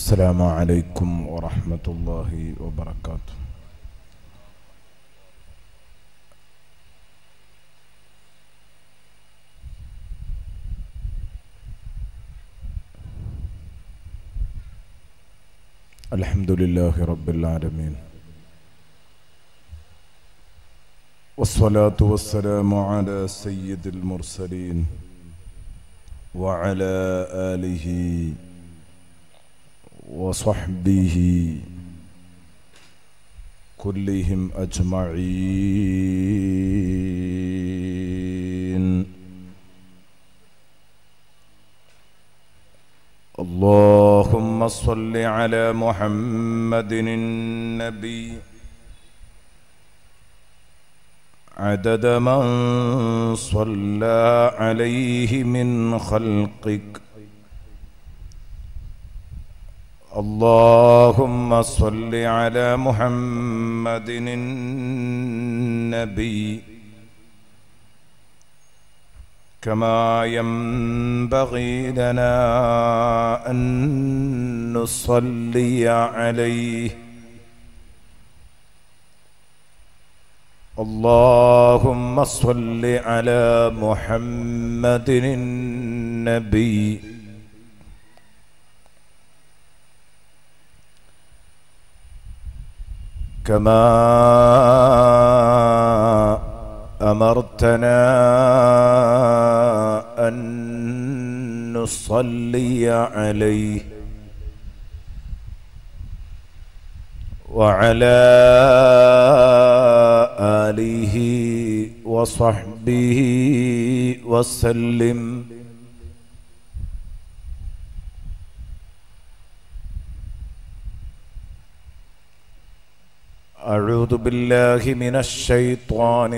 السلام عليكم ورحمة الله وبركاته الحمد لله رب العالمين والصلاة والسلام على سيد المرسلين وعلى آله وصحبه كلهم أجمعين اللهم صل على محمد النبي عدد من صلى عليه من خلقك اللهم صل على محمد النبي كما ينبغي لنا أن نصلي عليه اللهم صل على محمد النبي كما أمرتنا أن نصلي عليه وعلى آله وصحبه وسلم أعوذ بالله من الشيطان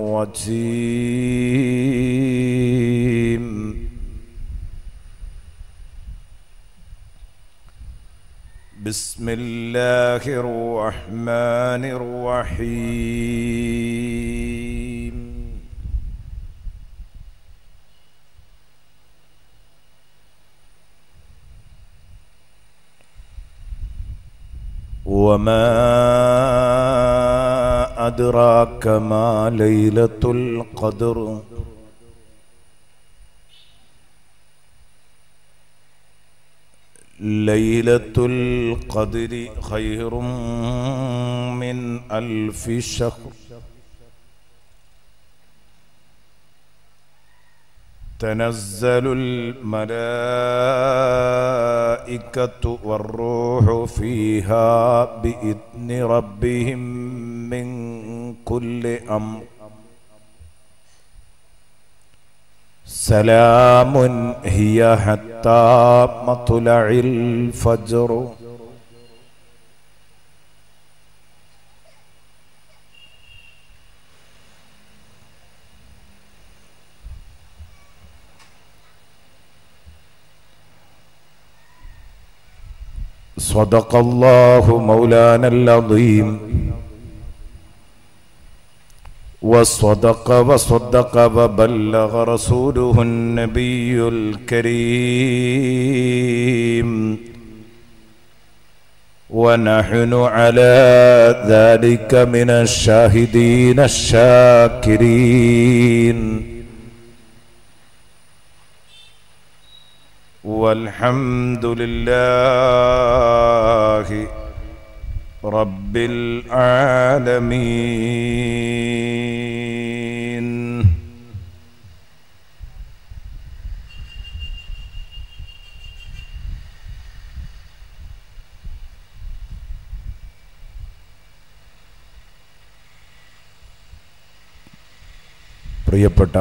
الرجيم بسم الله الرحمن الرحيم وما أدراك ما ليلة القدر ليلة القدر خير من ألف شهر تنزل الملائكة والروح فيها بإذن ربهم من كل أمر سلام هي حتى مطلع الفجر صدق الله مولانا العظيم وصدق وصدق وبلغ رسوله النبي الكريم ونحن على ذلك من الشاهدين الشاكرين والحمد لله رب العالمين പ്രിയപ്പെട്ട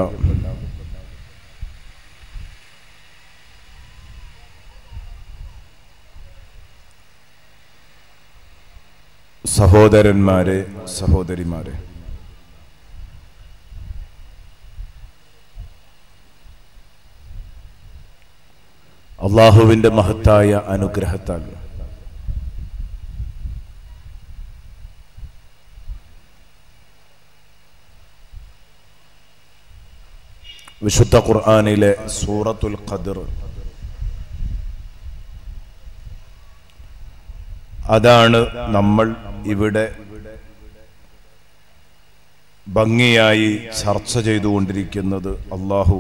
സഹോദരന്മാരെ സഹോദരിമാരെ അള്ളാഹുവിൻ്റെ മഹത്തായ അനുഗ്രഹത്താൽ വിശുദ്ധ ഖുർആാനിലെ സൂറത്തുൽ ഖദർ അതാണ് നമ്മൾ ഇവിടെ ഭംഗിയായി ചർച്ച ചെയ്തുകൊണ്ടിരിക്കുന്നത് അള്ളാഹു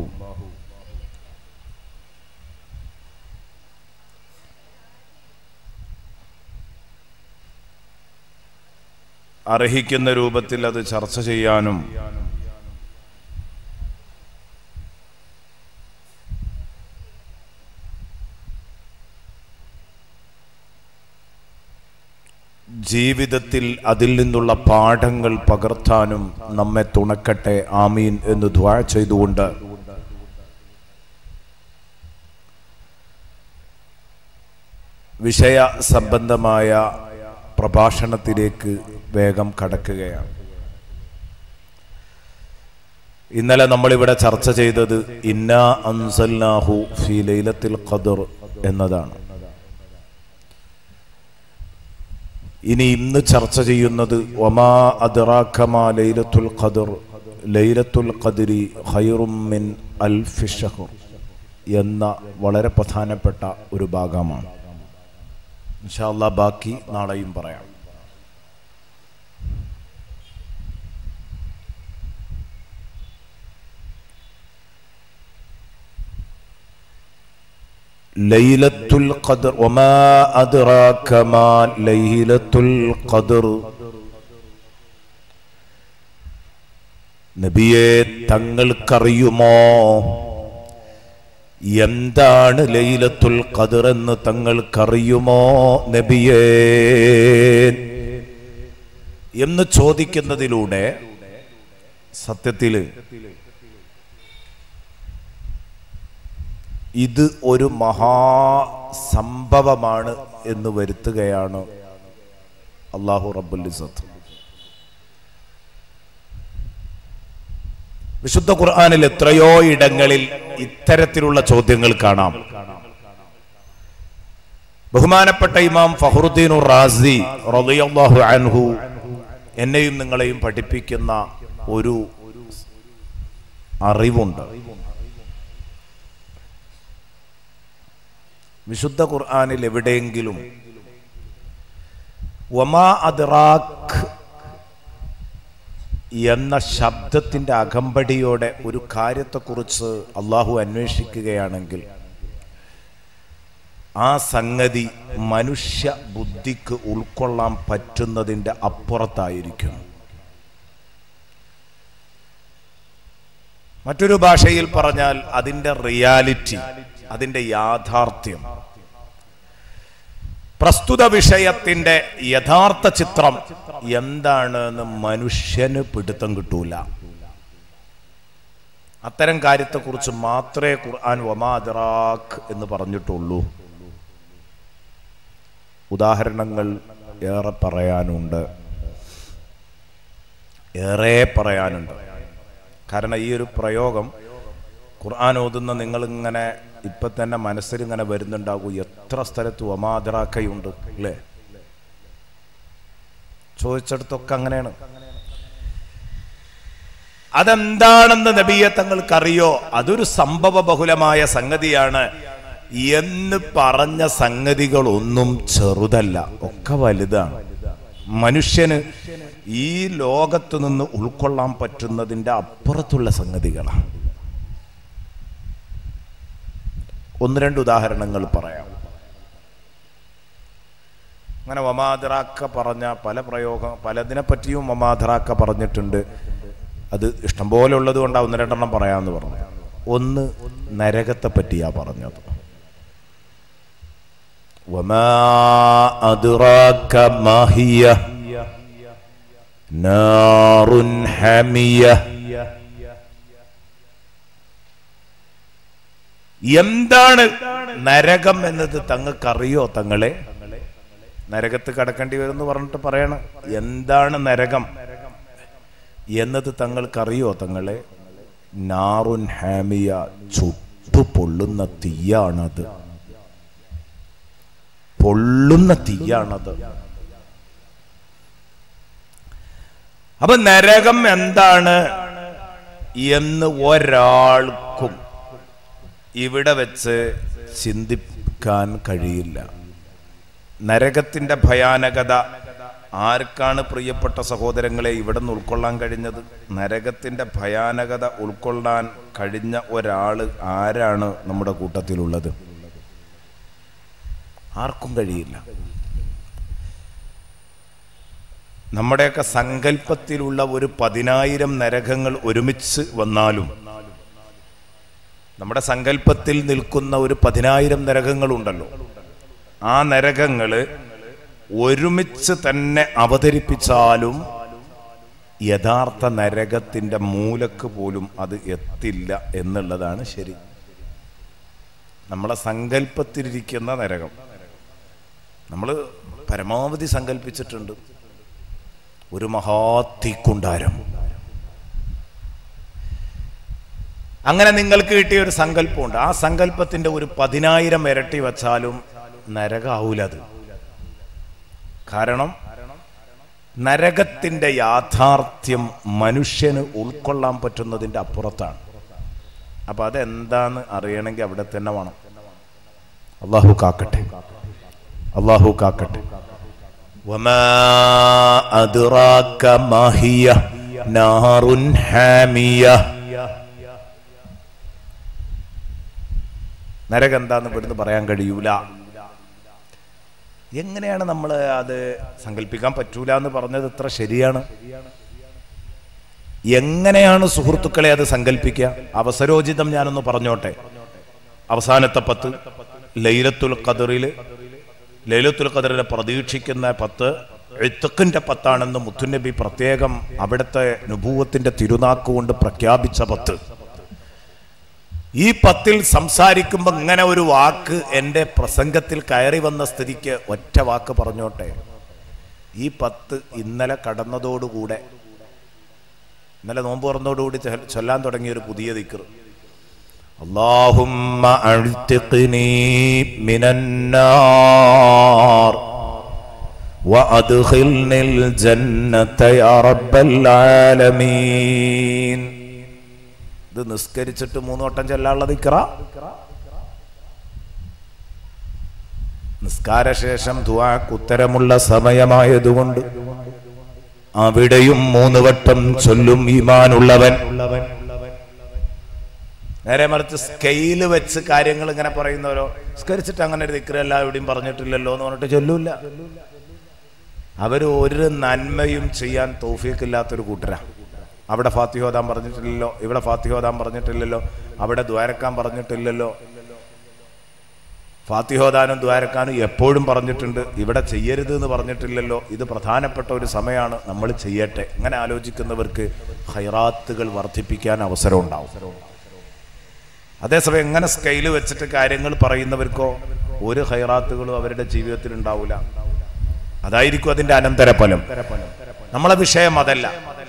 അർഹിക്കുന്ന രൂപത്തിൽ അത് ചർച്ച ചെയ്യാനും ജീവിതത്തിൽ അതിൽ നിന്നുള്ള പാഠങ്ങൾ പകർത്താനും നമ്മെ തുണക്കട്ടെ ആമീൻ എന്ന് ദ്വാ ചെയ്തുകൊണ്ട് വിഷയ സംബന്ധമായ പ്രഭാഷണത്തിലേക്ക് വേഗം കടക്കുകയാണ് ഇന്നലെ നമ്മളിവിടെ ചർച്ച ചെയ്തത് ഇന്നാ അൻസൽനാഹു ഫി ലൈലത്തിൽ ഖദർ എന്നതാണ് ഇനി ഇന്ന് ചർച്ച ചെയ്യുന്നത് ഒമാ അദ്റാക്കമാ ലൈലത്തുൽ ഖദർ ലൈലത്തുൽ ഖദരി ഖൈറും മിൻ അൽഫി ഷഹർ എന്ന വളരെ പ്രധാനപ്പെട്ട ഒരു ഭാഗമാണ് ഇൻഷാല്ലാ ബാക്കി നാളെയും പറയാം ലൈലത്തുൽ ഖദർ ഒമാ അദ്റാക മാ ലൈലത്തുൽ ഖദർ നബിയെ തങ്ങൾക്കറിയുമോ എന്താണ് ലൈലത്തുൽ ഖദർ എന്ന് തങ്ങൾക്കറിയുമോ നബിയേ എന്ന് ചോദിക്കുന്നതിലൂടെ സത്യത്തില് ഇത് ഒരു മഹാസംഭവമാണ് എന്ന് വരുത്തുകയാണ് അള്ളാഹു റബ്ബുലിസത്ത് വിശുദ്ധ ഖുർആാനിൽ എത്രയോ ഇടങ്ങളിൽ ഇത്തരത്തിലുള്ള ചോദ്യങ്ങൾ കാണാം ബഹുമാനപ്പെട്ട ഇമാം ഫഹറുദ്ദീൻ റാസി റളിയല്ലാഹു അൻഹു എന്നെയും നിങ്ങളെയും പഠിപ്പിക്കുന്ന ഒരു അറിവുണ്ട് വിശുദ്ധ ഖുർആാനിൽ എവിടെയെങ്കിലും ഒമാ അദ്റാഖ് എന്ന ശബ്ദത്തിന്റെ അകമ്പടിയോടെ ഒരു കാര്യത്തെക്കുറിച്ച് അള്ളാഹു അന്വേഷിക്കുകയാണെങ്കിൽ ആ സംഗതി മനുഷ്യ ബുദ്ധിക്ക് ഉൾക്കൊള്ളാൻ പറ്റുന്നതിൻ്റെ അപ്പുറത്തായിരിക്കും മറ്റൊരു ഭാഷയിൽ പറഞ്ഞാൽ അതിൻ്റെ റിയാലിറ്റി അതിൻ്റെ യാഥാർത്ഥ്യം പ്രസ്തുത വിഷയത്തിന്റെ യഥാർത്ഥ ചിത്രം എന്താണെന്ന് മനുഷ്യന് പിടുത്തം കിട്ടൂല അത്തരം കാര്യത്തെക്കുറിച്ച് മാത്രമേ ഖുർആൻ വമാദറാഖ് എന്ന് പറഞ്ഞിട്ടുള്ളൂ ഉദാഹരണങ്ങൾ ഏറെ പറയാനുണ്ട് ഏറെ പറയാനുണ്ട് കാരണം ഈ ഒരു പ്രയോഗം ഖുർആൻ ഓതുന്ന നിങ്ങളിങ്ങനെ ഇപ്പൊ തന്നെ മനസ്സിൽ ഇങ്ങനെ വരുന്നുണ്ടാകും എത്ര സ്ഥലത്ത് ഒമാദറാക്കയുണ്ട് അല്ലേ ചോദിച്ചെടുത്തൊക്കെ അങ്ങനെയാണ് അതെന്താണെന്ന് നബിയെ തങ്ങൾക്കറിയോ അതൊരു സംഭവ ബഹുലമായ സംഗതിയാണ് എന്ന് പറഞ്ഞ സംഗതികളൊന്നും ചെറുതല്ല ഒക്കെ വലുതാണ് മനുഷ്യന് ഈ ലോകത്ത് നിന്ന് ഉൾക്കൊള്ളാൻ പറ്റുന്നതിൻ്റെ അപ്പുറത്തുള്ള സംഗതികളാണ് ഒന്ന് രണ്ട് ഉദാഹരണങ്ങൾ പറയാം അങ്ങനെ വമാദറാക്ക പറഞ്ഞ പല പ്രയോഗം പലതിനെ പറ്റിയും വമാദറാക്ക പറഞ്ഞിട്ടുണ്ട് അത് ഇഷ്ടംപോലെ ഉള്ളത് കൊണ്ടാണ് ഒന്ന് രണ്ടെണ്ണം പറയാമെന്ന് പറഞ്ഞു ഒന്ന് നരകത്തെ പറ്റിയാ പറഞ്ഞത് വമാ അദ്റാക മാഹിയ നാറുൻ ഹമിയ എന്താണ് നരകം എന്നത് തങ്ങൾക്കറിയോ തങ്ങളെ നരകത്ത് കടക്കേണ്ടി വരും എന്ന് പറഞ്ഞിട്ട് പറയണം എന്താണ് നരകം എന്നത് തങ്ങൾക്കറിയോ തങ്ങളെ നാറുൻ ഹാമിയ ചുട്ടു പൊള്ളുന്ന തീയാണത് പൊള്ളുന്ന തീയാണത് അപ്പൊ നരകം എന്താണ് എന്ന് ഒരാൾക്കും ഇവിടെ വെച്ച് ചിന്തിക്കാൻ കഴിയില്ല നരകത്തിന്റെ ഭയാനകത ആർക്കാണ് പ്രിയപ്പെട്ട സഹോദരങ്ങളെ ഇവിടെ നിന്ന് ഉൾക്കൊള്ളാൻ കഴിഞ്ഞത് നരകത്തിന്റെ ഭയാനകത ഉൾക്കൊള്ളാൻ കഴിഞ്ഞ ഒരാള് ആരാണ് നമ്മുടെ കൂട്ടത്തിലുള്ളത് ആർക്കും കഴിയില്ല നമ്മുടെയൊക്കെ സങ്കല്പത്തിലുള്ള ഒരു പതിനായിരം നരകങ്ങൾ ഒരുമിച്ച് വന്നാലും നമ്മുടെ സങ്കല്പത്തിൽ നിൽക്കുന്ന ഒരു പതിനായിരം നരകങ്ങളുണ്ടല്ലോ ആ നരകങ്ങൾ ഒരുമിച്ച് തന്നെ അവതരിപ്പിച്ചാലും യഥാർത്ഥ നരകത്തിന്റെ മൂലക്ക് പോലും അത് എത്തില്ല എന്നുള്ളതാണ് ശരി നമ്മളെ സങ്കല്പത്തിലിരിക്കുന്ന നരകം നമ്മൾ പരമാവധി സങ്കല്പിച്ചിട്ടുണ്ട് ഒരു മഹാത്തീക്കുണ്ടാരം അങ്ങനെ നിങ്ങൾക്ക് കിട്ടിയ ഒരു സങ്കല്പമുണ്ട് ആ സങ്കല്പത്തിന്റെ ഒരു പതിനായിരം ഇരട്ടി വെച്ചാലും നരകാവൂലത് കാരണം നരകത്തിന്റെ യാഥാർത്ഥ്യം മനുഷ്യന് ഉൾക്കൊള്ളാൻ പറ്റുന്നതിന്റെ അപ്പുറത്താണ് അപ്പൊ അതെന്താന്ന് അറിയണമെങ്കിൽ അവിടെ തന്നെ വേണം അള്ളാഹു കാക്കട്ടെ അള്ളാഹു കാക്കട്ടെ وما أدراك ما هي نار حامية നരകം എന്താന്ന് ഇവിടുന്ന് പറയാൻ കഴിയൂല എങ്ങനെയാണ് നമ്മൾ അത് സങ്കല്പിക്കാൻ പറ്റൂല എന്ന് പറഞ്ഞത് ഇത്ര ശരിയാണ് എങ്ങനെയാണ് സുഹൃത്തുക്കളെ അത് സങ്കല്പിക്കുക അവസരോചിതം ഞാനൊന്ന് പറഞ്ഞോട്ടെ അവസാനത്തെ പത്ത് ലൈലത്തുൽ ഖദറിൽ ലൈലത്തുൽ ഖദറിനെ പ്രതീക്ഷിക്കുന്ന പത്ത് എഴുത്തക്കിന്റെ പത്താണെന്ന് മുത്തുനബി പ്രത്യേകം അവിടുത്തെ നുഭൂവത്തിന്റെ തിരുനാക്കുകൊണ്ട് പ്രഖ്യാപിച്ച പത്ത് ഈ പത്തിൽ സംസാരിക്കുമ്പോൾ ഇങ്ങനെ ഒരു വാക്ക് എൻ്റെ പ്രസംഗത്തിൽ കയറി വന്ന സ്ഥിതിക്ക് ഒറ്റ വാക്ക് പറഞ്ഞോട്ടെ ഈ പത്ത് ഇന്നലെ കടന്നതോടുകൂടെ ഇന്നലെ നോമ്പ് തുറന്നതോടുകൂടി ചൊ- ചൊല്ലാൻ തുടങ്ങിയ ഒരു പുതിയ ദിക്കർ اللهم اعتقني من النار وادخلني الجنة يا رب العالمين ഇത് നിസ്കരിച്ചിട്ട് മൂന്ന് വട്ടം ചെല്ലാനുള്ള ദിക്റ നിസ്കാരശേഷം ദുആക്ക് ഉത്തരമുള്ള സമയമായതുകൊണ്ട് അവിടെയും മൂന്ന് വട്ടം ചൊല്ലും ഈമാനുള്ളവൻ നേരെ മറിച്ച് സ്കെയില് വെച്ച് കാര്യങ്ങൾ ഇങ്ങനെ പറയുന്നവരോ സ്കരിച്ചിട്ട് അങ്ങനെ ഒരു ദിക്റല്ല എവിടെയും പറഞ്ഞിട്ടില്ലല്ലോ എന്ന് പറഞ്ഞിട്ട് ചൊല്ലൂല അവർ ഒരു നന്മയും ചെയ്യാൻ തോഫീക്കില്ലാത്തൊരു കൂട്ടരാ അവിടെ ഫാത്തിഹോദാൻ പറഞ്ഞിട്ടില്ലല്ലോ ഇവിടെ ഫാത്തിഹോദാൻ പറഞ്ഞിട്ടില്ലല്ലോ അവിടെ ദ്വാരക്കാൻ പറഞ്ഞിട്ടില്ലല്ലോ ഫാത്തിഹോദാനും ദ്വാരക്കാനും എപ്പോഴും പറഞ്ഞിട്ടുണ്ട് ഇവിടെ ചെയ്യരുത് എന്ന് പറഞ്ഞിട്ടില്ലല്ലോ ഇത് പ്രധാനപ്പെട്ട ഒരു സമയമാണ് നമ്മൾ ചെയ്യട്ടെ അങ്ങനെ ആലോചിക്കുന്നവർക്ക് ഹൈറാത്തുകൾ വർദ്ധിപ്പിക്കാൻ അവസരം ഉണ്ടാവും അതേസമയം എങ്ങനെ സ്കെയില് വെച്ചിട്ട് കാര്യങ്ങൾ പറയുന്നവർക്കോ ഒരു ഹൈറാത്തുകളും അവരുടെ ജീവിതത്തിൽ ഉണ്ടാവില്ല അതായിരിക്കും അതിന്റെ അനന്തരഫലം നമ്മളെ വിഷയം അതല്ല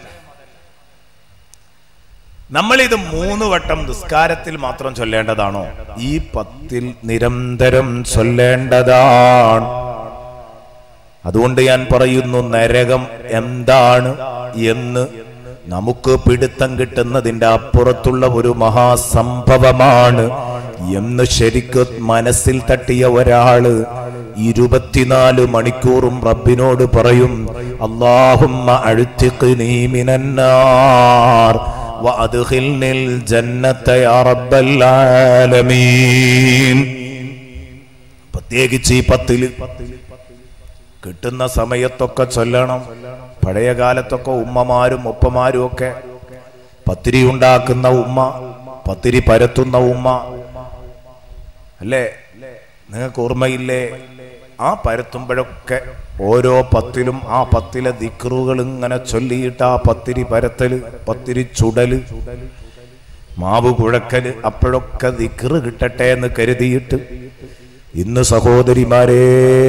നമ്മൾ ഇത് മൂന്ന് വട്ടം നിസ്കാരത്തിൽ മാത്രം ചൊല്ലേണ്ടതാണോ ഈ പത്തിൽ നിരന്തരം ചൊല്ലേണ്ടതാണ് അതുകൊണ്ട് ഞാൻ പറയുന്നു നരകം എന്താണ് എന്ന് നമുക്ക് പിടുത്തം കിട്ടുന്നതിന്റെ അപ്പുറത്തുള്ള ഒരു മഹാസംഭവമാണ് എന്ന് ശരിക്കും മനസ്സിൽ തട്ടിയ ഒരാള് ഇരുപത്തിനാല് മണിക്കൂറും റബ്ബിനോട് പറയും അള്ളാഹുമ്മ അഴുത്തിഖ്നീ മിനന്നാർ وأدخلني الجنة يا رب العالمين പ്രത്യേകിച്ച് ഈ പത്തില് കിട്ടുന്ന സമയത്തൊക്കെ ചൊല്ലണം പഴയ കാലത്തൊക്കെ ഉമ്മമാരും ഒപ്പമാരും ഒക്കെ പത്തിരി ഉണ്ടാക്കുന്ന ഉമ്മ പത്തിരി പരത്തുന്ന ഉമ്മ അല്ലേ നിങ്ങൾക്ക് ഓർമ്മയില്ലേ ആ പരത്തുമ്പോഴൊക്കെ ഓരോ പത്തിലും ആ പത്തിലെ ദിക്റുകൾ ഇങ്ങനെ ചൊല്ലിയിട്ട് ആ പത്തിരി പരത്തല് പത്തിരി ചുടല് മാവ് കുഴക്കല് അപ്പോഴൊക്കെ ദിക്റ് കിട്ടട്ടെ എന്ന് കരുതിയിട്ട് ഇന്ന് സഹോദരിമാരെ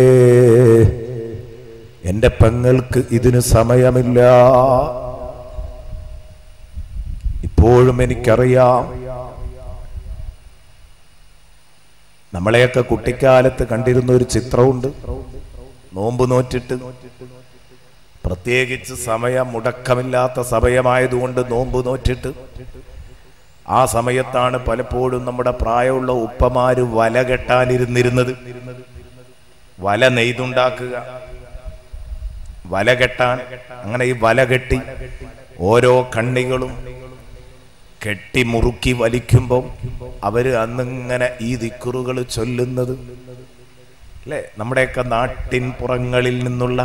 എന്റെ പെങ്ങൾക്ക് ഇതിന് സമയമില്ല ഇപ്പോഴും എനിക്കറിയാം നമ്മളെയൊക്കെ കുട്ടിക്കാലത്ത് കണ്ടിരുന്ന ഒരു ചിത്രമുണ്ട് നോമ്പ് നോറ്റിട്ട് പ്രത്യേകിച്ച് സമയം മുടക്കമില്ലാത്ത സമയമായതുകൊണ്ട് നോമ്പ് നോറ്റിട്ട് ആ സമയത്താണ് പലപ്പോഴും നമ്മുടെ പ്രായമുള്ള ഉപ്പമാര് വല കെട്ടാനിരുന്നിരുന്നത് വല നെയ്തുണ്ടാക്കുക വല കെട്ടാൻ അങ്ങനെ ഈ വല കെട്ടി ഓരോ കണ്ണികളും കെട്ടി മുറുക്കി വലിക്കുമ്പോൾ അവര് അന്നിങ്ങനെ ഈ ദിക്കുറുകൾ ചൊല്ലുന്നത് അല്ലേ നമ്മുടെയൊക്കെ നാട്ടിൻ പുറങ്ങളിൽ നിന്നുള്ള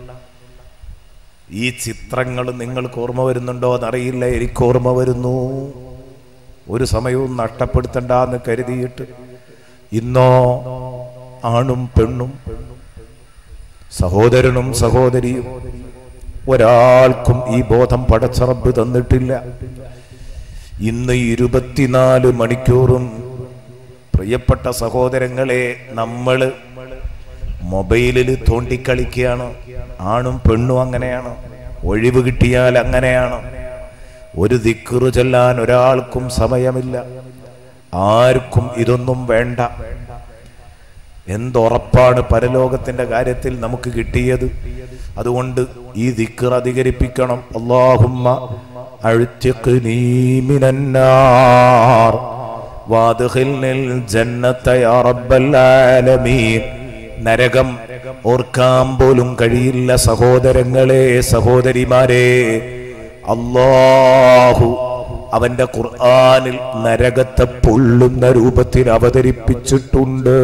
ഈ ചിത്രങ്ങൾ നിങ്ങൾക്ക് ഓർമ്മ വരുന്നുണ്ടോ എന്നറിയില്ല എനിക്ക് ഓർമ്മ വരുന്നു ഒരു സമയവും നഷ്ടപ്പെടുത്തണ്ടെന്ന് കരുതിയിട്ട് ഇന്നോ ആണും പെണ്ണും സഹോദരനും സഹോദരിയും ഒരാൾക്കും ഈ ബോധം പടച്ചറബ് തന്നിട്ടില്ല ഇന്ന് ഇരുപത്തിനാല് മണിക്കൂറും പ്രിയപ്പെട്ട സഹോദരങ്ങളെ നമ്മൾ മൊബൈലിൽ തോണ്ടിക്കളിക്കുകയാണ് ആണും പെണ്ണും അങ്ങനെയാണ് ഒഴിവ് കിട്ടിയാൽ അങ്ങനെയാണ് ഒരു ദിക്കുറു ചൊല്ലാൻ ഒരാൾക്കും സമയമില്ല ആർക്കും ഇതൊന്നും വേണ്ട എന്തുറപ്പാണ് പരലോകത്തിന്റെ കാര്യത്തിൽ നമുക്ക് കിട്ടിയത് അതുകൊണ്ട് ഈ ദിക്കർ അധികരിപ്പിക്കണം അള്ളാഹുമ്മ അഴുത്തിഖ്നീ മിനന്നാർ വാദ്ഖിൽനിൽ ജന്നത യാ റബ്ബൽ ആലമീൻ നരകം ഓർക്കാൻ പോലും കഴിയില്ല സഹോദരങ്ങളെ സഹോദരിമാരെ അള്ളാഹു അവന്റെ ഖുർആനിൽ നരകത്തെ പൊള്ളുന്ന രൂപത്തിൽ അവതരിപ്പിച്ചിട്ടുണ്ട്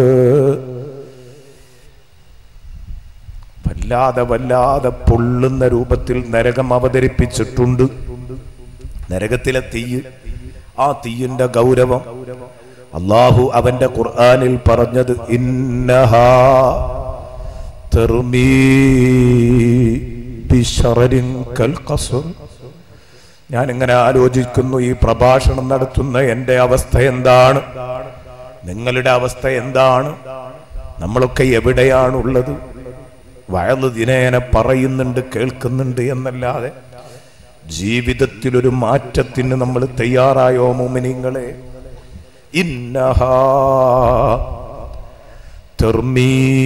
വല്ലാതെ വല്ലാതെ പൊള്ളുന്ന രൂപത്തിൽ നരകം അവതരിപ്പിച്ചിട്ടുണ്ട് നരകത്തിലെ തീയ് ആ തീയിന്റെ ഗൗരവം അള്ളാഹു അവന്റെ ഖുർആനിൽ പറഞ്ഞത് ഇന്നഹാ തെറുമീ ബിശറരിൻ കൽ ഖസ്ർ ഞാൻ ഇങ്ങനെ ആലോചിക്കുന്നു ഈ പ്രഭാഷണം നടത്തുന്ന എൻ്റെ അവസ്ഥ എന്താണ് നിങ്ങളുടെ അവസ്ഥ എന്താണ് നമ്മളൊക്കെ എവിടെയാണുള്ളത് വയല് ദിനേന പറയുന്നുണ്ട് കേൾക്കുന്നുണ്ട് എന്നല്ലാതെ ജീവിതത്തിൽ ഒരു മാറ്റത്തിന് നമ്മൾ തയ്യാറായോ മോമിനിങ്ങളെ ഇന്നഹാ തെർമീ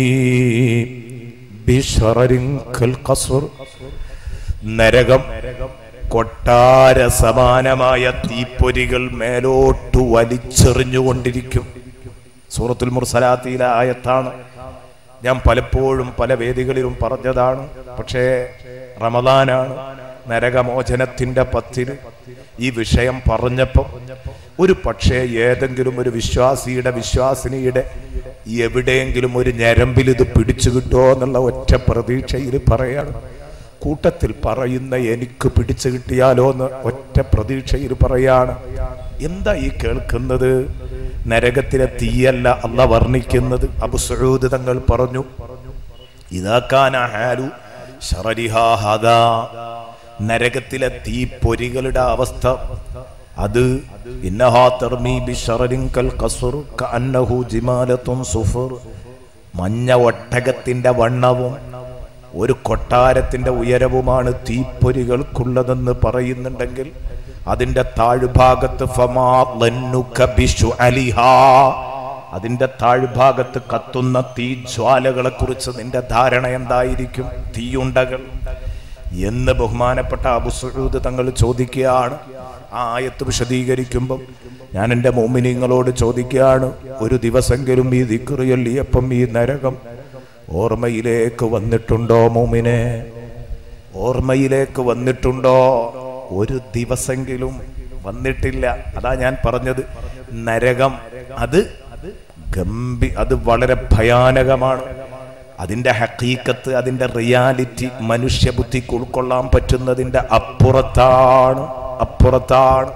ബിശറരിൻ കൽ ഖസ്ർ നരകം കൊട്ടാര സമാനമായ തീപ്പൊരികൾ മേലോട്ടു വലിച്ചെറിഞ്ഞുകൊണ്ടിരിക്കും സൂറത്തുൽ മുർസലാത്തിയിലെ ആയത്താണ് ഞാൻ പലപ്പോഴും പല വേദികളിലും പറഞ്ഞതാണ് പക്ഷേ റമദാനാണ് നരകമോചനത്തിന്റെ പത്തിന് ഈ വിഷയം പറഞ്ഞപ്പോൾ ഒരു പക്ഷേ ഏതെങ്കിലും ഒരു വിശ്വാസിയുടെ വിശ്വാസിനിയുടെ എവിടെയെങ്കിലും ഒരു ഞരമ്പിൽ ഇത് പിടിച്ചു കിട്ടുമോ എന്നുള്ള ഒറ്റ പ്രതീക്ഷയിൽ പറയാണ് കൂട്ടത്തിൽ പറയുന്ന എനിക്ക് പിടിച്ചു കിട്ടിയാലോ എന്ന് ഒറ്റ പ്രതീക്ഷയിൽ പറയാണ് എന്താ ഈ കേൾക്കുന്നത് നരകത്തിലെ തീയല്ല അല്ല വർണ്ണിക്കുന്നത് അബു സഊദ് തങ്ങൾ പറഞ്ഞു ഇതാക്കാന ഹാലു ശറരിഹാ ഹദാ നരകത്തിലെ തീപ്പൊരികളുടെ അവസ്ഥ അത് ഇന്നഹാ തർമീ ബിശറരിൻ കൽ ഖസ്ർ കഅന്നഹു ജിമാലത്തുൻ സുഫർ മഞ്ഞ ഒട്ടകത്തിന്റെ വണ്ണവും ഒരു കൊട്ടാരത്തിന്റെ ഉയരവുമാണ് തീപ്പൊരികൾക്കുള്ളതെന്ന് പറയുന്നുണ്ടെങ്കിൽ അതിന്റെ താഴ്ഭാഗത്ത് ഫമാ ലന്നുക ബിശുഅലിഹാ. അതിന്റെ താഴ്ഭാഗത്ത് കത്തുന്ന തീ ജ്വാലകളെ കുറിച്ച് നിന്റെ ധാരണ എന്തായിരിക്കും തീയുണ്ടകൾ എന്ന് ബഹുമാനപ്പെട്ട അബുസുഴൂദ് തങ്ങൾ ചോദിക്കുകയാണ് ആ ആയത്ത് വിശദീകരിക്കുമ്പോൾ ഞാൻ എൻ്റെ മോമിനിങ്ങളോട് ചോദിക്കുകയാണ് ഒരു ദിവസമെങ്കിലും ഈ ദിക്റിയല്ലിയപ്പം ഈ നരകം ഓർമ്മയിലേക്ക് വന്നിട്ടുണ്ടോ മോമിനെ ഓർമ്മയിലേക്ക് വന്നിട്ടുണ്ടോ ഒരു ദിവസമെങ്കിലും വന്നിട്ടില്ല അതാ ഞാൻ പറഞ്ഞത് നരകം അത് ഗംഭി അത് വളരെ ഭയാനകമാണ് അതിന്റെ ഹക്കീക്കത്ത് അതിന്റെ റിയാലിറ്റി മനുഷ്യബുദ്ധിക്ക് ഉൾക്കൊള്ളാൻ പറ്റുന്നതിന്റെ അപ്പുറത്താണ് അപ്പുറത്താണ്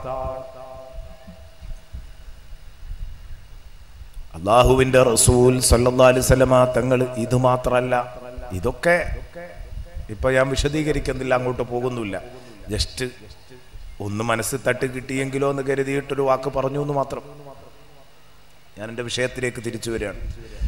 അള്ളാഹുവിന്റെ റസൂൽ സല്ലല്ലാഹു അലൈഹി വസല്ലമ തങ്ങൾ ഇത് മാത്രമല്ല ഇതൊക്കെ ഇപ്പൊ ഞാൻ വിശദീകരിക്കുന്നില്ല അങ്ങോട്ട് പോകുന്നില്ല ജസ്റ്റ് ഒന്ന് മനസ്സിൽ തട്ട് കിട്ടിയെങ്കിലോ എന്ന് കരുതിയിട്ടൊരു വാക്ക് പറഞ്ഞു എന്ന് മാത്രം ഞാൻ എൻ്റെ വിഷയത്തിലേക്ക് തിരിച്ചു വരികയാണ്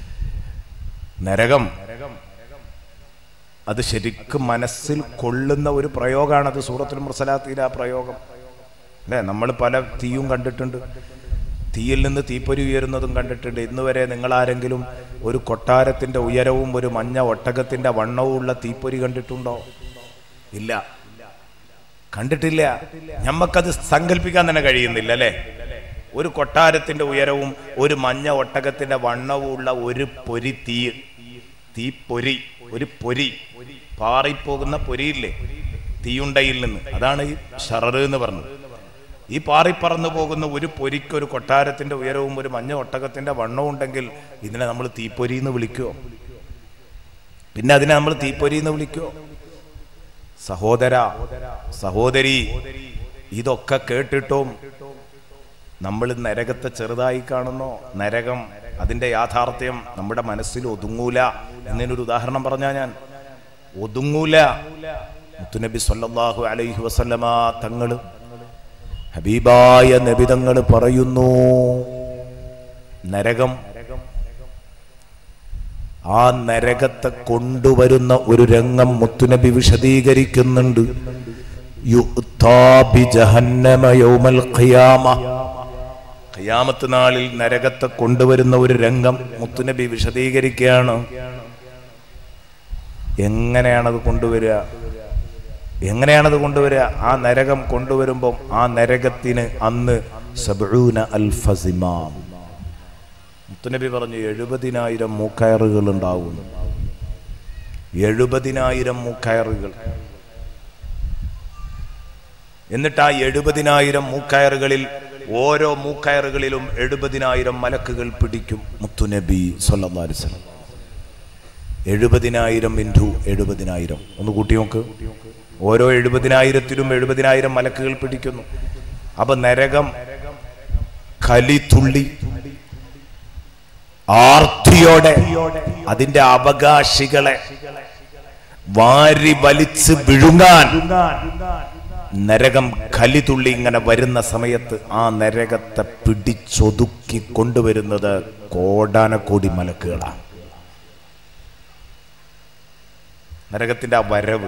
നരകം അത് ശരിക്കും മനസ്സിൽ കൊള്ളുന്ന ഒരു പ്രയോഗമാണ് അത് സൂറത്തുൽ മുർസലാത്തിലെ ആ പ്രയോഗം അല്ലേ നമ്മൾ പല തീയും കണ്ടിട്ടുണ്ട് തീയിൽ നിന്ന് തീപ്പൊരി ഉയരുന്നതും കണ്ടിട്ടുണ്ട് ഇന്ന് വരെ നിങ്ങൾ ആരെങ്കിലും ഒരു കൊട്ടാരത്തിന്റെ ഉയരവും ഒരു മഞ്ഞ ഒട്ടകത്തിന്റെ വണ്ണവും ഉള്ള തീപ്പൊരി കണ്ടിട്ടുണ്ടോ ഇല്ല കണ്ടിട്ടില്ല ഞമ്മക്കത് സങ്കല്പിക്കാൻ തന്നെ കഴിയുന്നില്ല അല്ലേ ഒരു കൊട്ടാരത്തിന്റെ ഉയരവും ഒരു മഞ്ഞ ഒട്ടകത്തിന്റെ വണ്ണവും ഉള്ള ഒരു പൊരി തീ തീപ്പൊരി ഒരു പൊരി പാറിപ്പോകുന്ന പൊരിയില്ലേ തീയുണ്ടയിൽ നിന്ന് അതാണ് ഈ ഷററ് എന്ന് പറഞ്ഞത് ഈ പാറിപ്പറന്നു പോകുന്ന ഒരു പൊരിക്ക് ഒരു കൊട്ടാരത്തിന്റെ ഉയരവും ഒരു മഞ്ഞ ഒട്ടകത്തിന്റെ വണ്ണവും ഉണ്ടെങ്കിൽ ഇതിനെ നമ്മൾ തീപ്പൊരി എന്ന് വിളിക്കുമോ പിന്നെ അതിനെ നമ്മൾ തീപ്പൊരി എന്ന് വിളിക്കുമോ സഹോദര സഹോദരി ഇതൊക്കെ കേട്ടിട്ടും നമ്മൾ നരകത്തെ ചെറുതായി കാണുന്നു നരകം അതിന്റെ യാഥാർത്ഥ്യം നമ്മുടെ മനസ്സിൽ ഒതുങ്ങൂല എന്നതിനൊരു ഉദാഹരണം പറഞ്ഞാ ഞാൻ ഒതുങ്ങൂല മുത്തുനബി സല്ലല്ലാഹു അലൈഹി വസല്ലമ തങ്ങള് ഹബീബായ നബിതങ്ങൾ പറയുന്നു നരകം ആ നരകത്തെ കൊണ്ടുവരുന്ന ഒരു രംഗം മുത്തുനബി വിശദീകരിക്കുന്നുണ്ട് യുഅ്താ ബിജഹന്നമ യൗമൽ ഖിയാമ ഖിയാമത്ത് നാളിൽ നരകത്തെ കൊണ്ടുവരുന്ന ഒരു രംഗം മുത്തുനബി വിശദീകരിക്കുകയാണ് എങ്ങനെയാണത് കൊണ്ടുവരിക എങ്ങനെയാണത് കൊണ്ടുവരിക ആ നരകം കൊണ്ടുവരുമ്പം ആ നരകത്തിന് അന്ന് സബ്ഊന അൽഫസിമാം മുത്തുനബി പറഞ്ഞു എഴുപതിനായിരം മൂക്കയറുകൾ ഉണ്ടാവും എഴുപതിനായിരം മൂക്കയറുകൾ എന്നിട്ട് ആ എഴുപതിനായിരം മൂക്കയറുകളിൽ ഓരോ മൂക്കയറുകളിലും എഴുപതിനായിരം മലക്കുകൾ പിടിക്കും മുത്തുനബി സല്ലല്ലാഹു അലൈഹി വസല്ലം എഴുപതിനായിരം ഇൻറ്റു എഴുപതിനായിരം ഒന്ന് കൂട്ടി നോക്ക് ഓരോ എഴുപതിനായിരത്തിലും എഴുപതിനായിരം മലക്കുകൾ പിടിക്കുന്നു അപ്പൊ നരകം കലിതുള്ളി ആർത്തിയോടെ അതിന്റെ അവകാശികളെ വാരി വലിച്ച് വിഴുങ്ങാൻ നരകം കലിതുള്ളി ഇങ്ങനെ വരുന്ന സമയത്ത് ആ നരകത്തെ പിടിച്ചൊതുക്കി കൊണ്ടുവരുന്നത് കോടാനക്കോടി മലക്കുകളാണ് നരകത്തിന്റെ ആ വരവ്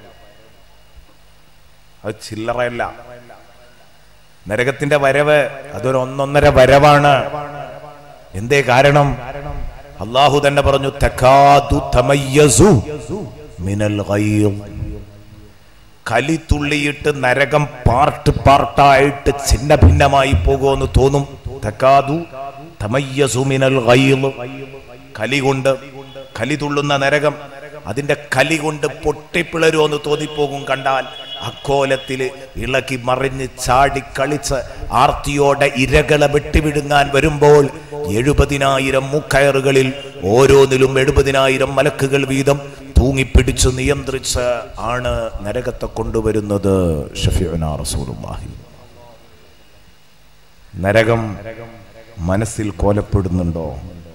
അത് ചില്ലറയല്ല നരകത്തിന്റെ വരവ് അതൊരു ഒന്നൊന്നര വരവാണ് എന്തേ കാരണം അള്ളാഹു തന്നെ പറഞ്ഞു തകാദു തമയ്യസു മിനൽ ഗൈർ കലിത്തുള്ളിയിട്ട് നരകം പാർട്ട് പാർട്ടായിട്ട് ഛിന്ന ഭിന്നമായി പോകുമെന്ന് തോന്നും തകാദു തമയ്യസു മിനൽ ഗൈർ കലി കൊണ്ട് കലി തുള്ളുന്ന നരകം അതിന്റെ കലി കൊണ്ട് പൊട്ടിപ്പിളരുമെന്ന് തോന്നിപ്പോകും കണ്ടാൽ അക്കോലത്തില് ഇളകി മറിഞ്ഞ് ചാടി കളിച്ച് ആർത്തിയോടെ ഇരകളെ വെട്ടിവിടുങ്ങാൻ വരുമ്പോൾ എഴുപതിനായിരം മൂക്കയറുകളിൽ ഓരോന്നിലും എഴുപതിനായിരം മലക്കുകൾ വീതം തൂങ്ങിപ്പിടിച്ച് നിയന്ത്രിച്ച് ആണ് നരകത്തെ കൊണ്ടുവരുന്നത് ഷഫീഉനാ റസൂലുള്ളാഹി നരകം മനസ്സിൽ കോലപ്പെടുന്നുണ്ടോ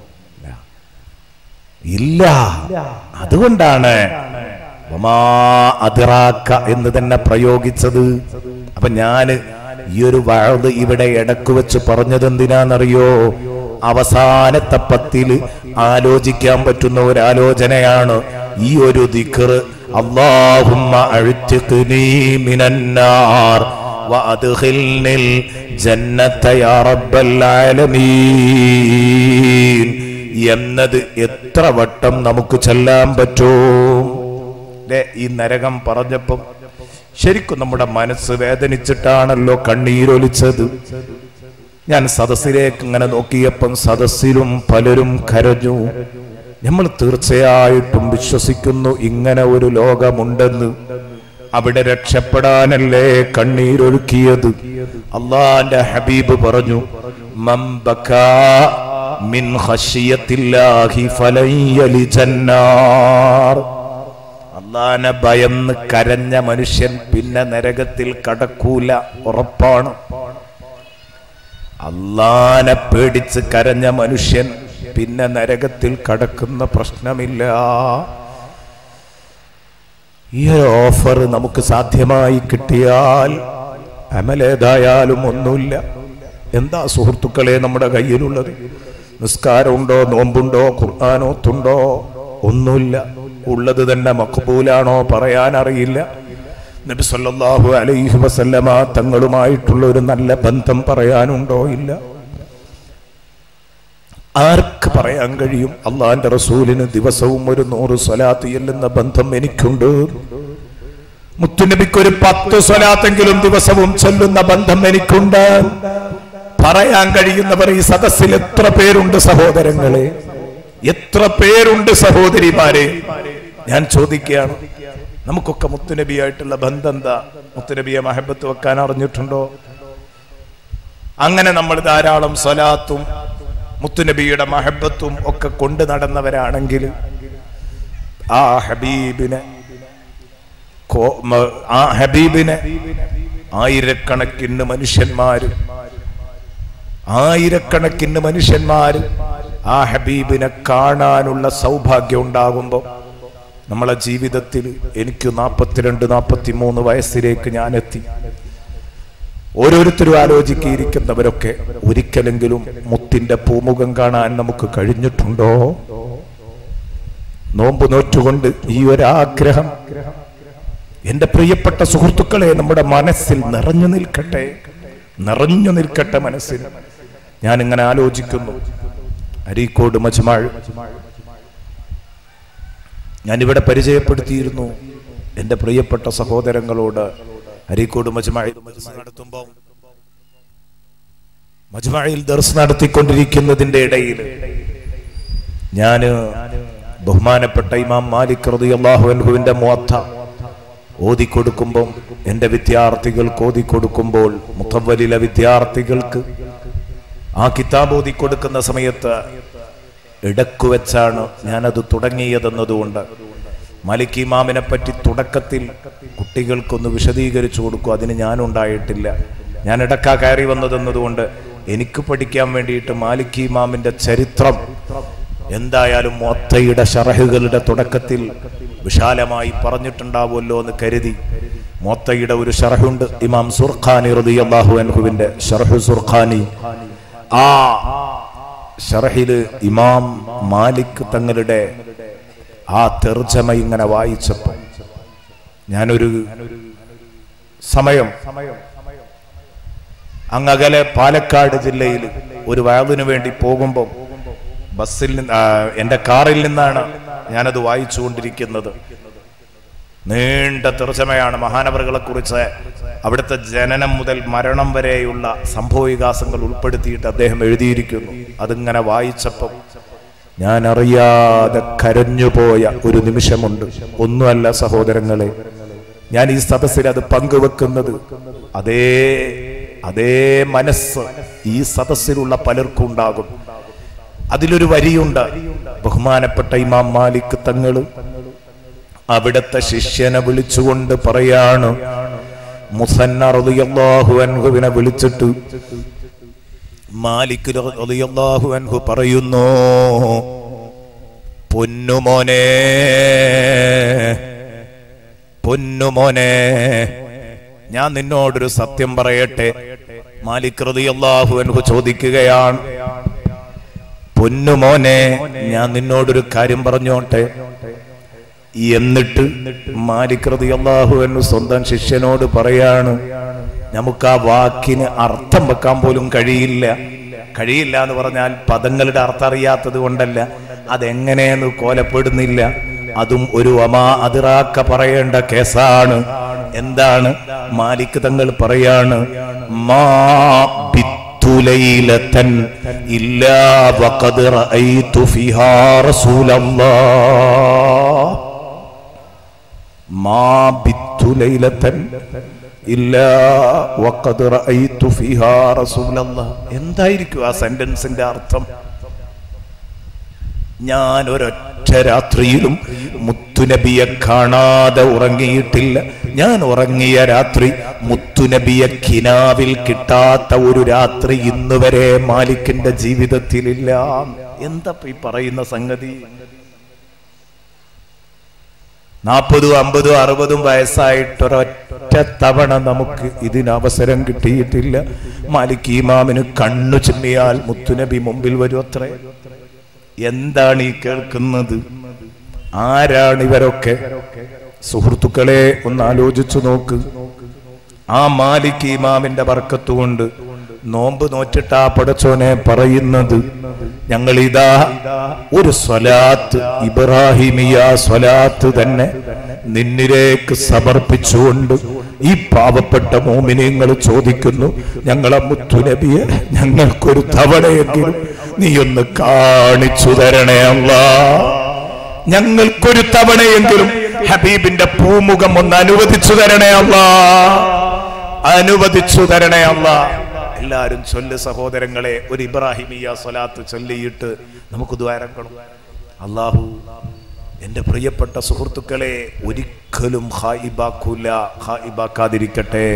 ഇല്ല അതുകൊണ്ടാണ് വമാ അതിറാക്ക എന്ന് തന്നെ പ്രയോഗിച്ചത് അപ്പൊ ഞാന് ഈ ഒരു വഴുത് ഇവിടെ ഇടക്ക് വെച്ച് പറഞ്ഞത് എന്തിനാന്നറിയോ അവസാനത്തെ പത്തില് ആലോചിക്കാൻ പറ്റുന്ന ഒരു ആലോചനയാണ് ഈ ഒരു ദിക്കർ അള്ളാഹുമ്മ അഴുത്തുനി മിനന്നാർ വഅദ്ഖിൽനിൽ ജന്നത യാ റബ്ബൽ ആലമീൻ എന്നത് എത്ര വട്ടം നമുക്ക് ചെല്ലാൻ പറ്റും ല്ലേ? ഈ നരകം പറഞ്ഞപ്പം ശരിക്കും നമ്മുടെ മനസ്സ് വേദനിച്ചിട്ടാണല്ലോ കണ്ണീരൊലിച്ചത് ഞാൻ സദസ്സിലേക്ക് ഇങ്ങനെ നോക്കിയപ്പം സദസ്സിലും പലരും കരഞ്ഞു നമ്മൾ തീർച്ചയായിട്ടും വിശ്വസിക്കുന്നു ഇങ്ങനെ ഒരു ലോകമുണ്ടെന്ന് അവിടെ രക്ഷപ്പെടാനല്ലേ കണ്ണീരൊഴുക്കിയത് അള്ളാന്റെ ഹബീബ് പറഞ്ഞു മംബക്കാ മിൻ ഖശിയത്തില്ലാഹി ഫലൻ യലിജന്നാർ അള്ളാനെ ഭയന്ന് കരഞ്ഞ മനുഷ്യൻ പിന്നെ നരകത്തിൽ കടക്കൂല ഉറപ്പാണ് അള്ളാനെ പേടിച്ച് കരഞ്ഞ മനുഷ്യൻ പിന്നെ നരകത്തിൽ കടക്കുന്ന പ്രശ്നമില്ല ഈ ഒരു ഓഫർ നമുക്ക് സാധ്യമായി കിട്ടിയാൽ അമലേതായാലും ഒന്നുമില്ല എന്താ സുഹൃത്തുക്കളെ നമ്മുടെ കയ്യിലുള്ളത് നിസ്കാരമുണ്ടോ നോമ്പുണ്ടോ ഖുർആാനോത്തുണ്ടോ ഒന്നുമില്ല ഉള്ളത് തന്നെ മക്ബൂലാണോ പറയാൻ അറിയില്ല നബി സല്ലല്ലാഹു അലൈഹി വസല്ലമ തങ്ങളുമായിട്ടുള്ള ഒരു നല്ല ബന്ധം പറയാനുണ്ടോ ഇല്ല ആർക്ക് പറയാൻ കഴിയും അള്ളാന്റെ റസൂലിന് ദിവസവും ഒരു നൂറ് സ്വലാത്ത് ചെല്ലുന്ന ബന്ധം എനിക്കുണ്ട് മുത്തുനബിക്ക് ഒരു പത്ത് സ്വലാത്തെങ്കിലും ദിവസവും ചൊല്ലുന്ന ബന്ധം എനിക്കുണ്ട് പറയാൻ കഴിയുന്നവർ ഈ സദസ്സിൽ എത്ര പേരുണ്ട് സഹോദരങ്ങളെ എത്ര പേരുണ്ട് സഹോദരിമാരെ ഞാൻ ചോദിക്കുകയാണ് നമുക്കൊക്കെ മുത്തുനബിയായിട്ടുള്ള ബന്ധം എന്താ മുത്തുനബിയെ മഹബത്ത് വെക്കാൻ അറിഞ്ഞിട്ടുണ്ടോ അങ്ങനെ നമ്മൾ ധാരാളം സ്വലാത്തും മുത്തുനബിയുടെ മഹബത്തും ഒക്കെ കൊണ്ടു നടന്നവരാണെങ്കിൽ ആ ഹബീബിനെ കോ- മ- ആ ഹബീബിനെ ആയിരക്കണക്കിന് മനുഷ്യന്മാര് ആയിരക്കണക്കിന് മനുഷ്യന്മാര് ആ ഹബീബിനെ കാണാനുള്ള സൗഭാഗ്യം ഉണ്ടാകുമ്പോൾ നമ്മളെ ജീവിതത്തിൽ എനിക്ക് നാൽപ്പത്തിരണ്ട് നാൽപ്പത്തി മൂന്ന് വയസ്സിലേക്ക് ഞാൻ എത്തി ഓരോരുത്തരും ആലോചിക്കിയിരിക്കുന്നവരൊക്കെ ഒരിക്കലെങ്കിലും മുത്തിന്റെ പൂമുഖം കാണാൻ നമുക്ക് കഴിഞ്ഞിട്ടുണ്ടോ നോമ്പ് നോറ്റുകൊണ്ട് ഈ ഒരാഗ്രഹം എന്റെ പ്രിയപ്പെട്ട സുഹൃത്തുക്കളെ നമ്മുടെ മനസ്സിൽ നിറഞ്ഞു നിൽക്കട്ടെ നിറഞ്ഞു നിൽക്കട്ടെ മനസ്സിൽ ഞാൻ ഇങ്ങനെ ആലോചിക്കുന്നു അരീക്കോട് മജ്മാൾ ഞാനിവിടെ പരിചയപ്പെടുത്തിയിരുന്നു എന്റെ പ്രിയപ്പെട്ട സഹോദരങ്ങളോട് അരീക്കോട് മജ്മായിൽ നടത്തുമ്പോൾ മജ്മായിൽ ദർസ് നടത്തിക്കൊണ്ടിരിക്കുന്നതിന്റെ ഇടയിൽ ഞാന് ബഹുമാനപ്പെട്ട ഇമാം മാലിക് റളിയല്ലാഹു അൻഹുവിന്റെ മുഅത്ത ഓതിക്കൊടുക്കുമ്പോൾ എൻ്റെ വിദ്യാർത്ഥികൾക്ക് ഓതിക്കൊടുക്കുമ്പോൾ മുത്തവലിലെ വിദ്യാർത്ഥികൾക്ക് ആ കിതാബ് ഓതിക്കൊടുക്കുന്ന സമയത്ത് ഇടക്കു വെച്ചാണ് ഞാനത് തുടങ്ങിയതെന്നതുകൊണ്ട് മാലിക് ഇമാമിനെ പറ്റി തുടക്കത്തിൽ കുട്ടികൾക്കൊന്ന് വിശദീകരിച്ചു കൊടുക്കും അതിന് ഞാനുണ്ടായിട്ടില്ല ഞാൻ ഇടക്കാ കയറി വന്നതെന്നതുകൊണ്ട് എനിക്ക് പഠിക്കാൻ വേണ്ടിയിട്ട് മാലിക് ഇമാമിന്റെ ചരിത്രം എന്തായാലും മൊത്തയുടെ ഷറഹുകളുടെ തുടക്കത്തിൽ വിശാലമായി പറഞ്ഞിട്ടുണ്ടാവുമല്ലോ എന്ന് കരുതി മൊത്തയുടെ ഒരു ഷറഹുണ്ട് ഇമാം സുർഖാനി റളിയല്ലാഹു അൻഹുവിന്റെ ഷറഹു സുർഖാനി ആ ഷറഹില് ഇമാം മാലിക് തങ്ങളുടെ ആ തെർജമ ഇങ്ങനെ വായിച്ചപ്പോൾ ഞാനൊരു സമയം അങ്ങകലെ പാലക്കാട് ജില്ലയിൽ ഒരു വയലിന് വേണ്ടി പോകുമ്പോൾ ബസ്സിൽ നിന്ന് ആ, എൻ്റെ കാറിൽ നിന്നാണ് ഞാനത് വായിച്ചുകൊണ്ടിരിക്കുന്നത് നീണ്ട തെർച്ചമയാണ് മഹാനവറുകളെ കുറിച്ച് അവിടുത്തെ ജനനം മുതൽ മരണം വരെയുള്ള സംഭവവികാസങ്ങൾ ഉൾപ്പെടുത്തിയിട്ട് അദ്ദേഹം എഴുതിയിരിക്കുന്നു അതിങ്ങനെ വായിച്ചപ്പം ഞാൻ അറിയാതെ കരഞ്ഞുപോയ ഒരു നിമിഷമുണ്ട് ഒന്നുമല്ല സഹോദരങ്ങളെ ഞാൻ ഈ സദസ്സിൽ അത് പങ്കുവെക്കുന്നത് അതേ അതേ മനസ്സ് ഈ സദസ്സിലുള്ള പലർക്കും ഉണ്ടാകും അതിലൊരു വരിയുണ്ട് ബഹുമാനപ്പെട്ട ഇമാം മാലിക് തങ്ങള് അവിടുത്തെ ശിഷ്യനെ വിളിച്ചുകൊണ്ട് പറയാണ് മുസന്ന റളിയല്ലാഹു അൻഹുവിനെ വിളിച്ചിട്ട് മാലിക് റളിയല്ലാഹു അൻഹു പറയുന്നു പൊന്നുമോനെ പൊന്നുമോനെ ഞാൻ നിന്നോടൊരു സത്യം പറയട്ടെ മാലിക് റളിയല്ലാഹു അൻഹു ചോദിക്കുകയാണ് പൊന്നുമോനെ ഞാൻ നിന്നോടൊരു കാര്യം പറഞ്ഞോട്ടെ എന്നിട്ട് മാലിക് റളിയല്ലാഹു അൻഹു സ്വന്തം ശിഷ്യനോട് പറയാണ് നമുക്ക് ആ വാക്കിന് അർത്ഥം വെക്കാൻ പോലും കഴിയില്ല കഴിയില്ല എന്ന് പറഞ്ഞാൽ പദങ്ങളുടെ അർത്ഥം അറിയാത്തത് കൊണ്ടല്ല അതെങ്ങനെയെന്ന് കോലപ്പെടുന്നില്ല അതും ഒരു അമാ അതിറാക്ക പറയേണ്ട കേസാണ് എന്താണ് മാലിക് തങ്ങൾ പറയാണ് മാ ബിത്തു ലൈലത്തൻ ഇല്ലാ വഖദ് റഅയ്തു ഫിഹാ റസൂലല്ലാഹ് മാ ബിത്തു ലൈലത്തൻ ഇല്ലാ വഖദ് റഅയ്തു ഫിഹാ റസൂലല്ലാഹ് എന്തായിരിക്കും ആ സെന്റൻസിന്റെ അർത്ഥം ഞാൻ ഒരൊറ്റ രാത്രിയിലും മുത്തുനബിയെ കാണാതെ ഉറങ്ങിയിട്ടില്ല ഞാൻ ഉറങ്ങിയ രാത്രി മുത്തുനബിയെ കിനാവിൽ കിട്ടാത്ത ഒരു രാത്രി ഇന്ന് വരെ മാലിക്കിന്റെ ജീവിതത്തിലില്ല എന്താ ഈ പറയുന്ന സംഗതി നാൽപ്പതും അമ്പതും അറുപതും വയസ്സായിട്ടൊരൊറ്റ തവണ നമുക്ക് ഇതിന് അവസരം കിട്ടിയിട്ടില്ല മാലിക് ഇമാമിന് കണ്ണു ചിമ്മിയാൽ മുത്തുനബി മുമ്പിൽ വരും അത്രേ എന്താണ് ഈ കേൾക്കുന്നത് ആരാണ് ഇവരൊക്കെ സുഹൃത്തുക്കളെ ഒന്ന് ആലോചിച്ചു നോക്ക് ആ മാലിക് ഇമാമിന്റെ വർക്കത്തുകൊണ്ട് നോമ്പ് നോറ്റിട്ടാ പടച്ചോനെ പറയുന്നത് ഞങ്ങൾ ഇതാ ഒരു സ്വലാത്ത് ഇബ്രാഹിമിയ സ്വലാത്ത് തന്നെ നിന്നിലേക്ക് സമർപ്പിച്ചുകൊണ്ട് ഈ പാവപ്പെട്ട മോമിനിങ്ങൾ ചോദിക്കുന്നു ഞങ്ങളെ മുത്തുനബിയെ ഞങ്ങൾക്കൊരു തവണയെങ്കിലും നീ ഒന്ന് കാണിച്ചു തരണേ അല്ലാ ഞങ്ങൾക്കൊരു തവണയെങ്കിലും ഹബീബിന്റെ പൂമുഖം ഒന്ന് അനുവദിച്ചു തരണേ അല്ലാ അനുവദിച്ചു തരണേ അല്ലാ എല്ലാരും ചൊല്ല് സഹോദരങ്ങളെ ഒരു ഇബ്രാഹിമിയ സ്വലാത്ത് ചൊല്ലിയിട്ട് നമുക്ക് ദ്വാരക്കണം അള്ളാഹു എന്റെ പ്രിയപ്പെട്ട സുഹൃത്തുക്കളെ ഒരിക്കലും ഹായിബാക്കൂല ഹായിബാക്കാതിരിക്കട്ടെ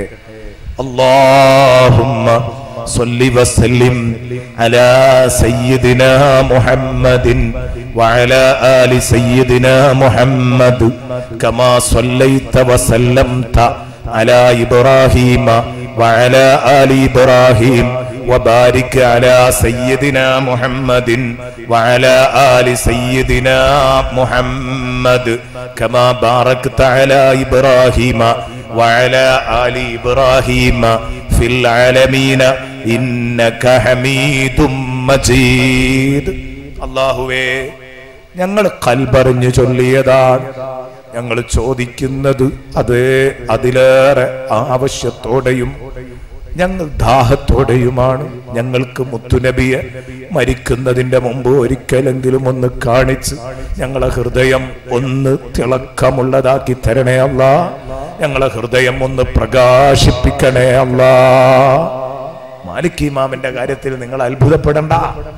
اللهم صل وسلم على سيدنا محمد وعلى آل سيدنا محمد كما صليت وسلمت على إبراهيم وعلى آل إبراهيم وبارك على سيدنا محمد وعلى آل سيدنا محمد كما باركت على إبراهيم وعلى آل إبراهيم في العالمين إنك حميد مجيد അള്ളാഹുവേ ഞങ്ങൾ കൽപറിഞ്ഞു ചൊല്ലിയതാണ് ഞങ്ങൾ ചോദിക്കുന്നത് അതേ അതിലേറെ ആവശ്യത്തോടെയും ഞങ്ങൾ ദാഹത്തോടെയുമാണ് ഞങ്ങൾക്ക് മുത്തുനബിയെ മരിക്കുന്നതിന്റെ മുമ്പ് ഒരിക്കലെങ്കിലും ഒന്ന് കാണിച്ച് ഞങ്ങളെ ഹൃദയം ഒന്ന് തിളക്കമുള്ളതാക്കി തരണേ അല്ല ഞങ്ങളെ ഹൃദയം ഒന്ന് പ്രകാശിപ്പിക്കണേ അല്ല മാലിക് ഇമാമിന്റെ കാര്യത്തിൽ നിങ്ങൾ അത്ഭുതപ്പെടണ്ട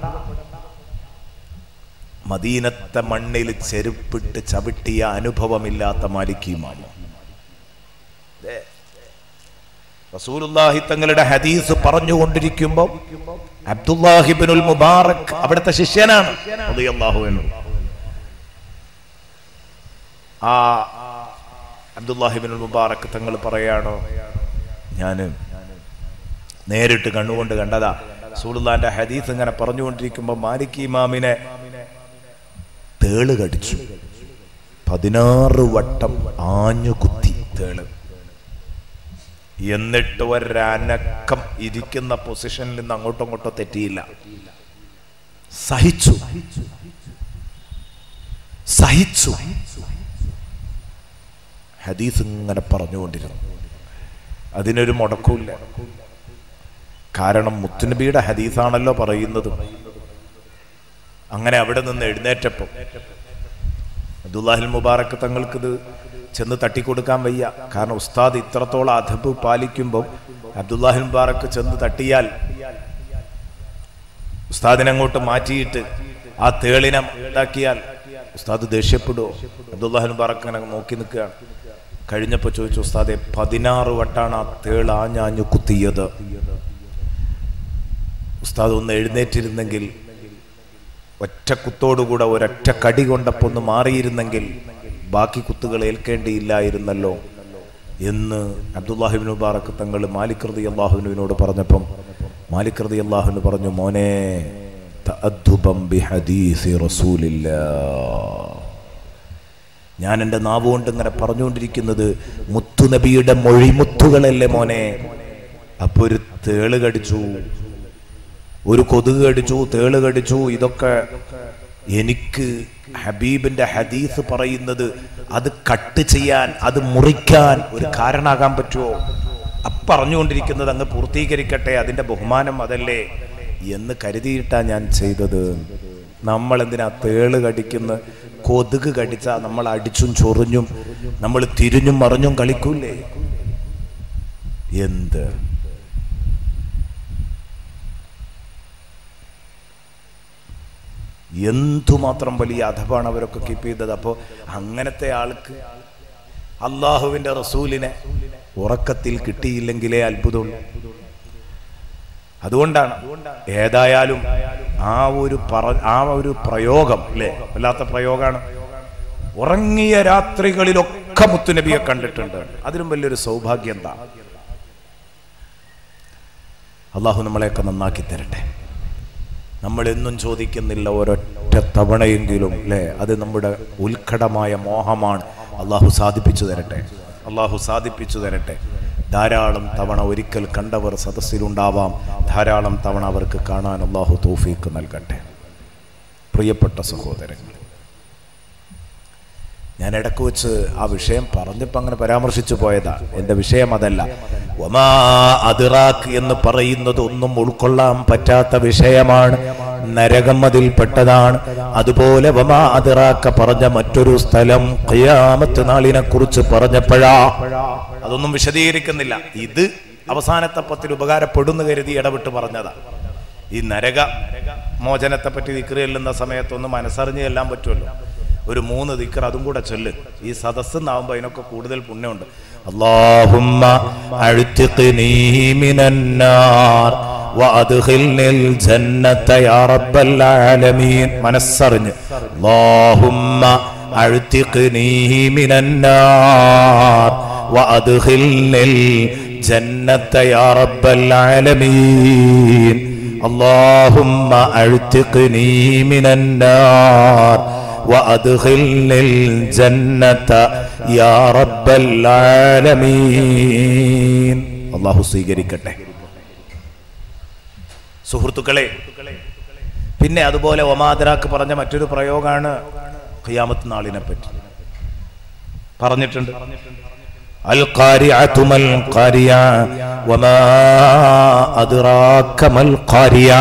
മദീനത്തെ മണ്ണിൽ ചെരുപ്പിട്ട് ചവിട്ടിയ അനുഭവമില്ലാത്ത മാലിക് ഇമാം ദേ, റസൂലുള്ളാഹി തങ്ങളുടെ ഹദീസ് പറഞ്ഞുകൊണ്ടിരിക്കുമ്പോൾ അബ്ദുല്ലാഹിബിനുൽ മുബാറക് അവിടുത്തെ ശിഷ്യനാണ് റളിയല്ലാഹു അൻഹു. ആ അബ്ദുല്ലാഹിബിനുൽ മുബാറക് തങ്ങൾ പറയാണോ ഞാന് നേരിട്ട് കണ്ണുകൊണ്ട് കണ്ടതാ റസൂലുള്ളാന്റെ ഹദീസ് ഇങ്ങനെ പറഞ്ഞുകൊണ്ടിരിക്കുമ്പോൾ മാലിക് ഇമാമിനെ തേള് കടിച്ചു പതിനാറ് വട്ടം ആഞ്ഞു കുത്തി തേള് എന്നിട്ട് ഒരനക്കം ഇരിക്കുന്ന പൊസിഷനിൽ നിന്ന് അങ്ങോട്ടും ഇങ്ങോട്ടോ തെറ്റിയില്ല സഹിച്ചു സഹിച്ചു ഹദീസ് ഇങ്ങനെ പറഞ്ഞുകൊണ്ടിരുന്നു അതിനൊരു മുടക്കമില്ല കാരണം മുത്തുനബിയുടെ ഹദീസാണല്ലോ പറയുന്നത് അങ്ങനെ അവിടെ നിന്ന് എഴുന്നേറ്റപ്പോൾ അബ്ദുല്ലാഹിൽ മുബാറക്ക് തങ്ങൾക്കിത് ചെന്ന് തട്ടിക്കൊടുക്കാൻ വയ്യ കാരണം ഉസ്താദ് ഇത്രത്തോളം അധബ് പാലിക്കുമ്പോൾ അബ്ദുല്ലാഹിൽ മുബാറക്ക് ചെന്ന് തട്ടിയാൽ ഉസ്താദിനെ അങ്ങോട്ട് മാറ്റിയിട്ട് ആ തേളിനെ ഇതാക്കിയാൽ ഉസ്താദ് ദേഷ്യപ്പെടുവോ അബ്ദുല്ലാഹിൽ മുബാറക്ക് അങ്ങനെ നോക്കി നിൽക്കുകയാണ് കഴിഞ്ഞപ്പോൾ ചോദിച്ചു ഉസ്താദെ പതിനാറ് വട്ടാണ് ആ തേൾ ആഞ്ഞാഞ്ഞു കുത്തിയത് ഉസ്താദ് ഒന്ന് എഴുന്നേറ്റിരുന്നെങ്കിൽ ഒറ്റ കുത്തോടുകൂടെ ഒരൊറ്റ കടി കൊണ്ടപ്പോൾ ഒന്ന് മാറിയിരുന്നെങ്കിൽ ബാക്കി കുത്തുകൾ ഏൽക്കേണ്ടിയില്ലായിരുന്നല്ലോ എന്ന് അബ്ദുല്ലാഹിബിൻ മുബാറക്ക് തങ്ങൾ മാലിക് റതി അള്ളാഹുവിനോട് പറഞ്ഞപ്പം മാലിക് റതി അള്ളാഹുവിന് പറഞ്ഞു മോനെ തഅദ്ദുബം ബിഹദീസി റസൂലില്ലാ ഞാൻ എൻ്റെ നാവ് കൊണ്ട് ഇങ്ങനെ പറഞ്ഞുകൊണ്ടിരിക്കുന്നത് മുത്തുനബിയുടെ മൊഴിമുത്തുകളല്ലേ മോനെ അപ്പൊ ഒരു തേള് കടിച്ചു ഒരു കൊതുക് കടിച്ചു തേള് കടിച്ചു ഇതൊക്കെ എനിക്ക് ഹബീബിന്റെ ഹദീസ് പറയുന്നത് അത് കട്ട് ചെയ്യാൻ അത് മുറിക്കാൻ ഒരു കാരണമാകാൻ പറ്റുമോ അപ്പറഞ്ഞുകൊണ്ടിരിക്കുന്നത് അങ്ങ് പൂർത്തീകരിക്കട്ടെ അതിന്റെ ബഹുമാനം അതല്ലേ എന്ന് കരുതിയിട്ടാ ഞാൻ ചെയ്തത് നമ്മൾ എന്തിനാ തേള് കടിക്കുന്ന കൊതുക് കടിച്ചാ നമ്മൾ അടിച്ചും ചൊറിഞ്ഞും നമ്മൾ തിരിഞ്ഞും മറിഞ്ഞും കളിക്കൂലേ എന്ത് എന്തുമാത്രം വലിയ അധപാണ് അവരൊക്കെ കീപ്പ് ചെയ്തത് അപ്പോൾ അങ്ങനത്തെ ആൾക്ക് അള്ളാഹുവിന്റെ റസൂലിനെ ഉറക്കത്തിൽ കിട്ടിയില്ലെങ്കിലേ അത്ഭുതമുള്ളൂ അതുകൊണ്ടാണ് ഏതായാലും ആ ഒരു പറ ആ ഒരു പ്രയോഗം അല്ലേ വല്ലാത്ത പ്രയോഗമാണ് ഉറങ്ങിയ രാത്രികളിലൊക്കെ മുത്തുനബിയെ കണ്ടിട്ടുണ്ട് അതിലും വലിയൊരു സൗഭാഗ്യം എന്താ അള്ളാഹു നമ്മളെയൊക്കെ നന്നാക്കി തരട്ടെ നമ്മൾ എന്നും ചോദിക്കുന്നില്ല ഒരൊറ്റ തവണയെങ്കിലും അല്ലേ അത് നമ്മുടെ ഉത്കടമായ മോഹമാണ് അള്ളാഹു സാധിപ്പിച്ചു തരട്ടെ അള്ളാഹു സാധിപ്പിച്ചു തരട്ടെ ധാരാളം തവണ ഒരിക്കൽ കണ്ടവർ സദസ്സിലുണ്ടാവാം ധാരാളം തവണ അവർക്ക് കാണാൻ അള്ളാഹു തോഫീക്ക് നൽകട്ടെ പ്രിയപ്പെട്ട സഹോദരങ്ങൾ ഞാൻ ഇടക്ക് വെച്ച് ആ വിഷയം പറഞ്ഞപ്പോൾ അങ്ങനെ പരാമർശിച്ചു പോയതാ എൻ്റെ വിഷയം അതല്ല ഒമാ അതിറാഖ് എന്ന് പറയുന്നത് ഒന്നും ഉൾക്കൊള്ളാൻ പറ്റാത്ത വിഷയമാണ് നരകം അതിൽപ്പെട്ടതാണ് അതുപോലെ വമാ അതിറാക്ക പറഞ്ഞ മറ്റൊരു സ്ഥലം ഖിയാമത്ത് നാളിനെ കുറിച്ച് പറഞ്ഞപ്പോഴാ അതൊന്നും വിശദീകരിക്കുന്നില്ല ഇത് അവസാനത്തെ പത്തിൽ ഉപകാരപ്പെടുന്നു കരുതി ഇടപെട്ട് പറഞ്ഞതാ ഈ നരക മോചനത്തെ പറ്റി ദിക്റ് ചെല്ലുന്ന സമയത്തൊന്ന് മനസ്സറിഞ്ഞ് ചെല്ലാൻ പറ്റുമല്ലോ ഒരു മൂന്ന് ദിക്ർ അതും കൂടെ ചൊല്ല് ഈ സദസ്സെന്നാവുമ്പോൾ അതിനൊക്കെ കൂടുതൽ പുണ്യമുണ്ട് അള്ളാഹുമ്മ അഴുത്തിഖ്നീ മിനന്നാർ وأدخلني الجنة يا رب العالمين മനസ്സറിഞ്ഞ് اللهم അഴുത്തിഖ്നീ من النار وأدخلني الجنة يا رب العالمين اللهم اعتقني من النار وادخلني الجنة يا رب العالمين അള്ളാഹു സ്വീകരിക്കട്ടെ സുഹൃത്തുക്കളെ പിന്നെ അതുപോലെ ഒമാദരാക്ക് പറഞ്ഞ മറ്റൊരു പ്രയോഗമാണ് ഖിയാമത്ത് നാളിനെ പറ്റി പറഞ്ഞിട്ടുണ്ട് القارعة ما القارعة وما أدراك ما القارعة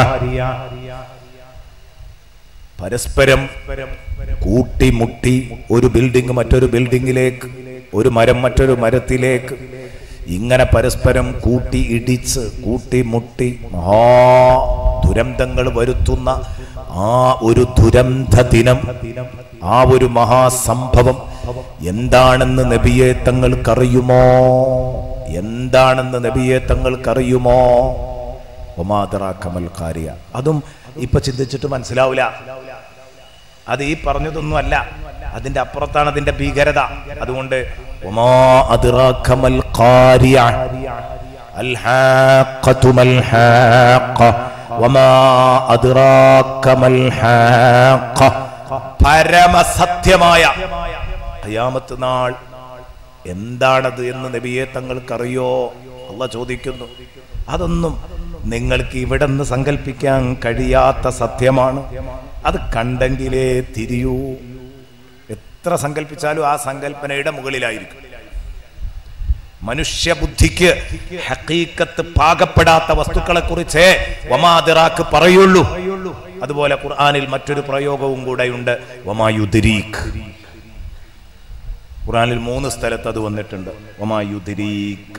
പരസ്പരം കൂട്ടിമുട്ടി ഒരു ബിൽഡിംഗ് മറ്റൊരു ബിൽഡിങ്ങിലേക്ക് ഒരു മരം മറ്റൊരു മരത്തിലേക്ക് ഇങ്ങനെ പരസ്പരം കൂട്ടി ഇടിച്ച് കൂട്ടിമുട്ടി മഹാ ദുരന്തങ്ങൾ വരുത്തുന്ന ആ ഒരു ദുരന്ത ദിനം ആ ഒരു മഹാസംഭവം എന്താണെന്ന് നബിയെ തങ്ങൾക്കറിയുമോ എന്താണെന്ന് നബിയെ തങ്ങൾക്കറിയുമോ ഒമാതറാക്കമൽ കാര്യ അതും ഇപ്പൊ ചിന്തിച്ചിട്ട് മനസ്സിലാവില്ല അത് ഈ പറഞ്ഞതൊന്നും അല്ല അതിന്റെ അപ്പുറത്താണ് അതിന്റെ ഭീകരത അതുകൊണ്ട് ഒമാ അദ്റാക്കമൽ ഖാരിയ الحاقة ما الحاقة وما أدراك ما الحاقة പരമസത്യമായ ഖിയാമത്ത് നാൾ എന്താണത് എന്ന് നബിയെ തങ്ങൾക്കറിയോ അല്ല ചോദിക്കുന്നു അതൊന്നും നിങ്ങൾക്ക് ഇവിടെ നിന്ന് സങ്കല്പിക്കാൻ കഴിയാത്ത സത്യമാണ് അത് കണ്ടെങ്കിലേ തിരിയൂ എത്ര സങ്കല്പിച്ചാലും ആ സങ്കല്പനയുടെ മുകളിലായിരിക്കും മനുഷ്യബുദ്ധിക്ക് ഹക്കീക്കത്ത് പാകപ്പെടാത്ത വസ്തുക്കളെ കുറിച്ച് വമാതിറാക്ക് പറയുള്ളൂ അതുപോലെ ഖുർആനിൽ മറ്റൊരു പ്രയോഗവും കൂടെയുണ്ട് വമായുദ്രീഖ് ഖുർആനിൽ മൂന്ന് സ്ഥലത്ത് അത് വന്നിട്ടുണ്ട് വമായുദ്രീഖ്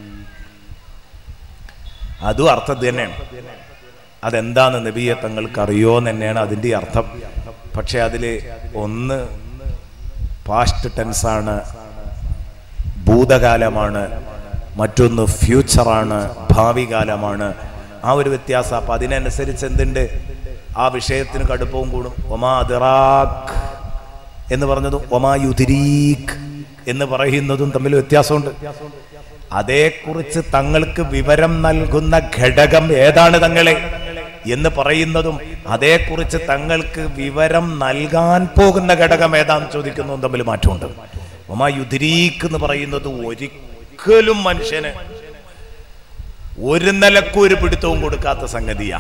അതും അർത്ഥം ഇത് തന്നെയാണ് അതെന്താന്ന് നബിയെ തങ്ങൾക്ക് അറിയോ എന്ന് തന്നെയാണ് അതിൻ്റെ അർത്ഥം പക്ഷെ അതിൽ ഒന്ന് പാസ്റ്റ് ടെൻസാണ് ഭൂതകാലമാണ് മറ്റൊന്ന് ഫ്യൂച്ചറാണ് ഭാവി കാലമാണ് ആ ഒരു വ്യത്യാസം അപ്പം അതിനനുസരിച്ച് എന്തുണ്ട് ആ വിഷയത്തിന് കടുപ്പവും കൂടും ഒമാ അതിറാഖ് എന്ന് പറഞ്ഞതും ഒമാ യുതിരീഖ് എന്ന് പറയുന്നതും തമ്മിൽ വ്യത്യാസമുണ്ട് അതേക്കുറിച്ച് തങ്ങൾക്ക് വിവരം നൽകുന്ന ഘടകം ഏതാണ് തങ്ങളെ എന്ന് പറയുന്നതും അതേക്കുറിച്ച് തങ്ങൾക്ക് വിവരം നൽകാൻ പോകുന്ന ഘടകം ഏതാണെന്ന് ചോദിക്കുന്നതും തമ്മിൽ മാറ്റമുണ്ട് ഒമാ യുതിരീക്ക് എന്ന് പറയുന്നത് ഒരിക്കലും മനുഷ്യന് ഒരു നിലക്കും ഒരു പിടുത്തവും കൊടുക്കാത്ത സംഗതിയാ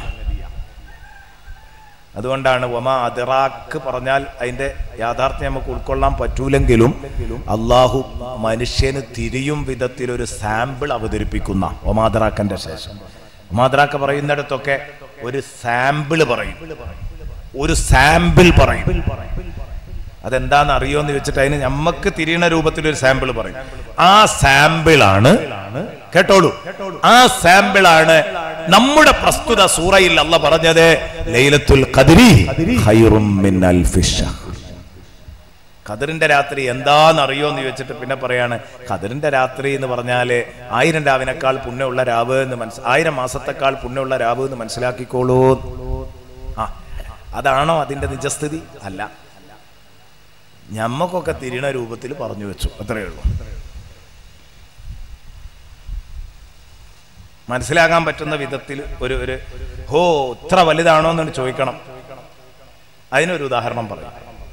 അതുകൊണ്ടാണ് ഒമ അതിറാക്ക് പറഞ്ഞാൽ അതിന്റെ യാഥാർത്ഥ്യം നമുക്ക് ഉൾക്കൊള്ളാൻ പറ്റൂലെങ്കിലും അള്ളാഹു മനുഷ്യന് തിരിയും വിധത്തിൽ ഒരു സാമ്പിൾ അവതരിപ്പിക്കുന്ന ഒമാദറാക്കന്റെ ശേഷം ഒമാദറാക്ക പറയുന്നിടത്തൊക്കെ ഒരു സാമ്പിൾ പറയും ഒരു സാമ്പിൾ പറയും അതെന്താന്ന് അറിയോന്ന് വെച്ചിട്ട് അതിന് നമുക്ക് തിരിയണ രൂപത്തിൽ ഒരു സാമ്പിൾ പറയും ആ സാമ്പിളാണ് കേട്ടോളൂ ആ സാമ്പിളാണ് നമ്മുടെ പ്രസ്തുത സൂറയിൽ അല്ല പറഞ്ഞത് ലൈലത്തുൽ ഖദ്രി ഖൈറും മിൻ അൽഫി ശഹ്ർ. ഖദറിന്റെ രാത്രി എന്താന്ന് അറിയോന്ന് ചോദിച്ചിട്ട് പിന്നെ പറയാണ് ഖദറിന്റെ രാത്രി എന്ന് പറഞ്ഞാല് ആയിരം രാവിനേക്കാൾ പുണ്യമുള്ള രാവ് എന്ന് മനസ്സ് ആയിരം മാസത്തെക്കാൾ പുണ്യമുള്ള രാവ് എന്ന് മനസ്സിലാക്കിക്കോളൂ ആ അതാണോ അതിന്റെ നിജസ്ഥിതി അല്ല ഞമ്മക്കൊക്കെ തിരിയണ രൂപത്തിൽ പറഞ്ഞു വെച്ചു അത്രയേ ഉള്ളൂ മനസ്സിലാകാൻ പറ്റുന്ന വിധത്തിൽ ഒരു ഒരു ഹോ ഇത്ര വലുതാണോ എന്ന് ചോദിക്കണം അതിനൊരു ഉദാഹരണം പറയും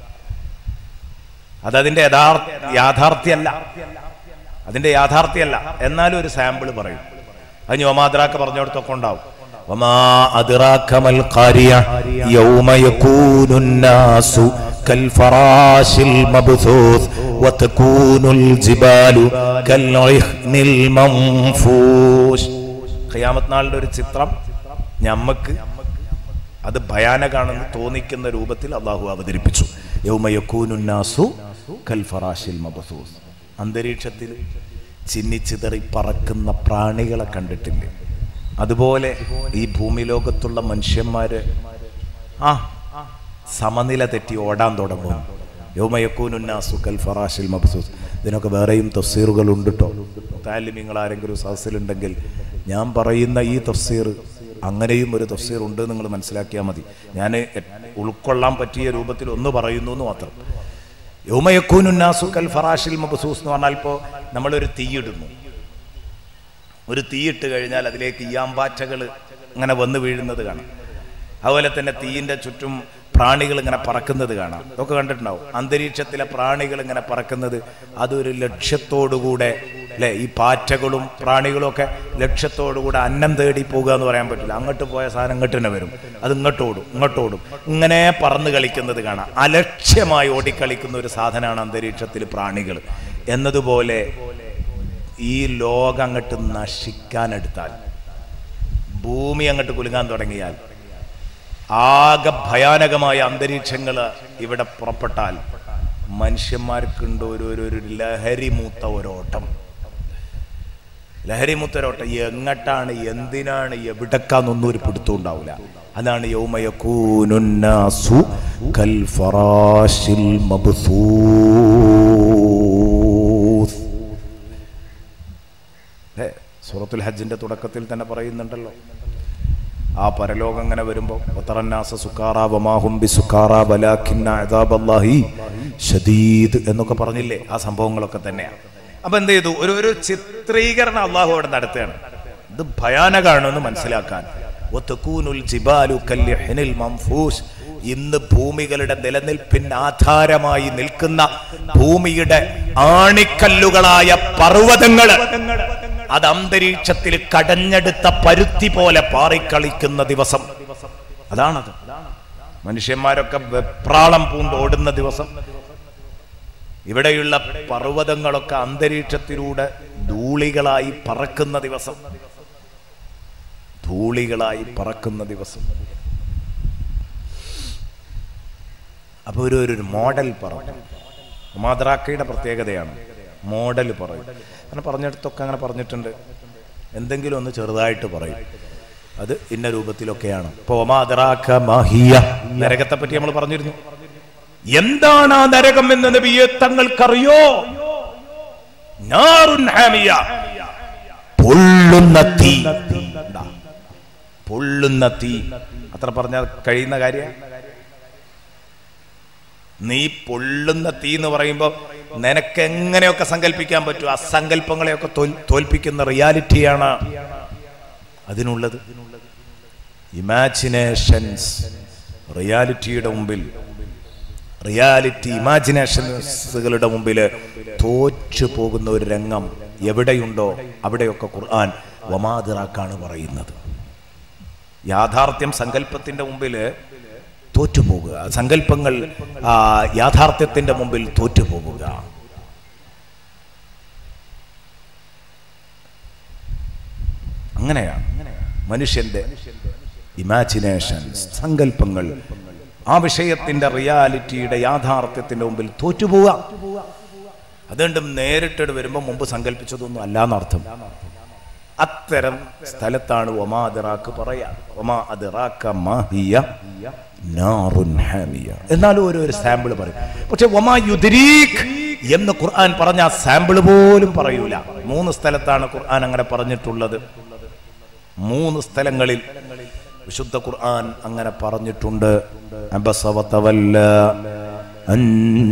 അതതിന്റെ യഥാർത്ഥ യാഥാർത്ഥ്യമല്ല അതിന്റെ യാഥാർത്ഥ്യമല്ല എന്നാലും ഒരു സാമ്പിൾ പറയും അത് ഞോമാദ്രാക്ക പറഞ്ഞിടത്തൊക്കെ ഉണ്ടാവും وما أدراك ما القارية يوم يكون الناس كالفراش المبثوث وتكون الجبال كالعهن المنفوش ഖിയാമത്ത് നാളിന്റെ ഒരു ചിത്രം ഞമ്മക്ക് അത് ഭയാനകാണെന്ന് തോന്നിക്കുന്ന രൂപത്തിൽ അള്ളാഹു അവതരിപ്പിച്ചു യൗമയക്കൂനുന്നാസു കൽ ഫറാഷിൽ മബസൂസ് അന്തരീക്ഷത്തിൽ ചിന്നിച്ചിതറി പറക്കുന്ന പ്രാണികളെ കണ്ടിട്ടില്ലേ അതുപോലെ ഈ ഭൂമി ലോകത്തുള്ള മനുഷ്യന്മാര് ആ സമനില തെറ്റി ഓടാൻ തുടങ്ങും യോമയക്കൂനുന്നാസു കൽ ഫറാഷിൽ മബ്സൂസ് ഇതിനൊക്കെ വേറെയും തഫ്സീറുകൾ ഉണ്ട് കേട്ടോ താലിമ്യങ്ങൾ ആരെങ്കിലും സദസ്സിലുണ്ടെങ്കിൽ ഞാൻ പറയുന്ന ഈ തഫ്സീർ അങ്ങനെയും ഒരു തഫ്സീർ ഉണ്ട് നിങ്ങൾ മനസ്സിലാക്കിയാൽ മതി ഞാൻ ഉൾക്കൊള്ളാൻ പറ്റിയ രൂപത്തിൽ ഒന്ന് പറയുന്നു എന്ന് മാത്രം യോമയക്കൂനുന്നാസു കൽ ഫറാഷിൽ മബ്സൂസ് എന്ന് പറഞ്ഞാൽ ഇപ്പോൾ നമ്മളൊരു തീയിടുന്നു ഒരു തീയിട്ട് കഴിഞ്ഞാൽ അതിലേക്ക് ഈയാമ്പാറ്റകൾ ഇങ്ങനെ വന്നു വീഴുന്നത് കാണാം അതുപോലെ തന്നെ തീയിൻ്റെ ചുറ്റും പ്രാണികൾ ഇങ്ങനെ പറക്കുന്നത് കാണാം ഇതൊക്കെ കണ്ടിട്ടുണ്ടാവും അന്തരീക്ഷത്തിലെ പ്രാണികൾ ഇങ്ങനെ പറക്കുന്നത് അതൊരു ലക്ഷ്യത്തോടുകൂടെ അല്ലെ ഈ പാറ്റകളും പ്രാണികളും ഒക്കെ ലക്ഷ്യത്തോടുകൂടെ അന്നം തേടി പോകുക എന്ന് പറയാൻ പറ്റില്ല അങ്ങോട്ട് പോയ സാധനം ഇങ്ങോട്ട് തന്നെ വരും അത് ഇങ്ങോട്ടോടും ഇങ്ങോട്ടോടും ഇങ്ങനെ പറന്ന് കളിക്കുന്നത് കാണാം അലക്ഷ്യമായി ഓടിക്കളിക്കുന്ന ഒരു സാധനമാണ് അന്തരീക്ഷത്തിൽ പ്രാണികൾ എന്നതുപോലെ ഈ ലോകം അങ്ങോട്ട് നശിക്കാനെടുത്താൽ ഭൂമി അങ്ങോട്ട് കുലുങ്ങാൻ തുടങ്ങിയാൽ ആകെ ഭയാനകമായ അന്തരീക്ഷങ്ങൾ ഇവിടെ പുറപ്പെട്ടാൽ മനുഷ്യന്മാർക്കുണ്ട് ഒരു ഒരു ഒരു ലഹരി മൂത്ത ഒരോട്ടം ലഹരി മൂത്ത ഒരോട്ടം എങ്ങട്ടാണ് എന്തിനാണ് എവിടക്കാന്നൊന്നും ഒരു പിടുത്തം ഉണ്ടാവില്ല അതാണ് യൗമയക്കൂനുന്നാസു കൽ ഫറാശിൽ മബ്സൂസ് ഏ, സൂറത്തുൽ ഹജ്ജിന്റെ തുടക്കത്തിൽ തന്നെ പറയുന്നുണ്ടല്ലോ ആ പരലോകം ഇങ്ങനെ വരുമ്പോൾ ഒത്തറന്നാസ സുക്കാറ വമാഹും ബി സുക്കാറ ബലാഖിന്ന അദാബല്ലാഹി ഷദീദ് എന്നൊക്കെ പറഞ്ഞില്ലേ ആ സംഭവങ്ങളൊക്കെ തന്നെയാണ് അപ്പൊ എന്ത് ചെയ്തു ഒരു ഒരു ചിത്രീകരണം അള്ളാഹു അവിടെ നടത്തുകയാണ് ഇത് ഭയാനകമാണെന്ന് മനസ്സിലാക്കാൻ ഒത്തക്കൂനുൽ ജിബാലു കല്യഹ്നിൽ മംഫൂസ് ഇന്ന് ഭൂമികളുടെ നിലനിൽപ്പിന് ആധാരമായി നിൽക്കുന്ന ഭൂമിയുടെ ആണിക്കല്ലുകളായ പർവ്വതങ്ങള് അത് അന്തരീക്ഷത്തിൽ കടഞ്ഞെടുത്ത പരുത്തി പോലെ പാറിക്കളിക്കുന്ന ദിവസം അതാണത് മനുഷ്യന്മാരൊക്കെ വെപ്രാളം പൂണ്ട് ഓടുന്ന ദിവസം ഇവിടെയുള്ള പർവ്വതങ്ങളൊക്കെ അന്തരീക്ഷത്തിലൂടെ ധൂളികളായി പറക്കുന്ന ദിവസം ധൂളികളായി പറക്കുന്ന ദിവസം അപ്പൊ ഒരു ഒരു മോഡൽ പറഞ്ഞു മാദ്രാക്കയുടെ പ്രത്യേകതയാണ് മോഡൽ പറയും അങ്ങനെ പറഞ്ഞിടത്തൊക്കെ അങ്ങനെ പറഞ്ഞിട്ടുണ്ട് എന്തെങ്കിലും ഒന്ന് ചെറുതായിട്ട് പറയും അത് ഇന്ന രൂപത്തിലൊക്കെയാണ് ഇപ്പൊ ഒമാദറാക്ക മാഹിയ നരകത്തെ പറ്റി നമ്മൾ പറഞ്ഞിരുന്നു എന്താണ് ആ നരകം എന്ന് നബിയെ തങ്ങൾക്കറിയോ നാറുൻ ഹാമിയ. പൊള്ളുന്ന തീ എന്താ? പൊള്ളുന്ന തീ അത്ര പറഞ്ഞാൽ കഴിയുന്ന കാര്യം നീ പൊള്ളുന്ന തീ എന്ന് പറയുമ്പോൾ നിനക്ക് എങ്ങനെയൊക്കെ സങ്കല്പിക്കാൻ പറ്റും അസങ്കല്പങ്ങളെയൊക്കെ തോൽ- തോൽപ്പിക്കുന്ന റിയാലിറ്റിയാണ് അതിനുള്ളത് ഇമാജിനേഷൻസ് റിയാലിറ്റിയുടെ മുമ്പിൽ റിയാലിറ്റി ഇമാജിനേഷൻസുകളുടെ മുമ്പിൽ തോറ്റു പോകുന്ന ഒരു രംഗം എവിടെയുണ്ടോ അവിടെയൊക്കെ ഖുർആൻ വമാതിറാക്കാണ് പറയുന്നത് യാഥാർത്ഥ്യം സങ്കല്പത്തിന്റെ മുമ്പിൽ തോറ്റുപോകുക സങ്കല്പങ്ങൾ ആ, യാഥാർത്ഥ്യത്തിന്റെ മുമ്പിൽ തോറ്റുപോകുക അങ്ങനെയാണ് മനുഷ്യന്റെ ഇമാജിനേഷൻസ് സങ്കല്പങ്ങൾ ആ വിഷയത്തിന്റെ റിയാലിറ്റിയുടെ യാഥാർത്ഥ്യത്തിന്റെ മുമ്പിൽ തോറ്റുപോവുക അതുകൊണ്ടും നേരിട്ട് വരുമ്പോൾ മുമ്പ് സങ്കല്പിച്ചതൊന്നും അല്ലാന്നർത്ഥം അത്തരം സ്ഥലത്താണ് ഒമാ അതിറാക്ക് പറയാ ഒമാ അതിറാക്ക മാഹിയ നാറുൻ ഹാമിയ എന്നാലും ഒരു ഒരു സാമ്പിൾ പറയും പക്ഷെ ഒമാ യുദ്രീഖ് എന്ന് ഖുർആൻ പറഞ്ഞ ആ സാമ്പിൾ പോലും പറയൂല മൂന്ന് സ്ഥലത്താണ് ഖുർആൻ അങ്ങനെ പറഞ്ഞിട്ടുള്ളത് മൂന്ന് സ്ഥലങ്ങളിൽ വിശുദ്ധ ഖുർആൻ അങ്ങനെ പറഞ്ഞിട്ടുണ്ട് അബസ വതവല്ല അൻ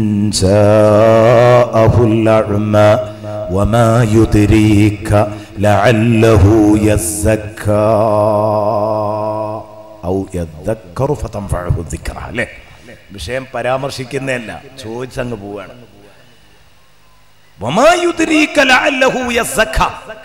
ജാഅഹുൽ അഅ്മ വമാ യുദ്രീക ലഅല്ലഹു യസ്സക്കാ ഔ യദ്ദക്കറു ഫതൻഫഅഹു ദിക്റ അല്ലേ വിഷയം പരാമർശിക്കുന്നതല്ല ചോദിച്ചങ്ങ് പോവാണ് വമാ യുദ്രീക ലഅല്ലഹു യസ്സക്കാ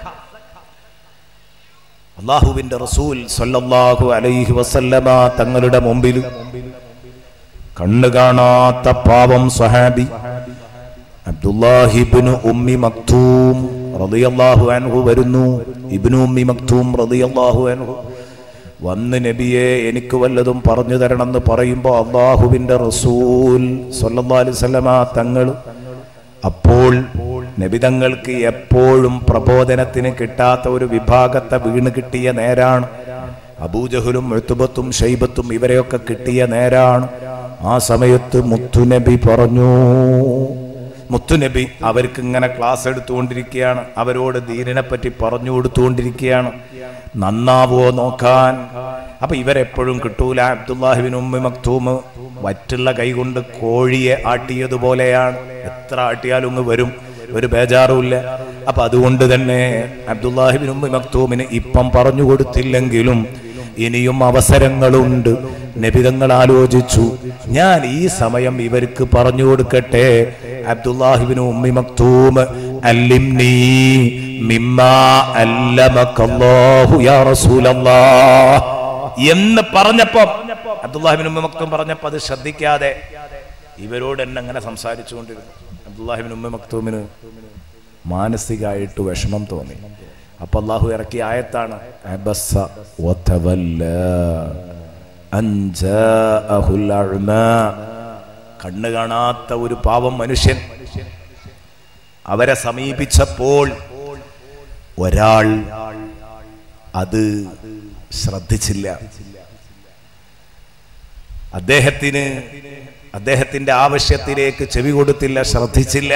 അള്ളാഹുവിന്റെ റസൂൽ സല്ലല്ലാഹു അലൈഹി വസല്ലമ തങ്ങളുടെ മുമ്പിൽ കണ്ണു കാണാത്ത പാവം സഹാബി അബ്ദുല്ലാഹിബ്നു ഉമ്മി മക്തൂം റളിയല്ലാഹു അൻഹു വരുന്നു ഇബ്നു ഉമ്മി മക്തൂം റളിയല്ലാഹു അൻഹു വന്ന് നബിയെ എനിക്ക് വല്ലതും പറഞ്ഞു തരണമെന്ന് പറയുമ്പോൾ അള്ളാഹുവിൻ്റെ റസൂൽ സല്ലല്ലാഹു അലൈഹി വസല്ലമ തങ്ങൾ അപ്പോൾ നബിതങ്ങൾക്ക് എപ്പോഴും പ്രബോധനത്തിന് കിട്ടാത്ത ഒരു വിഭാഗത്തെ വീണ് കിട്ടിയ നേരാണ് അബൂജഹലും എഴുത്തുബത്തും ഷൈബത്തും ഇവരെയൊക്കെ കിട്ടിയ നേരാണ് ആ സമയത്ത് മുത്തുനബി പറഞ്ഞു മുത്തുനബി അവർക്ക് ഇങ്ങനെ ക്ലാസ് എടുത്തുകൊണ്ടിരിക്കുകയാണ് അവരോട് ദീനിനെ പറ്റി പറഞ്ഞു കൊടുത്തുകൊണ്ടിരിക്കുകയാണ് നന്നാവോ നോക്കാൻ അപ്പൊ ഇവരെപ്പോഴും കിട്ടൂല അബ്ദുല്ലാഹിബിൻ ഉമ്മി മക്തൂമ് വറ്റുള്ള കൈകൊണ്ട് കോഴിയെ ആട്ടിയതുപോലെയാണ് എത്ര ആട്ടിയാലും അങ്ങ് വരും ഒരു ബേജാറുമില്ല അപ്പൊ അതുകൊണ്ട് തന്നെ അബ്ദുല്ലാഹിബിൻ ഉമ്മി മക്തൂമിന് ഇപ്പം പറഞ്ഞു കൊടുത്തില്ലെങ്കിലും ഇനിയും അവസരങ്ങളുണ്ട് നബിതങ്ങൾ ആലോചിച്ചു ഞാൻ ഈ സമയം ഇവർക്ക് പറഞ്ഞു കൊടുക്കട്ടെ അബ്ദുല്ലാഹിബിൻ ഉമ്മി മക്തൂം അല്ലിംനീ മിമ്മാ അല്ലമക്കല്ലാഹു യാ റസൂലല്ലാഹ് എന്ന് പറഞ്ഞപ്പോ അബ്ദുല്ലാഹിബിൻ ഉമ്മ മക്തും പറഞ്ഞപ്പോ അത് ശ്രദ്ധിക്കാതെ ഇവരോട് എന്നെ അങ്ങനെ സംസാരിച്ചുകൊണ്ടിരുന്നു അബ്ദുല്ലാഹിബിൻ ഉമ്മ മക്തൂമിന് മാനസികമായിട്ട് വിഷമം തോന്നി അപ്പൊ അള്ളാഹു ഇറക്കിയ ആയത്താണ് അബസ വതവല്ല അൻ ജാഅഹുൽ അഅ്മ. കണ്ണ് കാണാത്ത ഒരു പാവം മനുഷ്യൻ അവരെ സമീപിച്ചപ്പോൾ ഒരാൾ അത് ശ്രദ്ധിച്ചില്ല അദ്ദേഹത്തിന് അദ്ദേഹത്തിന്റെ ആവശ്യത്തിലേക്ക് ചെവി കൊടുത്തില്ല ശ്രദ്ധിച്ചില്ല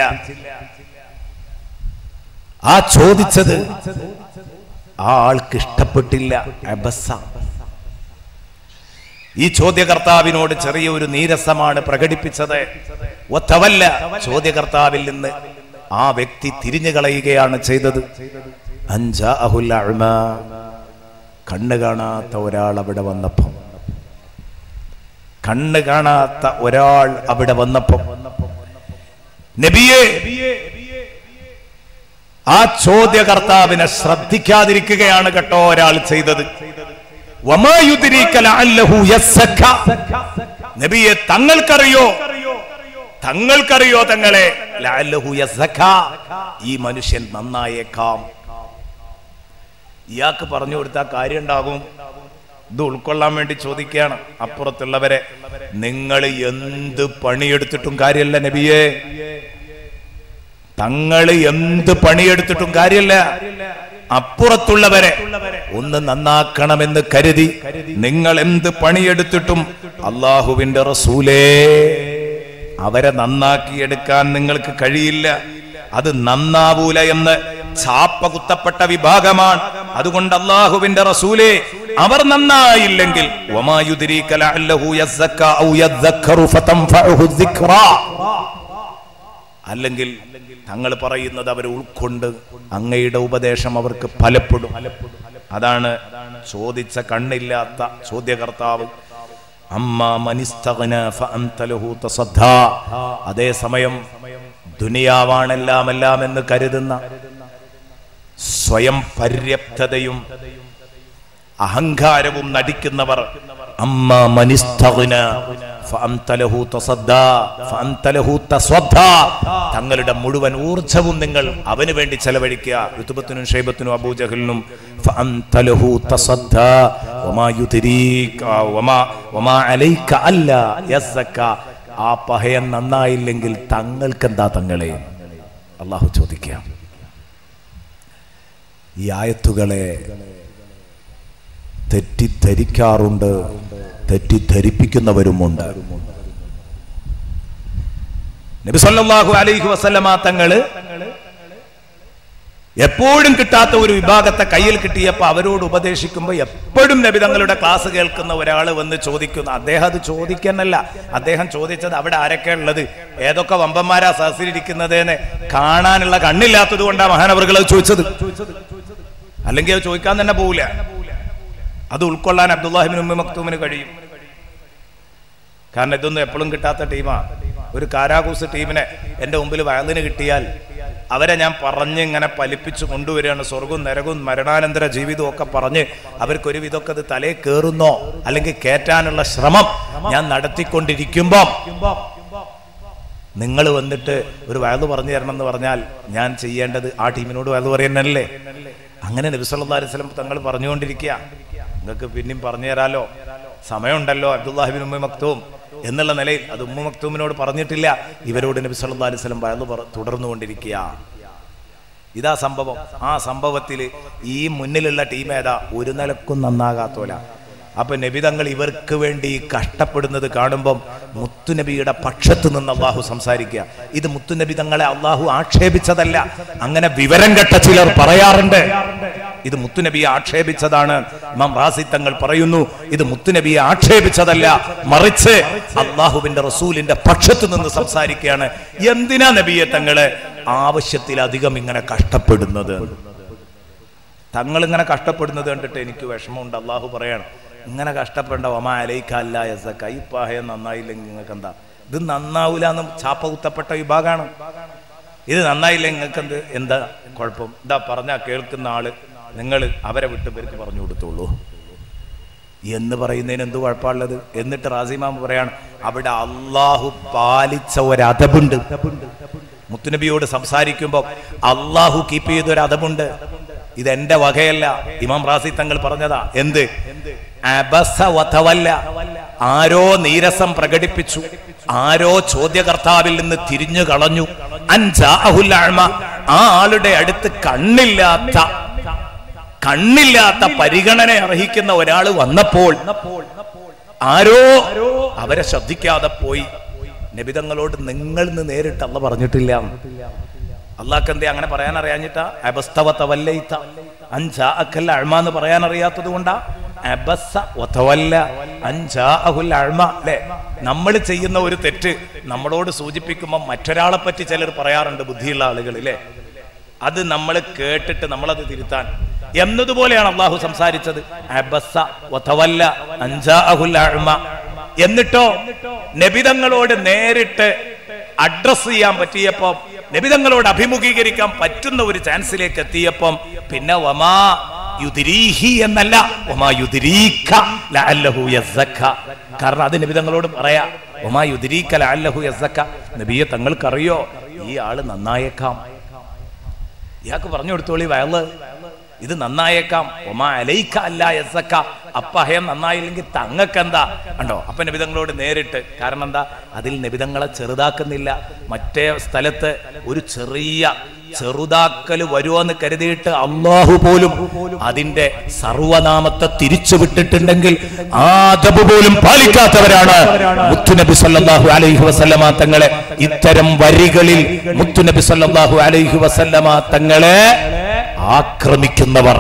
ആ ചോദിച്ചത് ആ ആൾക്ക് ഇഷ്ടപ്പെട്ടില്ല അബസ ഈ ചോദ്യകർത്താവിനോട് ചെറിയ ഒരു നീരസമാണ് പ്രകടിപ്പിച്ചത് ഒത്തവല്ല ചോദ്യകർത്താവിൽ നിന്ന് ആ വ്യക്തി തിരിഞ്ഞു കളയുകയാണ് ചെയ്തത് അഞ്ചാ അഹുൽ അഅ്മ. കണ്ണ് കാണാത്ത ഒരാൾ അവിടെ വന്നപ്പം കണ്ണ് കാണാത്ത ഒരാൾ അവിടെ വന്നപ്പം നബിയെ ആ ചോദ്യകർത്താവിനെ ശ്രദ്ധിക്കാതിരിക്കുകയാണ് കേട്ടോ ഒരാൾ ചെയ്തത് വമാ യുദ്രീക ലഅല്ലഹു യസ്സക്ക. നബിയെ തങ്ങൾക്കറിയോ തങ്ങൾക്കറിയോ തങ്ങളെ ലഅല്ലഹു യസ്സക്ക. ഈ മനുഷ്യൻ നന്നായേക്കാം ഇയാൾക്ക് പറഞ്ഞു കൊടുത്താൽ കാര്യം ഉണ്ടാകും ഇത് ഉൾക്കൊള്ളാൻ വേണ്ടി ചോദിക്കുകയാണ് അപ്പുറത്തുള്ളവരെ നിങ്ങൾ എന്ത് പണിയെടുത്തിട്ടും കാര്യമല്ല നബിയെ തങ്ങൾ എന്ത് പണിയെടുത്തിട്ടും കാര്യമല്ല അപ്പുറത്തുള്ളവരെ ഒന്ന് നന്നാക്കണമെന്ന് കരുതി നിങ്ങൾ എന്ത് പണിയെടുത്തിട്ടും അള്ളാഹുവിന്റെ റസൂലേ അവരെ നന്നാക്കിയെടുക്കാൻ നിങ്ങൾക്ക് കഴിയില്ല അത് നന്നാവൂല എന്ന് ചാപ്പ കുത്തപ്പെട്ട വിഭാഗമാണ് അതുകൊണ്ട് അള്ളാഹുവിന്റെ റസൂലേ അവർ നന്നായില്ലെങ്കിൽ വമാ യുദ്രീക ലഅല്ലഹു യസ്സക്ക ഔ യദ്ദക്കറു ഫതൻഫഉഹു الذിക്റാ അല്ലെങ്കിൽ തങ്ങൾ പറയുന്നത് അവർ ഉൾക്കൊണ്ട് അങ്ങയുടെ ഉപദേശം അവർക്ക് ഫലപ്പെടും അതാണ് ചോദിച്ച കണ്ണില്ലാത്ത ചോദ്യകർത്താവ് അമ്മ മനിസ്തഗ്ന ഫഅൻത ലഹു തസദ്ദാ. അതേസമയം ദുനിയാവാണെല്ലാം എല്ലാം എന്ന് കരുതുന്ന സ്വയം പര്യാപ്തതയും അഹങ്കാരവും നടിക്കുന്നവർ അമ്മ മനിസ്തഗ്ന ഫഅൻത ലഹു തസദ്ദാ. ഫഅൻത ലഹു തസ്വദ്ദാ. തങ്ങളുടെ മുഴുവൻ ഊർജവും നിങ്ങൾ അവന് വേണ്ടി ചെലവഴിക്കുക ഋതുബത്തിനും ഷൈബത്തിനും അബൂജഹലിനും ഫഅൻത ലഹു തസദ്ദാ. വമാ യുദ്രീക വമാ വമാ അലൈക അല്ല യസ്സക്ക. ആ പഹയൻ നന്നായില്ലെങ്കിൽ തങ്ങൾക്കെന്താ തങ്ങളെ അള്ളാഹു ചോദിക്കാം ഈ ആയത്തുകളെ തെറ്റിദ്ധരിക്കാറുണ്ട് തെറ്റിദ്ധരിപ്പിക്കുന്നവരുമുണ്ട് നബി സല്ലല്ലാഹു അലൈഹി വസല്ലമ തങ്ങള് എപ്പോഴും കിട്ടാത്ത ഒരു വിഭാഗത്തെ കയ്യിൽ കിട്ടിയപ്പോൾ അവരോട് ഉപദേശിക്കുമ്പോൾ എപ്പോഴും നബി തങ്ങളുടെ ക്ലാസ് കേൾക്കുന്ന ഒരാൾ വന്ന് ചോദിക്കുന്നു അദ്ദേഹം അത് ചോദിക്കാനല്ല അദ്ദേഹം ചോദിച്ചത് അവിടെ ആരൊക്കെ ഉള്ളത് ഏതൊക്കെ വമ്പന്മാരാ സഹസിരിക്കുന്നതെന്ന് കാണാനുള്ള കണ്ണില്ലാത്തത് കൊണ്ടാണ് മഹാനവറുകൾ അത് ചോദിച്ചത് അല്ലെങ്കിൽ അത് ചോദിക്കാൻ തന്നെ പോവില്ല അത് ഉൾക്കൊള്ളാൻ അബ്ദുല്ലാഹിബിൻ ഉമ്മ മക്തൂമിന് കഴിയും കാരണം ഇതൊന്നും എപ്പോഴും കിട്ടാത്ത ടീമാ ഒരു കാരാകൂസ് ടീമിനെ എൻ്റെ മുമ്പിൽ വയലിന് കിട്ടിയാൽ അവരെ ഞാൻ പറഞ്ഞ് ഇങ്ങനെ പലിപ്പിച്ച് കൊണ്ടുവരികയാണ് സ്വർഗവും നരകവും മരണാനന്തര ജീവിതവും ഒക്കെ പറഞ്ഞ് അവർക്കൊരു വിധമൊക്കെ അത് തലേ കയറുന്നോ അല്ലെങ്കിൽ കയറ്റാനുള്ള ശ്രമം ഞാൻ നടത്തിക്കൊണ്ടിരിക്കുമ്പോൾ നിങ്ങൾ വന്നിട്ട് ഒരു വയല് പറഞ്ഞു തരണം എന്ന് പറഞ്ഞാൽ ഞാൻ ചെയ്യേണ്ടത് ആ ടീമിനോട് വയല് പറയുന്നല്ലേ അങ്ങനെ നബി സല്ലല്ലാഹു അലൈഹി വസല്ലം തങ്ങൾ പറഞ്ഞുകൊണ്ടിരിക്കുക നിങ്ങൾക്ക് പിന്നെയും പറഞ്ഞു തരാലോ സമയമുണ്ടല്ലോ അബ്ദുല്ലാഹിബിൻ ഉമ്മ മക്തൂം എന്നുള്ള നിലയിൽ അത് ഉമ്മ മക്തൂമിനോട് പറഞ്ഞിട്ടില്ല ഇവരോട് നബി സല്ലല്ലാഹു അലൈഹി വസല്ലം വയലു തുടർന്നുകൊണ്ടിരിക്കുക ഇതാ സംഭവം ആ സംഭവത്തിൽ ഈ മുന്നിലുള്ള ടീം ഏതാ ഒരു നിലക്കും നന്നാകാത്തോല അപ്പൊ നബിതങ്ങൾ ഇവർക്ക് വേണ്ടി കഷ്ടപ്പെടുന്നത് കാണുമ്പം മുത്തുനബിയുടെ പക്ഷത്ത് നിന്ന് അള്ളാഹു സംസാരിക്കുക ഇത് മുത്തുനബി തങ്ങളെ അള്ളാഹു ആക്ഷേപിച്ചതല്ല അങ്ങനെ വിവരം കെട്ട ചിലർ പറയാറുണ്ട് ഇത് മുത്തുനബിയെ ആക്ഷേപിച്ചതാണ് ഇമാം റാസി തങ്ങൾ പറയുന്നു ഇത് മുത്തുനബിയെ ആക്ഷേപിച്ചതല്ല മറിച്ച് അള്ളാഹുവിന്റെ റസൂലിന്റെ പക്ഷത്ത് നിന്ന് സംസാരിക്കുകയാണ് എന്തിനാ നബിയെ തങ്ങള് ആവശ്യത്തിലധികം ഇങ്ങനെ കഷ്ടപ്പെടുന്നത് തങ്ങൾ ഇങ്ങനെ കഷ്ടപ്പെടുന്നത് കണ്ടിട്ട് എനിക്ക് വിഷമമുണ്ട് അള്ളാഹു പറയാണ് ഇങ്ങനെ കഷ്ടപ്പെടേണ്ട ഒമ അലൈക്കല്ല യസക്ക ഈ പാഹയം നന്നായില്ലെങ്കിൽ നിങ്ങൾക്ക് എന്താ ഇത് നന്നാവൂല എന്ന് ചാപ്പ കുത്തപ്പെട്ട വിഭാഗമാണ് ഇത് നന്നായില്ലെങ്കിൽ നിങ്ങൾക്ക് എന്ത് എന്താ കുഴപ്പം ഇതാ പറഞ്ഞാ കേൾക്കുന്ന ആള് നിങ്ങൾ അവരെ വിട്ട് പേർക്ക് പറഞ്ഞു കൊടുത്തോളൂ എന്ന് പറയുന്നതിന് എന്ത് കുഴപ്പമുള്ളത് എന്നിട്ട് റാസിമാമ പറയാണ് അവിടെ അള്ളാഹു പാലിച്ച ഒരു അതബുണ്ട് മുത്തുനബിയോട് സംസാരിക്കുമ്പോൾ അള്ളാഹു കീപ്പ് ചെയ്ത ഒരു അതബുണ്ട് ഇത് എന്റെ വകയല്ല ഇമാം റാസി തങ്ങൾ പറഞ്ഞതാ എന്ത് അബസ വതവല്ല ആരോ നീരസം പ്രകടിപ്പിച്ചു ആരോ ചോദ്യകർത്താവിൽ നിന്ന് തിരിഞ്ഞു കളഞ്ഞു അൻജാഅഹുൽ അഅ്മ. ആ ആളുടെ അടുത്ത് കണ്ണില്ലാത്ത കണ്ണില്ലാത്ത പരിഗണന അർഹിക്കുന്ന ഒരാൾ വന്നപ്പോൾ ആരോ അവരെ ശ്രദ്ധിക്കാതെ പോയി നബിതങ്ങളോട് നിങ്ങൾ നിന്ന് നേരിട്ട് അല്ല പറഞ്ഞിട്ടില്ല അള്ളാഹ് എന്തേ അങ്ങനെ പറയാൻ അറിയാഞ്ഞിട്ടാ അബസ്തവ തവല്ലയിത്ത അഞ്ചാ അക്കല്ല അഴ്മ എന്ന് പറയാൻ അറിയാത്തത് കൊണ്ടാ അബസ്സ വതവല്ല അഞ്ചാ അഹുൽ അഴ്മ അല്ലെ നമ്മൾ ചെയ്യുന്ന ഒരു തെറ്റ് നമ്മളോട് സൂചിപ്പിക്കുമ്പോൾ മറ്റൊരാളെ പറ്റി ചിലർ പറയാറുണ്ട് ബുദ്ധിയുള്ള ആളുകൾ അല്ലേ അത് നമ്മൾ കേട്ടിട്ട് നമ്മളത് തിരുത്താൻ എന്നതുപോലെയാണ് അള്ളാഹു സംസാരിച്ചത് അബസ്സ വതവല്ല അഞ്ചാഅഹുൽ അഅ്മ. എന്നിട്ടോ നബിതങ്ങളോട് നേരിട്ട് അഡ്രസ് ചെയ്യാൻ പറ്റിയപ്പം നബിതങ്ങളോട് അഭിമുഖീകരിക്കാൻ പറ്റുന്ന ഒരു ചാൻസിലേക്ക് എത്തിയപ്പം പിന്നെ വമാ യുദ്രീഹി എന്നല്ല വമാ യുദ്രീക ലഅല്ലഹു യസ്സക്ക കാരണം അത് നബിതങ്ങളോട് പറയാ വമാ യുദ്രീക ലഅല്ലഹു യസ്സക്ക നബിയെ തങ്ങൾക്കറിയോ ഈ ആള് നന്നായേക്കാം ഇയാൾക്ക് പറഞ്ഞു കൊടുത്തോളി വയല് ഇത് നന്നായേക്കാം ഒമാ അലൈക്ക അല്ല എസക്ക അപ്പഹയം നന്നായില്ലെങ്കിൽ തങ്ങക്കെന്താ കണ്ടോ അപ്പൊ നബിതങ്ങളോട് നേരിട്ട് കാരണം എന്താ അതിൽ നബിതങ്ങളെ ചെറുതാക്കുന്നില്ല മറ്റേ സ്ഥലത്ത് ഒരു ചെറിയ ചെറുതാക്കൽ വരുമെന്ന് കരുതിയിട്ട് അള്ളാഹു പോലും അതിന്റെ സർവനാമത്തെ തിരിച്ചു വിട്ടിട്ടുണ്ടെങ്കിൽ ആദബ് പോലും പാലിക്കാത്തവരാണ് മുത്തുനബി സല്ലല്ലാഹു അലൈഹി വസല്ലമ തങ്ങളെ ഇത്തരം വരികളിൽ മുത്തുനബി സല്ലല്ലാഹു അലൈഹി വസല്ലമ തങ്ങളെ ആക്രമിക്കുന്നവർ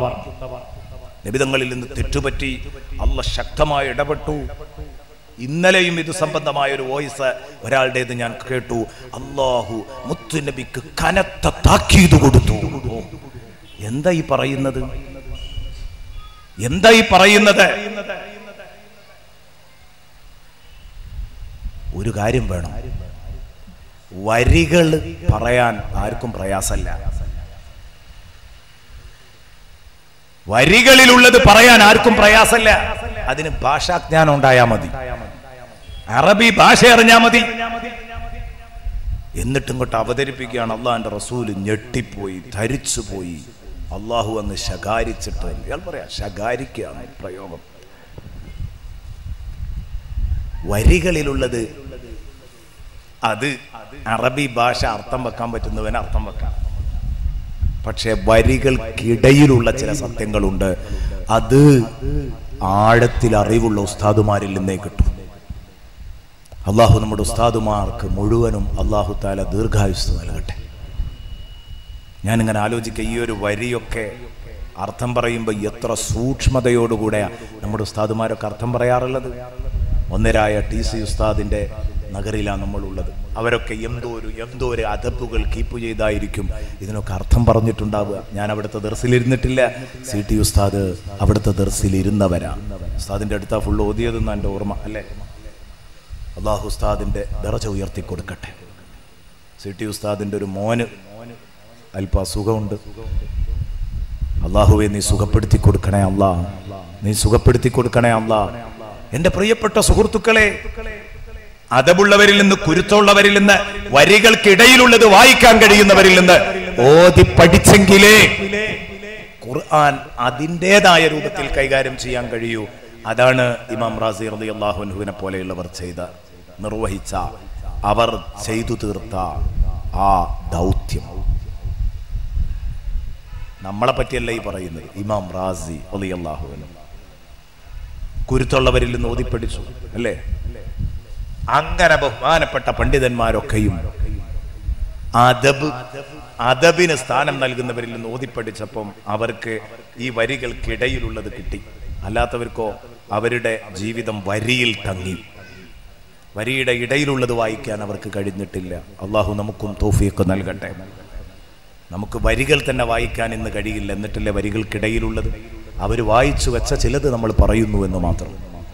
നിബിതങ്ങളിൽ നിന്ന് തെറ്റുപറ്റി അല്ല ശക്തമായി ഇടപെട്ടു ഇന്നലെയും ഇത് സംബന്ധമായ ഒരു വോയിസ് ഒരാളുടേത് ഞാൻ കേട്ടു അള്ളാഹു മുത്തുനബിക്ക് കനത്ത താക്കീത് കൊടുത്തു എന്താ ഈ പറയുന്നത് എന്താ ഈ പറയുന്നത് ഒരു കാര്യം വേണം വരികൾ പറയാൻ ആർക്കും പ്രയാസമല്ല വരികളിലുള്ളത് പറയാൻ ആർക്കും പ്രയാസമല്ല അതിന് ഭാഷാജ്ഞാനം ഉണ്ടായാൽ മതി അറബി ഭാഷ അറിഞ്ഞാൽ മതി എന്നിട്ടും ഇങ്ങോട്ട് അവതരിപ്പിക്കുകയാണ് അള്ളാഹിന്റെ റസൂല് ഞെട്ടിപ്പോയി ധരിച്ചു പോയി അള്ളാഹു അങ്ങ് ശകാരിച്ചിട്ട് ഇയാൾ പറയാ ശകാരിക്കുകയാണ് പ്രയോഗം വരികളിലുള്ളത് അത് അറബി ഭാഷ അർത്ഥം വെക്കാൻ പറ്റുന്നവന് അർത്ഥം വെക്കാം പക്ഷെ വരികൾക്കിടയിലുള്ള ചില സത്യങ്ങളുണ്ട് അത് ആഴത്തിൽ അറിവുള്ള ഉസ്താദുമാരിൽ നിന്നേ കിട്ടും അള്ളാഹു നമ്മുടെ ഉസ്താദുമാർക്ക് മുഴുവനും അള്ളാഹു താല ദീർഘായുസ് നൽകട്ടെ ഞാനിങ്ങനെ ആലോചിക്കുക ഈ ഒരു വരിയൊക്കെ അർത്ഥം പറയുമ്പോൾ എത്ര സൂക്ഷ്മതയോടുകൂടെ നമ്മുടെ ഉസ്താദുമാരൊക്കെ അർത്ഥം പറയാറുള്ളത് ഒന്നരായ ടി സി ഉസ്താദിൻ്റെ നഗരിലാണ് നമ്മളുള്ളത് അവരൊക്കെ എന്തോ ഒരു എന്തോ ഒരു അതപ്പുകൾ കീപ്പ് ചെയ്തായിരിക്കും ഇതിനൊക്കെ അർത്ഥം പറഞ്ഞിട്ടുണ്ടാവുക ഞാൻ അവിടുത്തെ ദർസിലിരുന്നിട്ടില്ല സി ടി ഉസ്താദ് അവിടുത്തെ ദർസിലിരുന്നവരാ ഉസ്താദിൻ്റെ അടുത്താ ഫുൾ ഓതിയതെന്ന് എൻ്റെ ഓർമ്മ അല്ലേ അള്ളാഹു ഉസ്താദിൻ്റെ ദറജ ഉയർത്തി കൊടുക്കട്ടെ സി ടി ഉസ്താദിൻ്റെ ഒരു മോന് അല്പ അസുഖമുണ്ട് അള്ളാഹുവെ നീ സുഖപ്പെടുത്തി കൊടുക്കണേ അല്ലാ നീ സുഖപ്പെടുത്തി കൊടുക്കണേ അല്ലാ എന്റെ പ്രിയപ്പെട്ട സുഹൃത്തുക്കളെ അതവുള്ളവരിൽ നിന്ന് കുരുത്തുള്ളവരിൽ നിന്ന് വരികൾക്കിടയിലുള്ളത് വായിക്കാൻ കഴിയുന്നവരിൽ നിന്ന് ഓതി പഠിച്ചെങ്കിലേ ഖുർആൻ അതിൻ്റെതായ രൂപത്തിൽ കൈകാര്യം ചെയ്യാൻ കഴിയൂ അതാണ് ഇമാം റാസി റതി അള്ളാഹുനുവിനെ പോലെയുള്ളവർ ചെയ്ത നിർവഹിച്ച അവർ ചെയ്തു തീർത്ത ആ ദൗത്യം നമ്മളെ പറ്റിയല്ല ഈ പറയുന്നത് ഇമാം റാസി അലി അള്ളാഹുവിനും കുരുത്തുള്ളവരിൽ നിന്ന് ഓതിപ്പടിച്ചു അല്ലേ അങ്ങനെ ബഹുമാനപ്പെട്ട പണ്ഡിതന്മാരൊക്കെയും അദബ് അദബിന് സ്ഥാനം നൽകുന്നവരിൽ നിന്ന് ഓതിപ്പടിച്ചപ്പം അവർക്ക് ഈ വരികൾക്കിടയിലുള്ളത് കിട്ടി അല്ലാത്തവർക്കോ അവരുടെ ജീവിതം വരിയിൽ തങ്ങി വരിയുടെ ഇടയിലുള്ളത് വായിക്കാൻ അവർക്ക് കഴിഞ്ഞിട്ടില്ല അള്ളാഹു നമുക്കും തോഫിയൊക്കെ നൽകട്ടെ നമുക്ക് വരികൾ തന്നെ വായിക്കാൻ ഇന്ന് കഴിയില്ല എന്നിട്ടല്ലേ വരികൾക്കിടയിലുള്ളത് അവർ വായിച്ചു വെച്ച ചിലത് നമ്മൾ പറയുന്നു എന്ന് മാത്രം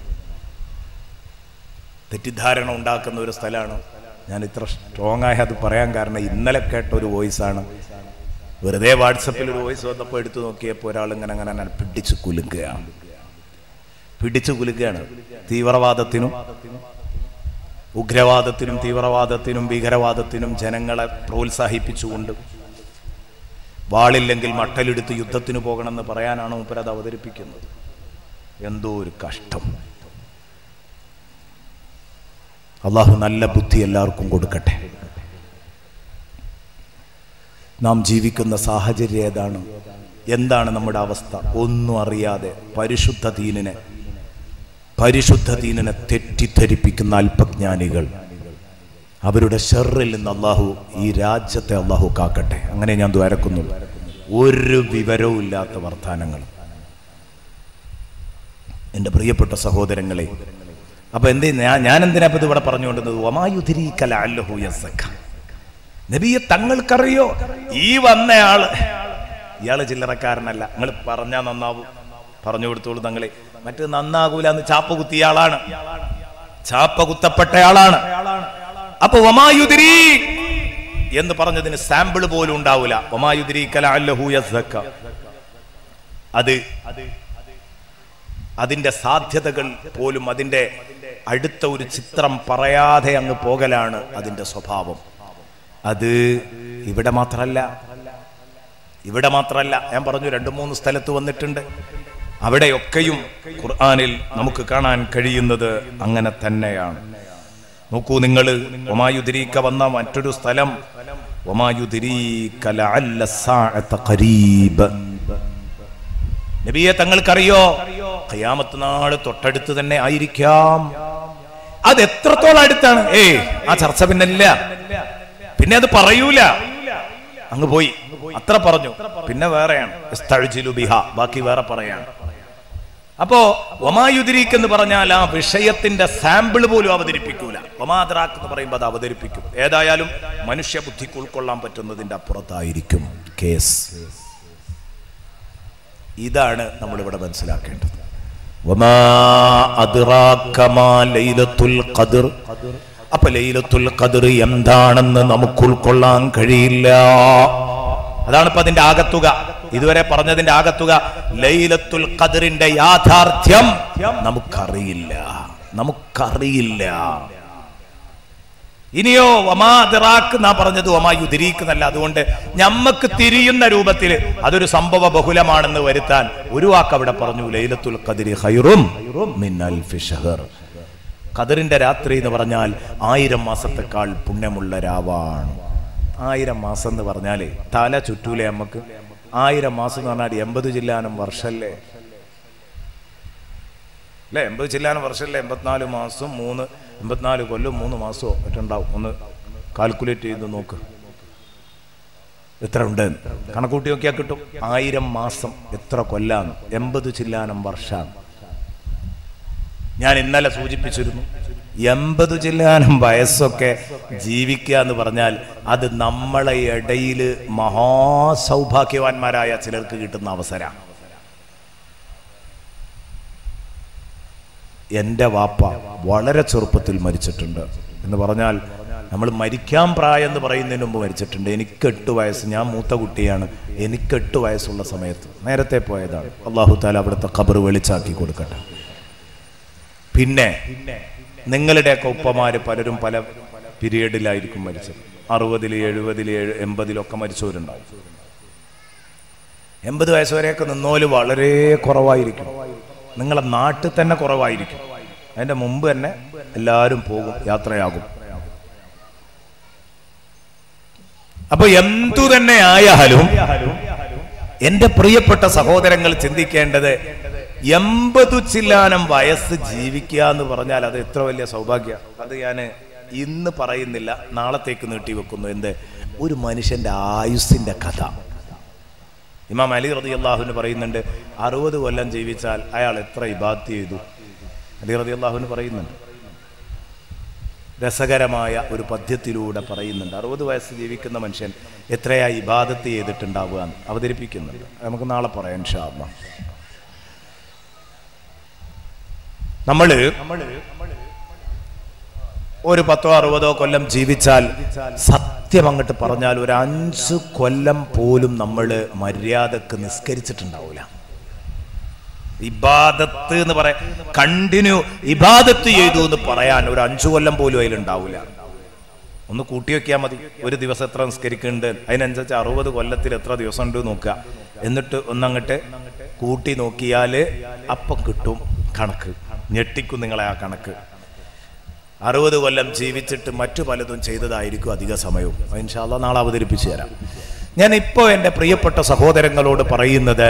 തെറ്റിദ്ധാരണ ഉണ്ടാക്കുന്ന ഒരു സ്ഥലമാണ് ഞാൻ ഇത്ര സ്ട്രോങ് ആയി അത് പറയാൻ കാരണം ഇന്നലെ കേട്ട ഒരു വോയിസാണ് വെറുതെ വാട്സപ്പിൽ ഒരു വോയിസ് വന്നപ്പോൾ എടുത്തു നോക്കിയപ്പോൾ ഒരാൾ ഇങ്ങനെ അങ്ങനെ അങ്ങനെ പിടിച്ചു കുലുക്കുകയാണ് പിടിച്ചു കുലുക്കുകയാണ് തീവ്രവാദത്തിനും ഉഗ്രവാദത്തിനും തീവ്രവാദത്തിനും ഭീകരവാദത്തിനും ജനങ്ങളെ പ്രോത്സാഹിപ്പിച്ചുകൊണ്ട് വാളില്ലെങ്കിൽ മട്ടലെടുത്ത് യുദ്ധത്തിന് പോകണമെന്ന് പറയാനാണ് മൂപ്പരത് അവതരിപ്പിക്കുന്നത് എന്തോ ഒരു കഷ്ടം അള്ളാഹു നല്ല ബുദ്ധി എല്ലാവർക്കും കൊടുക്കട്ടെ നാം ജീവിക്കുന്ന സാഹചര്യം ഏതാണ് എന്താണ് നമ്മുടെ അവസ്ഥ ഒന്നും അറിയാതെ പരിശുദ്ധ ദീനിനെ പരിശുദ്ധ ദീനിനെ തെറ്റിദ്ധരിപ്പിക്കുന്ന അല്പജ്ഞാനികൾ അവരുടെ ഷെറിൽ നിന്ന് അള്ളാഹു ഈ രാജ്യത്തെ അള്ളാഹു കാക്കട്ടെ അങ്ങനെ ഞാൻ ദ്വാരക്കുന്നുള്ളൂ ഒരു വിവരവും ഇല്ലാത്ത വർത്താനങ്ങൾ എൻ്റെ പ്രിയപ്പെട്ട സഹോദരങ്ങളെ അപ്പൊ എന്ത് ഞാൻ ഞാൻ എന്തിനാ ഇപ്പൊ ഇത് ഇവിടെ പറഞ്ഞുകൊണ്ടിരുന്നത് ഒമായുധിരീക്കല അല്ലഹു യസ്സക്ക നബിയെ തങ്ങൾക്കറിയോ ഈ വന്നയാള് ഇയാള് ചില്ലറക്കാരനല്ല നിങ്ങൾ പറഞ്ഞാ നന്നാവും പറഞ്ഞു കൊടുത്തോളൂ തങ്ങളെ മറ്റു നന്നാകൂല എന്ന് ചാപ്പ കുത്തിയ ആളാണ് ചാപ്പ കുത്തപ്പെട്ടയാളാണ് അപ്പൊ ഒമായുതിരി എന്ന് പറഞ്ഞതിന് സാമ്പിൾ പോലും ഉണ്ടാവൂല ഒമായുതിരീക്കല അല്ലഹു യസ്സക്ക അത് അതിന്റെ സാധ്യതകൾ പോലും അതിന്റെ അടുത്ത ഒരു ചിത്രം പറയാതെ അങ്ങ് പോകലാണ് അതിന്റെ സ്വഭാവം അത് ഇവിടെ മാത്രല്ല ഇവിടെ മാത്രല്ല ഞാൻ പറഞ്ഞു രണ്ടു മൂന്ന് സ്ഥലത്ത് വന്നിട്ടുണ്ട് അവിടെയൊക്കെയും ഖുർആനിൽ നമുക്ക് കാണാൻ കഴിയുന്നത് അങ്ങനെ തന്നെയാണ് നോക്കൂ നിങ്ങൾ ഒമായുദിരീക്ക വന്ന മറ്റൊരു സ്ഥലം ഒമായുദിരീക്ക ലഅല്ല സാഅത ഖരീബ് നബിയെ തങ്ങൾക്കറിയോ ഖിയാമത്ത് നാള് തൊട്ടടുത്ത് തന്നെ ആയിരിക്കാം അത് എത്രത്തോളം അടുത്താണ് ഏ ആ ചർച്ച പിന്നല്ല പിന്നെ അത് പറയൂല അങ്ങ് പോയി അത്ര പറഞ്ഞു പിന്നെ വേറെയാണ് ഇസ്തഅ്ജിലു ബിഹ ബാക്കി വേറെ പറയാണ് അപ്പോ ഒമായുദിരീക്ക് എന്ന് പറഞ്ഞാൽ ആ വിഷയത്തിന്റെ സാമ്പിൾ പോലും അവതരിപ്പിക്കൂല ഒമാദ്രാക്ക് എന്ന് പറയുമ്പോൾ അത് അവതരിപ്പിക്കും ഏതായാലും മനുഷ്യ ബുദ്ധിക്ക് ഉൾക്കൊള്ളാൻ പറ്റുന്നതിന്റെ അപ്പുറത്തായിരിക്കും കേസ് ഇതാണ് നമ്മൾ ഇവിടെ മനസ്സിലാക്കേണ്ടത് വമാ അദ്റാക മാ ലൈലത്തുൽ ഖദ്ർ അപ്പൊ ലൈലത്തുൽ ഖദ്ർ എന്താണെന്ന് നമുക്ക് ഉൾക്കൊള്ളാൻ കഴിയില്ല അതാണ് ഇപ്പൊ അതിന്റെ ആകത്തുക ഇതുവരെ പറഞ്ഞതിന്റെ ആകത്തുക ലൈലത്തുൽ ഖദ്റിന്റെ യാഥാർത്ഥ്യം നമുക്കറിയില്ല നമുക്കറിയില്ല ഇനിയോ ഒമാതിറാക്ക് എന്നാ പറഞ്ഞത് ഒമാ യുതിരീക്കുന്നല്ല അതുകൊണ്ട് ഞമ്മക്ക് തിരിയുന്ന രൂപത്തിൽ അതൊരു സംഭവ ബഹുലമാണെന്ന് വരുത്താൻ ഒരു വാക്ക് അവിടെ പറഞ്ഞു ലൈലത്തുൽ ഖദിരി ഹൈറും മിൻ അൽഫി ഷഹർ ഖദറിന്റെ രാത്രി എന്ന് പറഞ്ഞാൽ ആയിരം മാസത്തെക്കാൾ പുണ്യമുള്ള രാവാണ് ആയിരം മാസം എന്ന് പറഞ്ഞാലേ തല ചുറ്റൂലേ നമുക്ക് ആയിരം മാസം എന്ന് പറഞ്ഞാൽ എൺപത് ജില്ലാനം വർഷല്ലേ അല്ലേ എൺപത് ചില്ലാനം വർഷമല്ലേ എൺപത്തിനാല് മാസം മൂന്ന് എൺപത്തിനാല് കൊല്ലം മൂന്ന് മാസമോ മറ്റുണ്ടാവും ഒന്ന് കാൽക്കുലേറ്റ് ചെയ്ത് നോക്ക് എത്ര ഉണ്ട് കണക്കൂട്ടി നോക്കിയാൽ കിട്ടും ആയിരം മാസം എത്ര കൊല്ലാന്ന് എൺപത് ചില്ലാനം വർഷാണ് ഞാൻ ഇന്നലെ സൂചിപ്പിച്ചിരുന്നു എൺപത് ചില്ലാനം വയസ്സൊക്കെ ജീവിക്കുക എന്ന് പറഞ്ഞാൽ അത് നമ്മളെ ഇടയിൽ മഹാസൗഭാഗ്യവാന്മാരായ ചിലർക്ക് കിട്ടുന്ന അവസരമാണ് എൻ്റെ വാപ്പ വളരെ ചെറുപ്പത്തിൽ മരിച്ചിട്ടുണ്ട് എന്ന് പറഞ്ഞാൽ നമ്മൾ മരിക്കാൻ പ്രായം എന്ന് പറയുന്നതിന് മുമ്പ് മരിച്ചിട്ടുണ്ട് എനിക്ക് എട്ട് വയസ്സ് ഞാൻ മൂത്ത കുട്ടിയാണ് എനിക്ക് എട്ട് വയസ്സുള്ള സമയത്ത് നേരത്തെ പോയതാണ് അള്ളാഹു താല അവിടുത്തെ ഖബർ വെളിച്ചാക്കി കൊടുക്കട്ടെ പിന്നെ നിങ്ങളുടെയൊക്കെ ഉപ്പമാര് പലരും പല പീരീഡിലായിരിക്കും മരിച്ചത് അറുപതിൽ എഴുപതിൽ എൺപതിലൊക്കെ മരിച്ചവരുണ്ടാവും എൺപത് വയസ്സ് വരെയൊക്കെ നിന്നോല് വളരെ കുറവായിരിക്കും നിങ്ങളെ നാട്ടിൽ തന്നെ കുറവായിരിക്കും അതിൻ്റെ മുമ്പ് തന്നെ എല്ലാവരും പോകും യാത്രയാകും അപ്പൊ എന്തു തന്നെ ആയാലും എന്റെ പ്രിയപ്പെട്ട സഹോദരങ്ങൾ ചിന്തിക്കേണ്ടത് എൺപതു ചില്ലാനം വയസ്സ് ജീവിക്കുക എന്ന് പറഞ്ഞാൽ അത് എത്ര വലിയ സൗഭാഗ്യ അത് ഞാൻ ഇന്ന് പറയുന്നില്ല നാളത്തേക്ക് നീട്ടിവെക്കുന്നു എന്ത് ഒരു മനുഷ്യന്റെ ആയുസ്സിന്റെ കഥ ഇമാം അലി റതി അള്ളാഹുവിന് പറയുന്നുണ്ട് അറുപത് കൊല്ലം ജീവിച്ചാൽ അയാൾ എത്ര ഇബാത്ത് ചെയ്തു അലി റതി അള്ളാഹുവിന് പറയുന്നുണ്ട് രസകരമായ ഒരു പദ്യത്തിലൂടെ പറയുന്നുണ്ട് അറുപത് വയസ്സ് ജീവിക്കുന്ന മനുഷ്യൻ എത്രയാ ഇബാദത്ത് ചെയ്തിട്ടുണ്ടാവുക എന്ന് അവതരിപ്പിക്കുന്നുണ്ട് അത് നമുക്ക് നാളെ പറയാം ഷാമ നമ്മള് ഒരു പത്തോ അറുപതോ കൊല്ലം ജീവിച്ചാൽ സത്യം അങ്ങോട്ട് പറഞ്ഞാൽ ഒരു അഞ്ച് കൊല്ലം പോലും നമ്മൾ മര്യാദക്ക് നിസ്കരിച്ചിട്ടുണ്ടാവൂല ഇബാദത്ത് എന്ന് പറയാൻ കണ്ടിന്യൂ ഇബാദത്ത് ചെയ്തു എന്ന് പറയാൻ ഒരു അഞ്ചു കൊല്ലം പോലും അതിലുണ്ടാവില്ല ഒന്ന് കൂട്ടി വെക്കാൻ മതി ഒരു ദിവസം എത്ര നിസ്കരിക്കുന്നുണ്ട് അതിനനുസരിച്ച് അറുപത് കൊല്ലത്തിൽ എത്ര ദിവസം ഉണ്ട് നോക്കുക എന്നിട്ട് ഒന്നങ്ങട്ട് കൂട്ടി നോക്കിയാൽ അപ്പം കിട്ടും കണക്ക് ഞെട്ടിക്കും നിങ്ങളെ ആ കണക്ക് അറുപത് കൊല്ലം ജീവിച്ചിട്ട് മറ്റു പലതും ചെയ്തതായിരിക്കും അധിക സമയവും ഇൻഷാല്ല നാളെ അവതരിപ്പിച്ചു തരാം ഞാൻ ഇപ്പോൾ എൻ്റെ പ്രിയപ്പെട്ട സഹോദരങ്ങളോട് പറയുന്നത്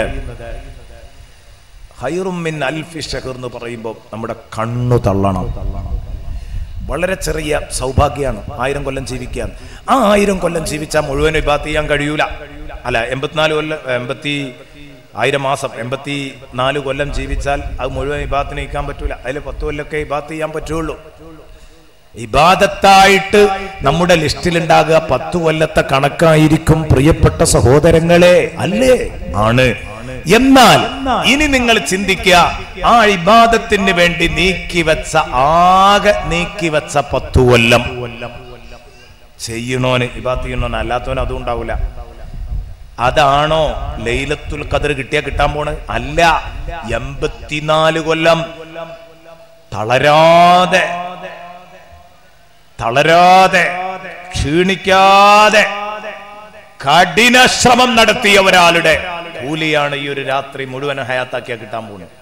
ഹൈറുമിൻ അൽഫി ഷഹർ എന്ന് പറയുമ്പോൾ നമ്മുടെ കണ്ണു തള്ളണം വളരെ ചെറിയ സൗഭാഗ്യമാണ് ആയിരം കൊല്ലം ജീവിക്കാൻ ആ ആയിരം കൊല്ലം ജീവിച്ചാൽ മുഴുവൻ വിഭാഗത്ത് ചെയ്യാൻ കഴിയൂല അല്ല എൺപത്തിനാല് കൊല്ലം എൺപത്തി ആയിരം മാസം എൺപത്തി നാല് കൊല്ലം ജീവിച്ചാൽ അത് മുഴുവൻ വിഭാഗത്തിന് നയിക്കാൻ പറ്റൂല അതിൽ പത്ത് കൊല്ലമൊക്കെ വിഭാഗത്ത് ചെയ്യാൻ പറ്റുള്ളൂ ഇബാദത്തായിട്ട് നമ്മുടെ ലിസ്റ്റിലുണ്ടാകുക പത്തു കൊല്ലത്തെ കണക്കായിരിക്കും പ്രിയപ്പെട്ട സഹോദരങ്ങളെ അല്ലേ ആണ് എന്നാൽ ഇനി നിങ്ങൾ ചിന്തിക്കുക ആ ഇബാദത്തിന് വേണ്ടി നീക്കിവെച്ച ആകെ നീക്കിവെച്ച പത്തു കൊല്ലം ചെയ്യണോന് ഇബാദത്ത് ചെയ്യണോന് അല്ലാത്തവന് അതും ഉണ്ടാവൂല അതാണോ ലൈലത്തുൽ ഖദർ കിട്ടിയാ കിട്ടാൻ പോണ് അല്ല എൺപത്തിനാല് കൊല്ലം തളരാതെ തളരാതെ ക്ഷീണിക്കാതെ കഠിന ശ്രമം നടത്തിയ ഒരാളുടെ കൂലിയാണ് ഈ ഒരു രാത്രി മുഴുവൻ ഹയാത്താക്കിയാ കിട്ടാൻ പോകുന്നത്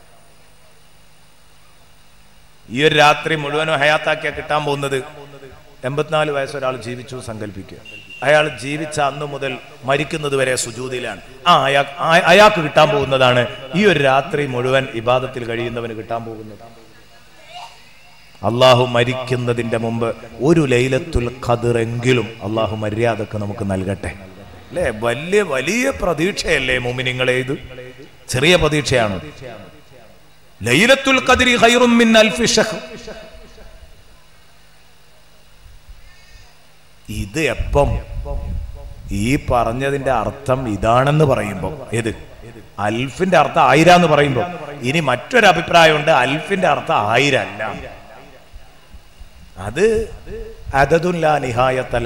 ഈ ഒരു രാത്രി മുഴുവനും ഹയാത്താക്കിയാ കിട്ടാൻ പോകുന്നത് എൺപത്തിനാല് വയസ്സ് ഒരാൾ ജീവിച്ചു സങ്കല്പിക്കുക അയാൾ ജീവിച്ച അന്നു മുതൽ മരിക്കുന്നത് വരെ സുജൂതിയിലാണ് ആ അയാൾ ആ- അയാൾക്ക് കിട്ടാൻ പോകുന്നതാണ് ഈ ഒരു രാത്രി മുഴുവൻ ഇബാദത്തിൽ കഴിയുന്നവന് കിട്ടാൻ പോകുന്നത് അള്ളാഹു മരിക്കുന്നതിന്റെ മുമ്പ് ഒരു ലൈലത്തുൽ ഖദറെങ്കിലും അള്ളാഹു മര്യാദക്ക് നമുക്ക് നൽകട്ടെ അല്ലേ വലിയ വലിയ പ്രതീക്ഷയല്ലേ മുമിനിങ്ങളെ ഇത് ചെറിയ പ്രതീക്ഷയാണ് ലൈലത്തുൽ ഖദരി ഖൈറും മിൻ അൽഫി ഷഹ് ഇത് എപ്പം ഈ പറഞ്ഞതിന്റെ അർത്ഥം ഇതാണെന്ന് പറയുമ്പോൾ ഏത് അൽഫിന്റെ അർത്ഥം ആയിരം എന്ന് പറയുമ്പോൾ ഇനി മറ്റൊരു അഭിപ്രായമുണ്ട് അൽഫിന്റെ അർത്ഥം ആയിരം അല്ല അത് അതതുല്ല നിഹായത്തല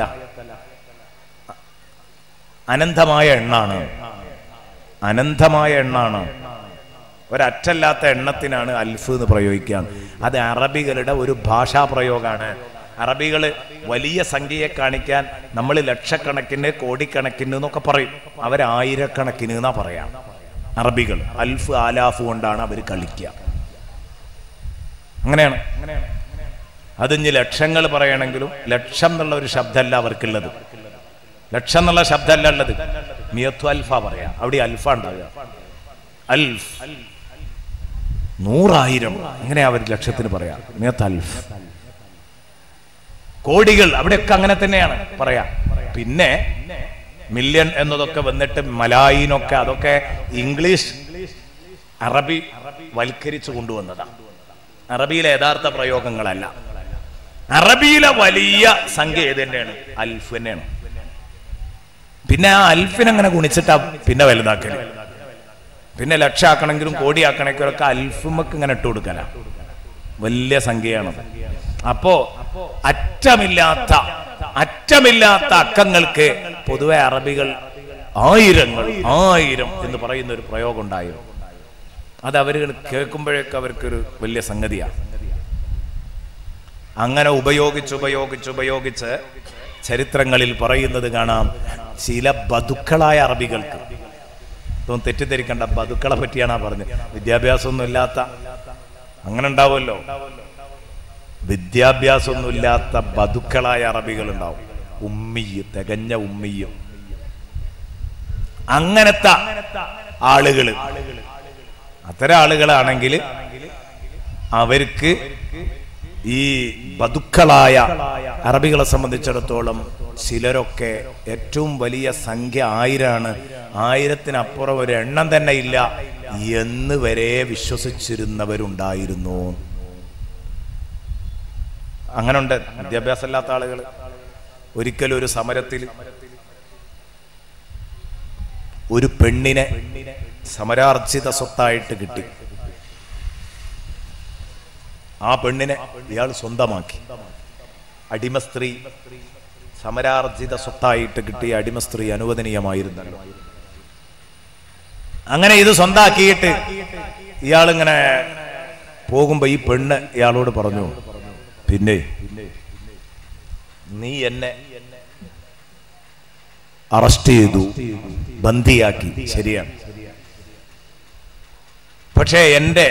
അനന്തമായ എണ്ണാണ് അനന്തമായ എണ്ണാണ് ഒരറ്റല്ലാത്ത എണ്ണത്തിനാണ് അൽഫ് എന്ന് പ്രയോഗിക്കുക അത് അറബികളുടെ ഒരു ഭാഷാ പ്രയോഗമാണ് അറബികൾ വലിയ സംഖ്യയെ കാണിക്കാൻ നമ്മൾ ലക്ഷക്കണക്കിന് കോടിക്കണക്കിന് എന്നൊക്കെ പറയും അവർ ആയിരക്കണക്കിന് എന്നാ പറയാം അറബികൾ അൽഫ് ആലാഫ് കൊണ്ടാണ് അവർ കളിക്കുക അങ്ങനെയാണ് അതിഞ്ഞ് ലക്ഷങ്ങൾ പറയണമെങ്കിലും ലക്ഷം എന്നുള്ള ഒരു ശബ്ദമല്ല അവർക്കുള്ളത് ലക്ഷം എന്നുള്ള ശബ്ദമല്ല ഉള്ളത് മിയത്തു അൽഫ പറയാ അവിടെ അൽഫ ഉണ്ടാവുക അൽഫ് നൂറായിരം അങ്ങനെയാ അവർ ലക്ഷത്തിന് പറയാ മിയത്ത് അൽഫ് കോടികൾ അവിടെയൊക്കെ അങ്ങനെ തന്നെയാണ് പറയാ പിന്നെ മില്യൺ എന്നതൊക്കെ വന്നിട്ട് മലായിനൊക്കെ അതൊക്കെ ഇംഗ്ലീഷ് അറബി വൽക്കരിച്ചു കൊണ്ടുവന്നതാ അറബിയിലെ യഥാർത്ഥ പ്രയോഗങ്ങളല്ല അറബിയിലെ വലിയ സംഖ്യ ഏത് തന്നെയാണ് അൽഫ് തന്നെയാണ് പിന്നെ ആ അൽഫിനെ അങ്ങനെ ഗുണിച്ചിട്ടാ പിന്നെ വലുതാക്കല് പിന്നെ ലക്ഷാക്കണമെങ്കിലും കോടിയാക്കണമെങ്കിലും ഒക്കെ അൽഫുമക്ക് ഇങ്ങനെ ഇട്ട് കൊടുക്കല വലിയ സംഖ്യയാണ് അപ്പോ അറ്റമില്ലാത്ത അറ്റമില്ലാത്ത അക്കങ്ങൾക്ക് പൊതുവെ അറബികൾ ആയിരങ്ങൾ ആയിരം എന്ന് പറയുന്ന ഒരു പ്രയോഗം ഉണ്ടായിരുന്നു അത് അവർ കേൾക്കുമ്പോഴേക്ക് അവർക്കൊരു വലിയ സംഗതിയാണ് അങ്ങനെ ഉപയോഗിച്ച് ഉപയോഗിച്ച് ഉപയോഗിച്ച് ചരിത്രങ്ങളിൽ പറയുന്നത് കാണാം ചില ബതുക്കളായ അറബികൾക്ക് ഇതൊന്നും തെറ്റിദ്ധരിക്കണ്ട ബതുക്കളെ പറ്റിയാണ് ആ പറഞ്ഞത് വിദ്യാഭ്യാസമൊന്നും ഇല്ലാത്ത അങ്ങനെ ഉണ്ടാവുമല്ലോ വിദ്യാഭ്യാസമൊന്നുമില്ലാത്ത ബതുക്കളായ അറബികൾ ഉണ്ടാവും ഉമ്മിയ് തികഞ്ഞ ഉമ്മിയും അങ്ങനത്തെ ആളുകൾ അത്തരം ആളുകളാണെങ്കിൽ അവർക്ക് ഈ ബതുക്കളായ അറബികളെ സംബന്ധിച്ചിടത്തോളം ചിലരൊക്കെ ഏറ്റവും വലിയ സംഖ്യ ആയിരമാണ് ആയിരത്തിനപ്പുറം ഒരു എണ്ണം തന്നെ ഇല്ല എന്ന് വരെ വിശ്വസിച്ചിരുന്നവരുണ്ടായിരുന്നു അങ്ങനെ ഉണ്ട് വിദ്യാഭ്യാസം ഇല്ലാത്ത ആളുകൾ ഒരിക്കലും ഒരു സമരത്തിൽ ഒരു പെണ്ണിനെ സമരാർജിത സ്വത്തായിട്ട് കിട്ടി ആ പെണ്ണിനെ ഇയാൾ സ്വന്തമാക്കി അടിമ സ്ത്രീ സമരാർജിത സ്വത്തായിട്ട് കിട്ടിയ അടിമ സ്ത്രീ അനുവദനീയമായിരുന്നല്ലോ അങ്ങനെ ഇത് സ്വന്താക്കിയിട്ട് ഇയാളിങ്ങനെ പോകുമ്പോ ഈ പെണ്ണ് ഇയാളോട് പറഞ്ഞു പിന്നെ നീ എന്നെ അറസ്റ്റ് ചെയ്തു ബന്ദിയാക്കി ശരിയാണ് പക്ഷേ എന്റെ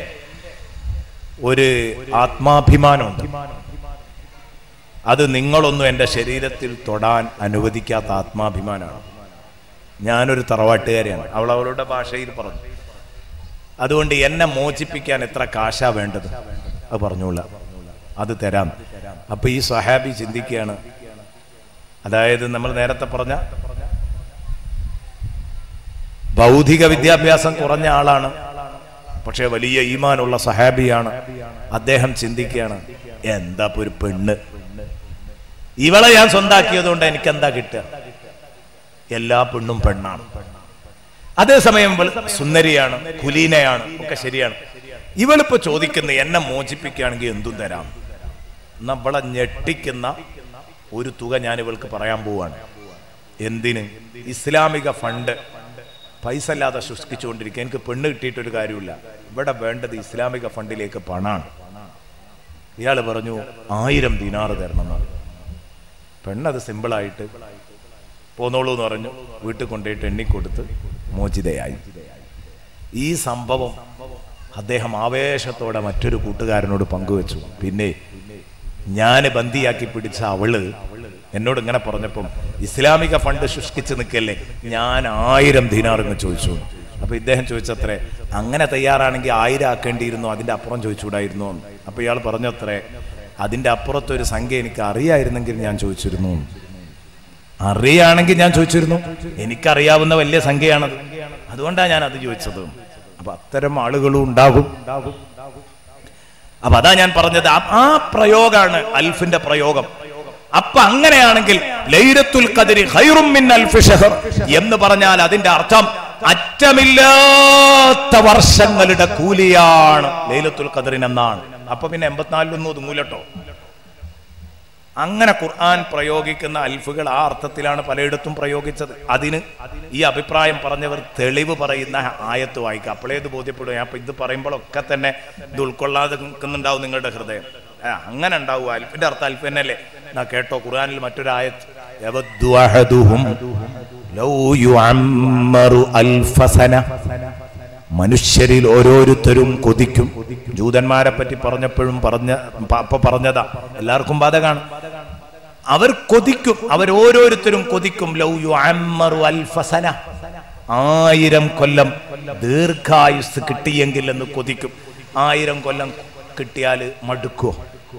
ഒരു ആത്മാഭിമാനമുണ്ട് അത് നിങ്ങളൊന്നും എൻ്റെ ശരീരത്തിൽ തൊടാൻ അനുവദിക്കാത്ത ആത്മാഭിമാനമാണ് ഞാനൊരു തറവാട്ടുകാരിയാണ് അവൾ അവളുടെ ഭാഷയിൽ പറഞ്ഞു അതുകൊണ്ട് എന്നെ മോചിപ്പിക്കാൻ എത്ര കാശാ വേണ്ടത് അത് പറഞ്ഞോളാം അത് തരാം അപ്പൊ ഈ സ്വഹാബി ചിന്തിക്കുകയാണ് അതായത് നമ്മൾ നേരത്തെ പറഞ്ഞ ഭൗതിക വിദ്യാഭ്യാസം കുറഞ്ഞ ആളാണ് പക്ഷെ വലിയ ഈമാനുള്ള സഹാബിയാണ് അദ്ദേഹം ചിന്തിക്കുകയാണ് എന്താ ഇപ്പൊ ഒരു പെണ്ണ് ഇവളെ ഞാൻ സ്വന്താക്കിയത് കൊണ്ട് എനിക്ക് എന്താ കിട്ടുക എല്ലാ പെണ്ണും പെണ്ണാണ് അതേസമയം ഇവൾ സുന്ദരിയാണ് കുലീനയാണ് ഒക്കെ ശരിയാണ് ഇവളിപ്പോ ചോദിക്കുന്ന എന്നെ മോചിപ്പിക്കുകയാണെങ്കിൽ എന്തും തരാം എന്നാ ഇവളെ ഞെട്ടിക്കുന്ന ഒരു തുക ഞാൻ ഇവൾക്ക് പറയാൻ പോവാണ് എന്തിന് ഇസ്ലാമിക ഫണ്ട് പൈസ അല്ലാതെ ശുഷ്കിച്ചുകൊണ്ടിരിക്കുക എനിക്ക് പെണ്ണ് കിട്ടിയിട്ടൊരു കാര്യമില്ല ഇവിടെ വേണ്ടത് ഇസ്ലാമിക ഫണ്ടിലേക്ക് പണാണ് ഇയാൾ പറഞ്ഞു ആയിരം ദിനാറ് തരണം എന്ന് പെണ്ണത് സിമ്പിളായിട്ട് പോന്നോളൂ എന്ന് പറഞ്ഞു വീട്ടിൽ കൊണ്ടുപോയിട്ട് എണ്ണിക്കൊടുത്ത് മോചിതയായി ഈ സംഭവം അദ്ദേഹം ആവേശത്തോടെ മറ്റൊരു കൂട്ടുകാരനോട് പങ്കുവെച്ചു പിന്നെ ഞാൻ ബന്ദിയാക്കി പിടിച്ച അവള് എന്നോട് ഇങ്ങനെ പറഞ്ഞപ്പം ഇസ്ലാമിക ഫണ്ട് ശുഷ്കിച്ച് നിൽക്കല്ലേ ഞാൻ ആയിരം ദിനാറിന് ചോദിച്ചു അപ്പൊ ഇദ്ദേഹം ചോദിച്ചത്രേ അങ്ങനെ തയ്യാറാണെങ്കിൽ ആയിരം ആക്കേണ്ടിയിരുന്നു അതിന്റെ അപ്പുറം ചോദിച്ചുകൂടായിരുന്നു എന്ന്. അപ്പൊ ഇയാൾ പറഞ്ഞത്രേ അതിന്റെ അപ്പുറത്തൊരു സംഖ്യ എനിക്ക് അറിയായിരുന്നെങ്കിൽ ഞാൻ ചോദിച്ചിരുന്നു അറിയാണെങ്കിൽ ഞാൻ ചോദിച്ചിരുന്നു എനിക്കറിയാവുന്ന വലിയ സംഖ്യയാണത് അതുകൊണ്ടാണ് ഞാൻ അത് ചോദിച്ചത് അപ്പൊ അത്തരം ആളുകളും ഉണ്ടാകും അപ്പൊ അതാ ഞാൻ പറഞ്ഞത് ആ- ആ പ്രയോഗമാണ് അൽഫിന്റെ പ്രയോഗം അപ്പൊ അങ്ങനെയാണെങ്കിൽ ലൈലത്തുൽ ഖദരി ഖൈറും മിൻ അൽഫി ഷഹർ എന്ന് പറഞ്ഞാൽ അതിന്റെ അർത്ഥം അറ്റമില്ലാത്ത വർഷങ്ങളുടെ കൂലിയാണ് ലൈലത്തുൽ ഖദറിനെന്നാണ് അപ്പൊ പിന്നെ എൺപത്തിനാലിലൊന്നും ഒതുങ്ങൂലട്ടോ അങ്ങനെ ഖുർആൻ പ്രയോഗിക്കുന്ന അൽഫുകൾ ആ അർത്ഥത്തിലാണ് പലയിടത്തും പ്രയോഗിച്ചത് അതിന് ഈ അഭിപ്രായം പറഞ്ഞവർ തെളിവ് പറയുന്ന ആയത്ത് വായിക്കുക അപ്പോഴേ ഇത് ബോധ്യപ്പെടും ഞാൻ ഇപ്പൊ ഇത് പറയുമ്പോഴൊക്കെ തന്നെ ഇത് ഉൾക്കൊള്ളാതെ നിൽക്കുന്നുണ്ടാവും നിങ്ങളുടെ ഹൃദയം ആ, അങ്ങനെ ഉണ്ടാവും അൽഫിന്റെ അർത്ഥം അൽഫ് തന്നെയല്ലേ എന്നാ കേട്ടോ ഖുർആനിൽ മറ്റൊരു ആയത്ത് യവദ്ദു അഹദുഹും ലൗ യുഅമ്മറു അൽഫ സന മനുഷ്യരിൽ ഓരോരുത്തരും കൊതിക്കും ജൂതന്മാരെ പറ്റി പറഞ്ഞപ്പോഴും പറഞ്ഞ പ- അപ്പൊ പറഞ്ഞതാ എല്ലാവർക്കും ബാധകാണ് അവർ കൊതിക്കും അവർ ഓരോരുത്തരും കൊതിക്കും ലൗ യുഅമ്മറു അൽഫ സന ആയിരം കൊല്ലം ദീർഘായുസ് കിട്ടിയെങ്കിൽ എന്ന് കൊതിക്കും ആയിരം കൊല്ലം കിട്ടിയാൽ മടുക്കുവോ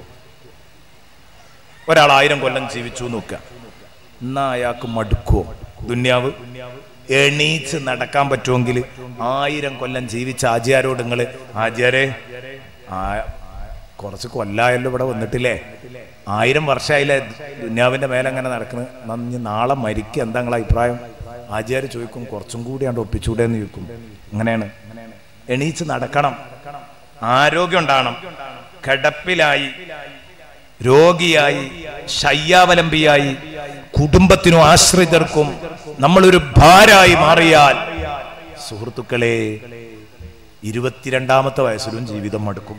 ഒരാൾ ആയിരം കൊല്ലം ജീവിച്ചു നോക്കുക എന്നാ അയാൾക്ക് മടുക്കുവോ ദുന്യാവ് എണീച്ച് നടക്കാൻ പറ്റുമെങ്കിൽ ആയിരം കൊല്ലം ജീവിച്ച ആചാരോട് നിങ്ങൾ ആചാരെ ആ കുറച്ച് കൊല്ലായല്ലോ ഇവിടെ വന്നിട്ടില്ലേ ആയിരം വർഷമായില്ലേ ദുന്യാവിന്റെ മേലെ അങ്ങനെ നടക്കുന്നത് നന്ദി നാളെ മരിക്കുക എന്താ നിങ്ങളെ അഭിപ്രായം ആചാര്യ ചോദിക്കും കുറച്ചും കൂടി ആണ്ട് ഒപ്പിച്ചൂടെ എന്ന് ചോദിക്കും അങ്ങനെയാണ് എണീച്ച് നടക്കണം ആരോഗ്യം ഉണ്ടാകണം കിടപ്പിലായി രോഗിയായി ശയ്യാവലംബിയായി കുടുംബത്തിനും ആശ്രിതർക്കും നമ്മളൊരു ഭാരായി മാറിയാൽ സുഹൃത്തുക്കളെ ഇരുപത്തിരണ്ടാമത്തെ വയസ്സിലും ജീവിതം മടുക്കും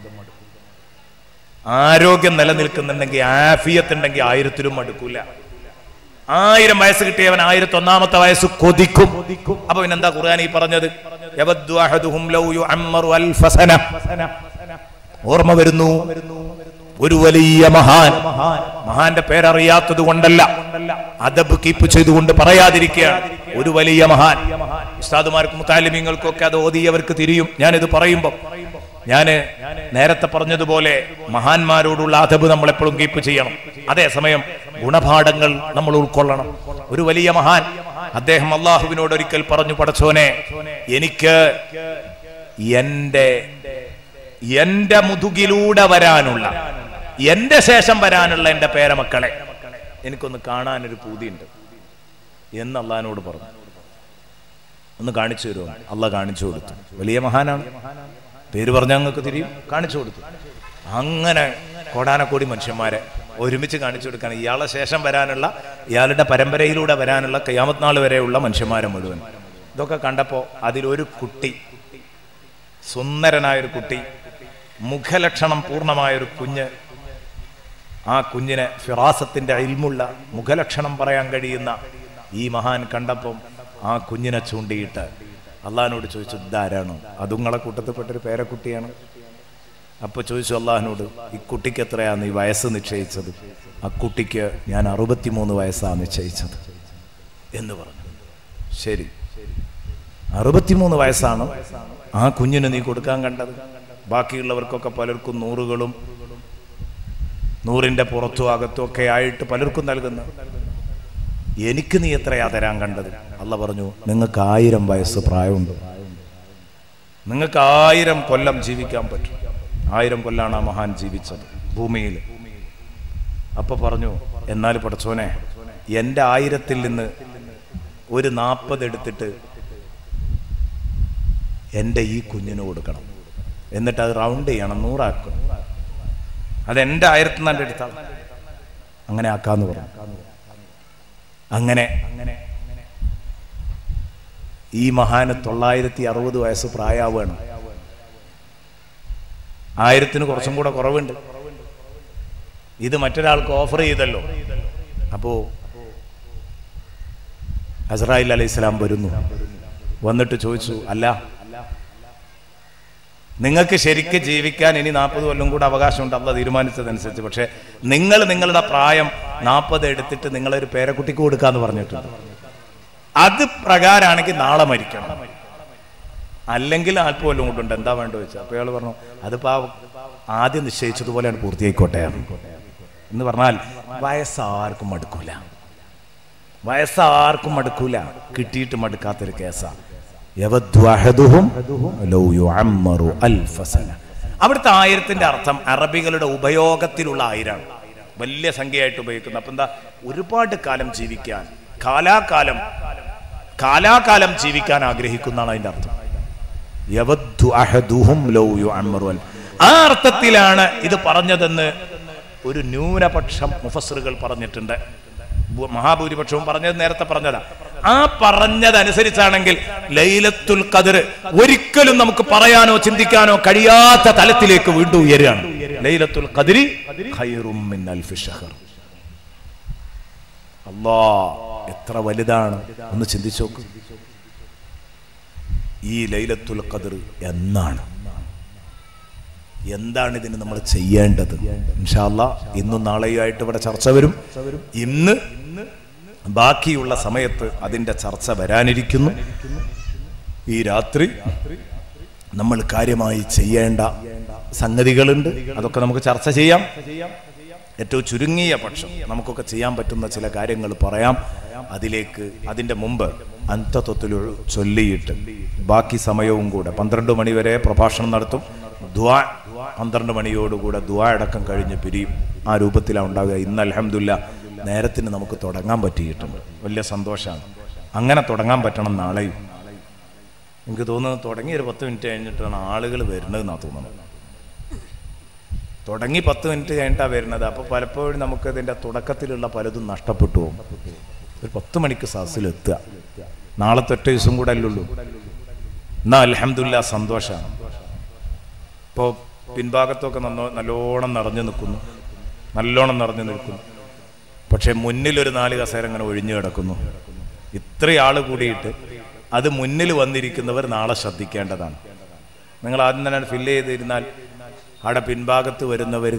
ആരോഗ്യം നിലനിൽക്കുന്നുണ്ടെങ്കിൽ ആഫിയത്ത് ഉണ്ടെങ്കിൽ ആയിരത്തിലും മടുക്കൂല ആയിരം വയസ്സ് കിട്ടിയവൻ ആയിരത്തി ഒന്നാമത്തെ വയസ്സ് കൊതിക്കും അപ്പൊ പിന്നെന്താ ഖുർആൻ ഈ പറഞ്ഞത് യവദ്ദു അഹദുഹും ലൗ യുഅമ്മറു അൽഫ സന. ഓർമ്മ വരുന്നു ഒരു വലിയ മഹാൻ മഹാന്റെ പേരറിയാത്തത് കൊണ്ടല്ല അദബ് കീപ്പ് ചെയ്തുകൊണ്ട് പറയാതിരിക്കുകയാണ് ഒരു വലിയ മഹാൻ ഉസ്താദുമാർക്കും മുത്താലിമീങ്ങൾക്കും ഒക്കെ അത് ഓതിയവർക്ക് തിരിയും ഞാനിത് പറയുമ്പോൾ ഞാന് നേരത്തെ പറഞ്ഞതുപോലെ മഹാന്മാരോടുള്ള അദബ് നമ്മൾ എപ്പോഴും കീപ്പ് ചെയ്യണം അതേസമയം ഗുണപാഠങ്ങൾ നമ്മൾ ഉൾക്കൊള്ളണം ഒരു വലിയ മഹാൻ അദ്ദേഹം അള്ളാഹുവിനോട് ഒരിക്കൽ പറഞ്ഞു പടച്ചോനെ എനിക്ക് എന്റെ എന്റെ മുതുകിലൂടെ വരാനുള്ള എന്റെ ശേഷം വരാനുള്ള എന്റെ പേരമക്കളെ എനിക്കൊന്ന് കാണാനൊരു പൂതിയുണ്ട് എന്ന് അള്ളഹാനോട് പറഞ്ഞു ഒന്ന് കാണിച്ചു തരുമോ അള്ള കാണിച്ചു കൊടുത്തു വലിയ മഹാനാണ് പേര് പറഞ്ഞാൽ ഞങ്ങൾക്ക് തിരിയും കാണിച്ചു കൊടുത്തു അങ്ങനെ കോടാനക്കോടി മനുഷ്യന്മാരെ ഒരുമിച്ച് കാണിച്ചു കൊടുക്കാൻ ഇയാളെ ശേഷം വരാനുള്ള ഇയാളുടെ പരമ്പരയിലൂടെ വരാനുള്ള കയ്യാമത്ത് നാൾ വരെയുള്ള മനുഷ്യന്മാരെ മുഴുവൻ ഇതൊക്കെ കണ്ടപ്പോൾ അതിലൊരു കുട്ടി സുന്ദരനായൊരു കുട്ടി മുഖലക്ഷണം പൂർണ്ണമായൊരു കുഞ്ഞ് ആ കുഞ്ഞിനെ ഫിറാസത്തിന്റെ ഇൽമുള്ള മുഖലക്ഷണം പറയാൻ കഴിയുന്ന ഈ മഹാൻ കണ്ടപ്പം ആ കുഞ്ഞിനെ ചൂണ്ടിയിട്ട് അള്ളഹാനോട് ചോദിച്ചു ഇതാരാണോ അതുങ്ങളെ കൂട്ടത്തിൽപ്പെട്ടൊരു പേരക്കുട്ടിയാണ് അപ്പൊ ചോദിച്ചു അള്ളാഹിനോട് ഈ കുട്ടിക്ക് എത്രയാണ് ഈ വയസ്സ് നിശ്ചയിച്ചത് ആ കുട്ടിക്ക് ഞാൻ അറുപത്തിമൂന്ന് വയസ്സാണ് നിശ്ചയിച്ചത് എന്ന് പറഞ്ഞു ശരി അറുപത്തിമൂന്ന് വയസ്സാണ് ആ കുഞ്ഞിന് നീ കൊടുക്കാൻ കണ്ടത് ബാക്കിയുള്ളവർക്കൊക്കെ പലർക്കും നൂറുകളും നൂറിന്റെ പുറത്തും അകത്തും ഒക്കെ ആയിട്ട് പലർക്കും നൽകുന്നു എനിക്ക് നീ എത്രയാ തരാൻ കണ്ടത് അല്ല പറഞ്ഞു നിങ്ങൾക്ക് ആയിരം വയസ്സ് പ്രായമുണ്ട് നിങ്ങൾക്ക് ആയിരം കൊല്ലം ജീവിക്കാൻ പറ്റും ആയിരം കൊല്ലാണ് ആ മഹാൻ ജീവിച്ചത് ഭൂമിയിൽ അപ്പൊ പറഞ്ഞു എന്നാൽ പടച്ചോനെ എൻ്റെ ആയിരത്തിൽ നിന്ന് ഒരു നാൽപ്പത് എടുത്തിട്ട് എൻ്റെ ഈ കുഞ്ഞിന് കൊടുക്കണം എന്നിട്ട് അത് റൗണ്ട് ചെയ്യണം നൂറാക്കണം അത് എൻ്റെ ആയിരത്തി നിന്നാണ്ട് എടുത്താൽ അങ്ങനെ ആക്കാന്ന് പറഞ്ഞു അങ്ങനെ അങ്ങനെ ഈ മഹാന് തൊള്ളായിരത്തി അറുപത് വയസ്സ് പ്രായാവുകയാണ് ആയിരത്തിന് കുറച്ചും കൂടെ കുറവുണ്ട് ഇത് മറ്റൊരാൾക്ക് ഓഫർ ചെയ്തല്ലോ അപ്പോ അസറായിൽ അലൈഹി സ്വലാം വരുന്നു വന്നിട്ട് ചോദിച്ചു അല്ല നിങ്ങൾക്ക് ശരിക്ക് ജീവിക്കാൻ ഇനി നാൽപ്പത് കൊല്ലം കൂടെ അവകാശമുണ്ട് അല്ല തീരുമാനിച്ചതനുസരിച്ച് പക്ഷെ നിങ്ങൾ നിങ്ങളുടെ പ്രായം നാൽപ്പത് എടുത്തിട്ട് നിങ്ങളൊരു പേരക്കുട്ടിക്ക് കൊടുക്കാന്ന് പറഞ്ഞിട്ടുണ്ട് അത് പ്രകാരമാണെങ്കിൽ നാളെ മരിക്കണം അല്ലെങ്കിൽ നാൽപ്പത് കൊല്ലം കൊണ്ടുണ്ട് എന്താ വേണ്ട വെച്ചാൽ അപ്പൊ അയാൾ പറഞ്ഞു അതിപ്പോ ആ ആദ്യം നിശ്ചയിച്ചതുപോലെയാണ് പൂർത്തിയായിക്കോട്ടെ എന്ന് പറഞ്ഞാൽ വയസ്സാർക്കും മടുക്കൂല വയസ്സാർക്കും മടുക്കൂല കിട്ടിയിട്ട് മടുക്കാത്തൊരു കേസാണ് അവിടുത്തെ ആയിരത്തിന്റെ അർത്ഥം അറബികളുടെ ഉപയോഗത്തിലുള്ള ആയിരമാണ് വലിയ സംഖ്യയായിട്ട് ഉപയോഗിക്കുന്നത് അപ്പൊ എന്താ ഒരുപാട് കാലം ജീവിക്കാൻ കാലാകാലം കാലാകാലം ജീവിക്കാൻ ആഗ്രഹിക്കുന്നതാണ് അതിന്റെ അർത്ഥം യവദ്ദു അഹദുഹും ലൗ യുഅമ്മറു അൽഫ്. ആ അർത്ഥത്തിലാണ് ഇത് പറഞ്ഞതെന്ന് ഒരു ന്യൂനപക്ഷം മുഫസ്സറുകൾ പറഞ്ഞിട്ടുണ്ട് ഭൂ- മഹാഭൂരിപക്ഷവും പറഞ്ഞത് നേരത്തെ പറഞ്ഞതാ ആ പറഞ്ഞതനുസരിച്ചാണെങ്കിൽ ലൈലത്തുൽ ഖദർ ഒരിക്കലും നമുക്ക് പറയാനോ ചിന്തിക്കാനോ കഴിയാത്ത തലത്തിലേക്ക് വീണ്ടും ഉയരുകയാണ് ലൈലത്തുൽ ഖദരി ഖൈറും മിൻ അൽഫി ഷഹർ അല്ലാ എത്ര വലുതാണ് ഒന്ന് ചിന്തിച്ചു നോക്ക് ഈ ലൈലത്തുൽ ഖദർ എന്നാണ് എന്താണ് ഇതിന് നമ്മൾ ചെയ്യേണ്ടത് ഇൻഷാല്ല ഇന്നും നാളെയുമായിട്ട് ഇവിടെ ചർച്ച വരും ഇന്ന് ബാക്കിയുള്ള സമയത്ത് അതിന്റെ ചർച്ച വരാനിരിക്കുന്നു ഈ രാത്രി നമ്മൾ കാര്യമായി ചെയ്യേണ്ട സംഗതികളുണ്ട് അതൊക്കെ നമുക്ക് ചർച്ച ചെയ്യാം ഏറ്റവും ചുരുങ്ങിയ പക്ഷം നമുക്കൊക്കെ ചെയ്യാൻ പറ്റുന്ന ചില കാര്യങ്ങൾ പറയാം അതിലേക്ക് അതിന്റെ മുമ്പ് അന്തത്വത്തിൽ ചൊല്ലിയിട്ട് ബാക്കി സമയവും കൂടെ പന്ത്രണ്ട് മണി വരെ പ്രഭാഷണം നടത്തും ദ്വാ പന്ത്രണ്ട് മണിയോടുകൂടെ ദ്വാ അടക്കം കഴിഞ്ഞ് പിരിയും ആ രൂപത്തിലാണ് ഉണ്ടാകുക ഇന്ന് അലഹമില്ല നേരത്തിന് നമുക്ക് തുടങ്ങാൻ പറ്റിയിട്ടുണ്ട് വലിയ സന്തോഷമാണ് അങ്ങനെ തുടങ്ങാൻ പറ്റണം നാളെയും എനിക്ക് തോന്നുന്നത് തുടങ്ങി ഒരു പത്ത് മിനിറ്റ് കഴിഞ്ഞിട്ടാണ് ആളുകൾ വരുന്നതെന്നാണ് തോന്നുന്നത് തുടങ്ങി പത്ത് മിനിറ്റ് കഴിഞ്ഞിട്ടാണ് വരുന്നത് അപ്പോൾ പലപ്പോഴും നമുക്ക് ഇതിൻ്റെ തുടക്കത്തിലുള്ള പലതും നഷ്ടപ്പെട്ടു പോകും ഒരു പത്ത് മണിക്ക് സാസിൽ എത്തുക നാളത്തെ ഒറ്റ ദിവസം കൂടെ അല്ലുള്ളൂ എന്നാ അലഹമില്ല സന്തോഷമാണ് ഇപ്പോൾ പിൻഭാഗത്തൊക്കെ നന്നോ നല്ലോണം നിറഞ്ഞു നിൽക്കുന്നു നല്ലോണം നിറഞ്ഞു നിൽക്കുന്നു പക്ഷെ മുന്നിലൊരു നാല് കസേര ഇങ്ങനെ ഒഴിഞ്ഞു കിടക്കുന്നു ഇത്രയാൾ കൂടിയിട്ട് അത് മുന്നിൽ വന്നിരിക്കുന്നവർ നാളെ ശ്രദ്ധിക്കേണ്ടതാണ് നിങ്ങൾ ആദ്യം തന്നെ ഫില്ല് ചെയ്തിരുന്നാൽ അവിടെ പിൻഭാഗത്ത് വരുന്നവർ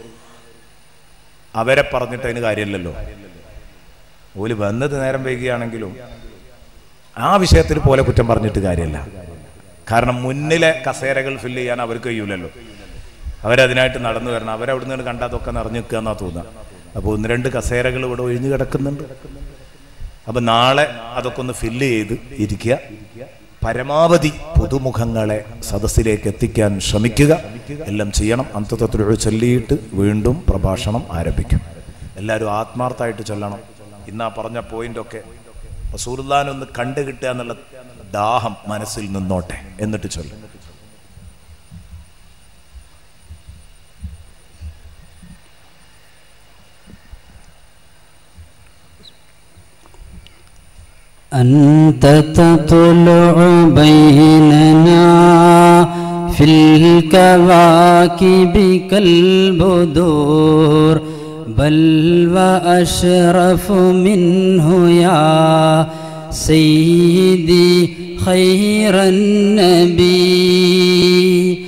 അവരെ പറഞ്ഞിട്ട് അതിന് കാര്യമില്ലല്ലോ ഓല് വന്നത് നേരം വൈകിയാണെങ്കിലും ആ വിഷയത്തിൽ പോലെ കുറ്റം പറഞ്ഞിട്ട് കാര്യമില്ല കാരണം മുന്നിലെ കസേരകൾ ഫില്ല് ചെയ്യാൻ അവർക്ക് കഴിയൂലല്ലോ അവരതിനായിട്ട് നടന്നു വരണം അവരവിടെ നിന്ന് കണ്ടാതൊക്കെ നിറഞ്ഞു നിൽക്കുക എന്നാ തോന്നുക അപ്പോൾ ഒന്ന് രണ്ട് കസേരകൾ ഇവിടെ ഒഴിഞ്ഞു കിടക്കുന്നുണ്ട് അപ്പൊ നാളെ അതൊക്കെ ഒന്ന് ഫില്ല് ചെയ്ത് ഇരിക്കുക പരമാവധി പുതുമുഖങ്ങളെ സദസ്സിലേക്ക് എത്തിക്കാൻ ശ്രമിക്കുക എല്ലാം ചെയ്യണം അന്തത്വത്തിലൂടെ ചൊല്ലിയിട്ട് വീണ്ടും പ്രഭാഷണം ആരംഭിക്കും എല്ലാവരും ആത്മാർത്ഥമായിട്ട് ചൊല്ലണം ഇന്നാ പറഞ്ഞ പോയിന്റൊക്കെ റസൂർദാനൊന്ന് കണ്ടു കിട്ടുക എന്നുള്ള ദാഹം മനസ്സിൽ നിന്നോട്ടെ എന്നിട്ട് ചൊല്ലും أنت تطلع بيننا في الكواكب كالبدور بل وأشرف منه يا سيدي خير النبي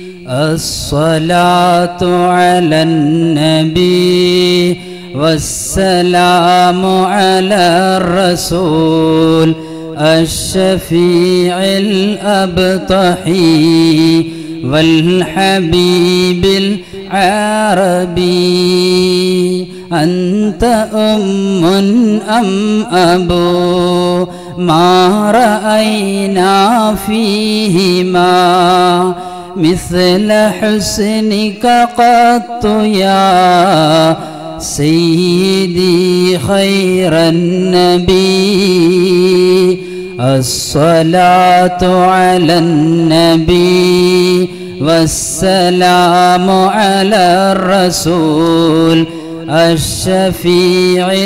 الصلاة على النبي والسلام على الرسول الشفيع الأبطحي والحبيب العربي أنت أم أم أبو ما رأينا فيهما مثل حسنك قط يا سيدي خير النبي الصلاة على النبي والسلام على الرسول الشفيع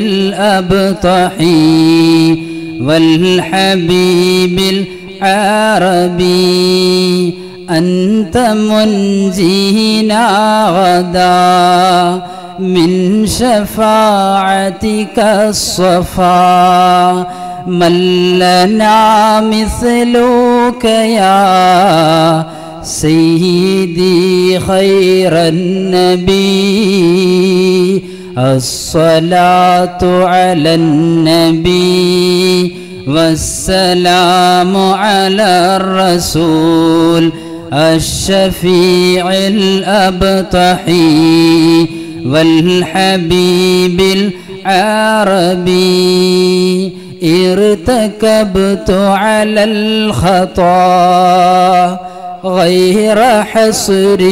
الأبطحي والحبيب العربي أنت منزينا غدا من شفاعتك الصفا من لنا مثلك يا سيدي خير النبي الصلاة على النبي والسلام على الرسول الشفيع الأبطحي والحبيب العربي ارتكبت على الخطا غير حصر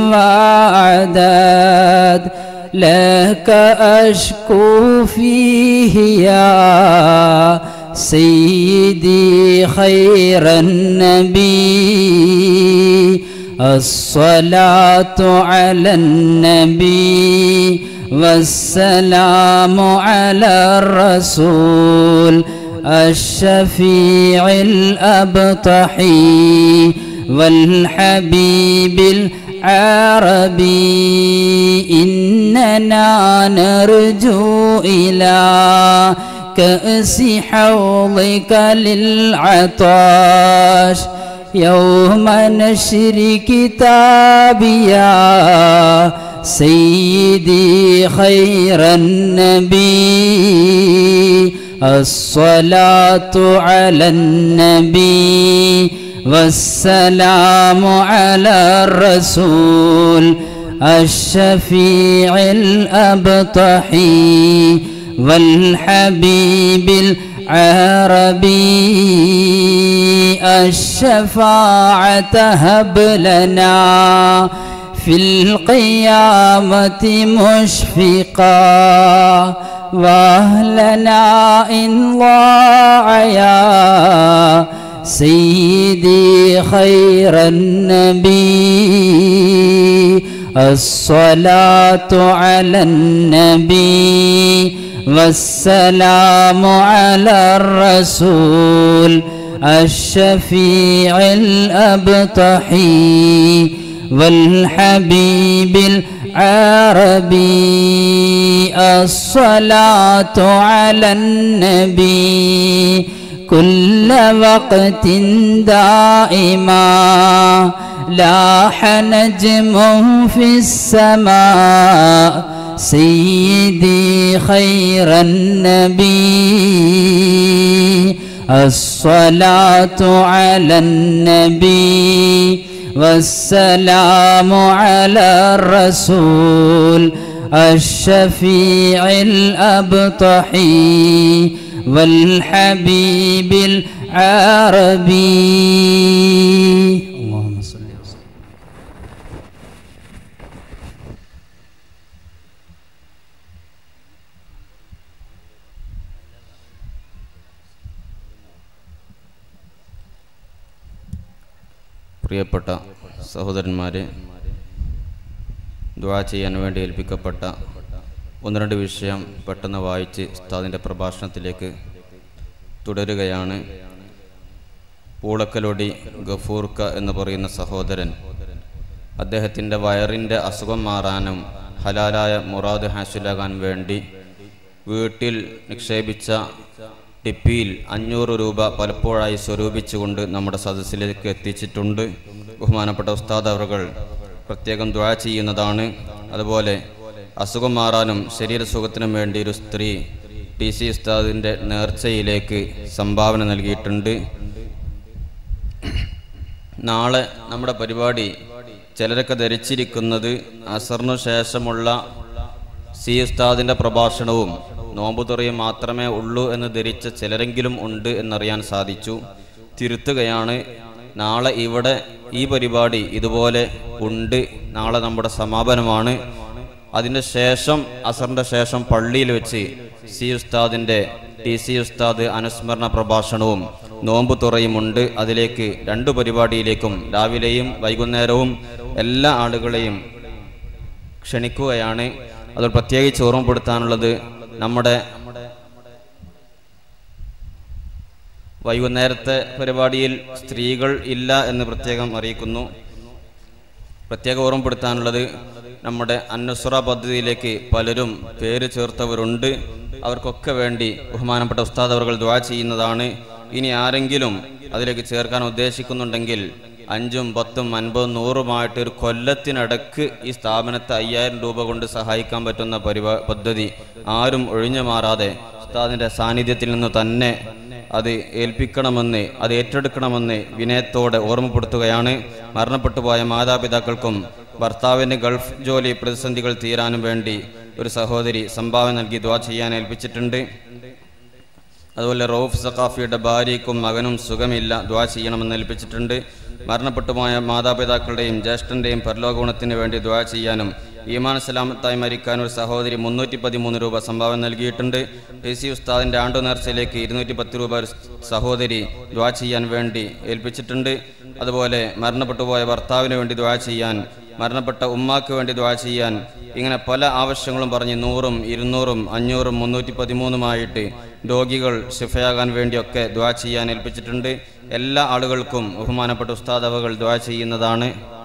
وعداد لك أشكو فيه يا سيدي خير النبي الصلاة على النبي والسلام على الرسول الشفيع الأبطحي والحبيب العربي إننا نرجو إلى كأس حوضك للعطاش يوم نشر كتابيا سيدي خير النبي الصلاة على النبي والسلام على الرسول الشفيع الأبطحي والحبيب العربي الشفاعة هب لنا في القيامة مشفقا واهلنا إن ضاع يا سيدي خير النبي الصلاة على النبي والسلام على الرسول الشفيع الأبطحي والحبيب العربي الصلاة على النبي كل وقت دائما لاح نجم في السماء سيدي خير النبي الصلاة على النبي والسلام على الرسول الشفيع الأبطحي والحبيب العربي اللهم صل وسلم പ്രിയപ്പെട്ട സഹോദരന്മാരെ ദ്വാ ചെയ്യാൻ വേണ്ടി ഏൽപ്പിക്കപ്പെട്ട ഒന്ന് രണ്ട് വിഷയം പെട്ടെന്ന് വായിച്ച് ഉസ്താദിൻ്റെ പ്രഭാഷണത്തിലേക്ക് തുടരുകയാണ് പൂളക്കലൊടി ഗഫൂർക്ക എന്ന് പറയുന്ന സഹോദരൻ അദ്ദേഹത്തിൻ്റെ വയറിൻ്റെ അസുഖം മാറാനും ഹലാലായ മുറാദ് ഹാസിലാകാൻ വേണ്ടി വീട്ടിൽ നിക്ഷേപിച്ച ടിപ്പിയിൽ അഞ്ഞൂറ് രൂപ പലപ്പോഴായി സ്വരൂപിച്ചുകൊണ്ട് നമ്മുടെ സദസ്സിലേക്ക് എത്തിച്ചിട്ടുണ്ട് ബഹുമാനപ്പെട്ട ഉസ്താദ് അവറുകൾ പ്രത്യേകം ദ്വാ ചെയ്യുന്നതാണ് അതുപോലെ അസുഖം മാറാനും ശരീരസുഖത്തിനും വേണ്ടി ഒരു സ്ത്രീ ടി സി ഉസ്താദിൻ്റെ നേർച്ചയിലേക്ക് സംഭാവന നൽകിയിട്ടുണ്ട് നാളെ നമ്മുടെ പരിപാടി ചിലരൊക്കെ ധരിച്ചിരിക്കുന്നത് അസറിനു ശേഷമുള്ള സി ഉസ്താദിൻ്റെ പ്രഭാഷണവും നോമ്പുതുറയും മാത്രമേ ഉള്ളൂ എന്ന് ധരിച്ച ചിലരെങ്കിലും ഉണ്ട് എന്നറിയാൻ സാധിച്ചു തിരുത്തുകയാണ് നാളെ ഇവിടെ ഈ പരിപാടി ഇതുപോലെ ഉണ്ട് നാളെ നമ്മുടെ സമാപനമാണ് അതിൻ്റെ ശേഷം അസറിൻ്റെ ശേഷം പള്ളിയിൽ വെച്ച് സി ഉസ്താദിൻ്റെ ടി സി ഉസ്താദ് അനുസ്മരണ പ്രഭാഷണവും നോമ്പ് തുറയുമുണ്ട് അതിലേക്ക് രണ്ടു പരിപാടിയിലേക്കും രാവിലെയും വൈകുന്നേരവും എല്ലാ ആളുകളെയും ക്ഷണിക്കുകയാണ് അത് പ്രത്യേകിച്ച് ഓർമ്മപ്പെടുത്താനുള്ളത് നമ്മുടെ വൈകുന്നേരത്തെ പരിപാടിയിൽ സ്ത്രീകൾ ഇല്ല എന്ന് പ്രത്യേകം അറിയിക്കുന്നു പ്രത്യേകം ഓർമ്മപ്പെടുത്താനുള്ളത് നമ്മുടെ അന്നുസ്ര പദ്ധതിയിലേക്ക് പലരും പേര് ചേർത്തവരുണ്ട് അവർക്കൊക്കെ വേണ്ടി ബഹുമാനപ്പെട്ട ഉസ്താദ് അവർ ദ്വാ ചെയ്യുന്നതാണ് ഇനി ആരെങ്കിലും അതിലേക്ക് ചേർക്കാൻ ഉദ്ദേശിക്കുന്നുണ്ടെങ്കിൽ അഞ്ചും പത്തും അൻപതും നൂറുമായിട്ട് ഒരു കൊല്ലത്തിനടക്ക് ഈ സ്ഥാപനത്തെ അയ്യായിരം രൂപ കൊണ്ട് സഹായിക്കാൻ പറ്റുന്ന പരിപാ പദ്ധതി ആരും ഒഴിഞ്ഞു മാറാതെ ഉസ്താദിൻ്റെ സാന്നിധ്യത്തിൽ നിന്ന് തന്നെ അത് ഏൽപ്പിക്കണമെന്ന് അത് ഏറ്റെടുക്കണമെന്ന് വിനയത്തോടെ ഓർമ്മപ്പെടുത്തുകയാണ് മരണപ്പെട്ടു പോയ മാതാപിതാക്കൾക്കും ഭർത്താവിൻ്റെ ഗൾഫ് ജോലി പ്രതിസന്ധികൾ തീരാനും വേണ്ടി ഒരു സഹോദരി സംഭാവന നൽകി ദ്വാ ചെയ്യാൻ ഏൽപ്പിച്ചിട്ടുണ്ട് അതുപോലെ റൌഫ് സഖാഫിയുടെ ഭാര്യയ്ക്കും മകനും സുഖമില്ല ദ്വാ ചെയ്യണമെന്ന് ഏൽപ്പിച്ചിട്ടുണ്ട് മരണപ്പെട്ടു പോയ മാതാപിതാക്കളുടെയും ജ്യേഷ്ഠൻ്റെയും പരലോകഗുണത്തിന് വേണ്ടി ദ്വാ ചെയ്യാനും ഈമാൻ സലാമത്തായി മരിക്കാൻ ഒരു സഹോദരി മുന്നൂറ്റി പതിമൂന്ന് രൂപ സംഭാവന നൽകിയിട്ടുണ്ട് ടി സി ഉസ്താദിൻ്റെ ആണ്ടു നേർച്ചയിലേക്ക് ഇരുന്നൂറ്റി പത്ത് രൂപ ഒരു സഹോദരി ദ്വാ ചെയ്യാൻ വേണ്ടി ഏൽപ്പിച്ചിട്ടുണ്ട് അതുപോലെ മരണപ്പെട്ടു പോയ ഭർത്താവിന് വേണ്ടി ദ്വാ ചെയ്യാൻ മരണപ്പെട്ട ഉമ്മാക്ക് വേണ്ടി ദ്വാ ചെയ്യാൻ ഇങ്ങനെ പല ആവശ്യങ്ങളും പറഞ്ഞ് നൂറും ഇരുന്നൂറും അഞ്ഞൂറും മുന്നൂറ്റി പതിമൂന്നുമായിട്ട് രോഗികൾ ശിഫയാകാൻ വേണ്ടിയൊക്കെ ദ്വാ ചെയ്യാൻ ഏൽപ്പിച്ചിട്ടുണ്ട് എല്ലാ ആളുകൾക്കും ബഹുമാനപ്പെട്ട ഉസ്താദവകൾ ദ്വാ ചെയ്യുന്നതാണ്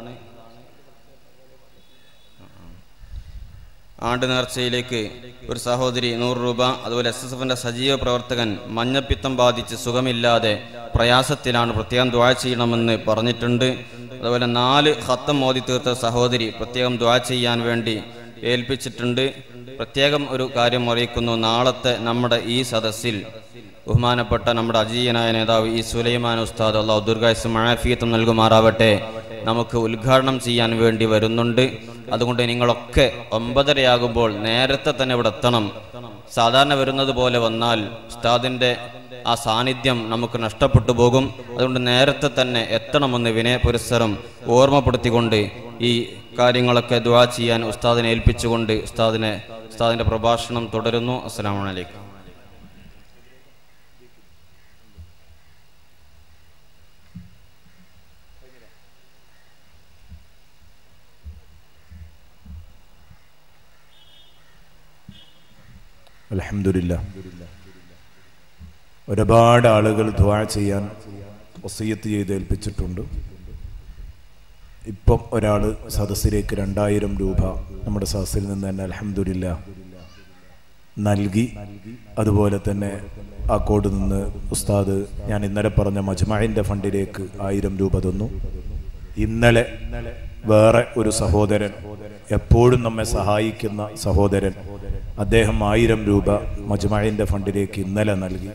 ആണ്ട് നേർച്ചയിലേക്ക് ഒരു സഹോദരി നൂറ് രൂപ അതുപോലെ എസ് എസ് എഫിന്റെ സജീവ പ്രവർത്തകൻ മഞ്ഞപ്പിത്തം ബാധിച്ച് സുഖമില്ലാതെ പ്രയാസത്തിലാണ് പ്രത്യേകം ദ്വാ ചെയ്യണമെന്ന് പറഞ്ഞിട്ടുണ്ട് അതുപോലെ നാല് ഹത്തം മോദി തീർത്ത സഹോദരി പ്രത്യേകം ദ്വാ ചെയ്യാൻ വേണ്ടി ഏൽപ്പിച്ചിട്ടുണ്ട് പ്രത്യേകം ഒരു കാര്യം അറിയിക്കുന്നു നാളത്തെ നമ്മുടെ ഈ സദസ്സിൽ ബഹുമാനപ്പെട്ട നമ്മുടെ അജീയനായ നേതാവ് ഈ സുലൈമാൻ ഉസ്താദ് അള്ളാഹു ദുർഗായുസും മാഫിയത്തും നൽകുമാറാവട്ടെ നമുക്ക് ഉദ്ഘാടനം ചെയ്യാൻ വേണ്ടി വരുന്നുണ്ട് അതുകൊണ്ട് നിങ്ങളൊക്കെ ഒമ്പതരയാകുമ്പോൾ നേരത്തെ തന്നെ ഇവിടെ എത്തണം സാധാരണ വരുന്നത് പോലെ വന്നാൽ ഉസ്താദിൻ്റെ ആ സാന്നിധ്യം നമുക്ക് നഷ്ടപ്പെട്ടു പോകും അതുകൊണ്ട് നേരത്തെ തന്നെ എത്തണമെന്ന് വിനയ പുരസ്സരം ഓർമ്മപ്പെടുത്തിക്കൊണ്ട് ഈ കാര്യങ്ങളൊക്കെ ദ്വാ ചെയ്യാൻ ഉസ്താദിനെ ഏൽപ്പിച്ചുകൊണ്ട് ഉസ്താദിനെ ഉസ്താദിൻ്റെ പ്രഭാഷണം തുടരുന്നു അസ്സാം വലൈക്കും അലഹമില്ല ഒരുപാട് ആളുകൾ ദ്വാ ചെയ്യാൻ വസീയത്ത് ചെയ്ത് ഏൽപ്പിച്ചിട്ടുണ്ട് ഇപ്പം ഒരാൾ സദസ്സിലേക്ക് രണ്ടായിരം രൂപ നമ്മുടെ സദസ്സിൽ നിന്ന് തന്നെ അലഹമില്ല നൽകി അതുപോലെ തന്നെ ആ കോഡ് നിന്ന് ഉസ്താദ് ഞാൻ ഇന്നലെ പറഞ്ഞ മജ്മായിൻ്റെ ഫണ്ടിലേക്ക് ആയിരം രൂപ തന്നു ഇന്നലെ വേറെ ഒരു സഹോദരൻ എപ്പോഴും നമ്മെ സഹായിക്കുന്ന സഹോദരൻ അദ്ദേഹം ആയിരം രൂപ മജ്മായിൻ്റെ ഫണ്ടിലേക്ക് ഇന്നലെ നൽകി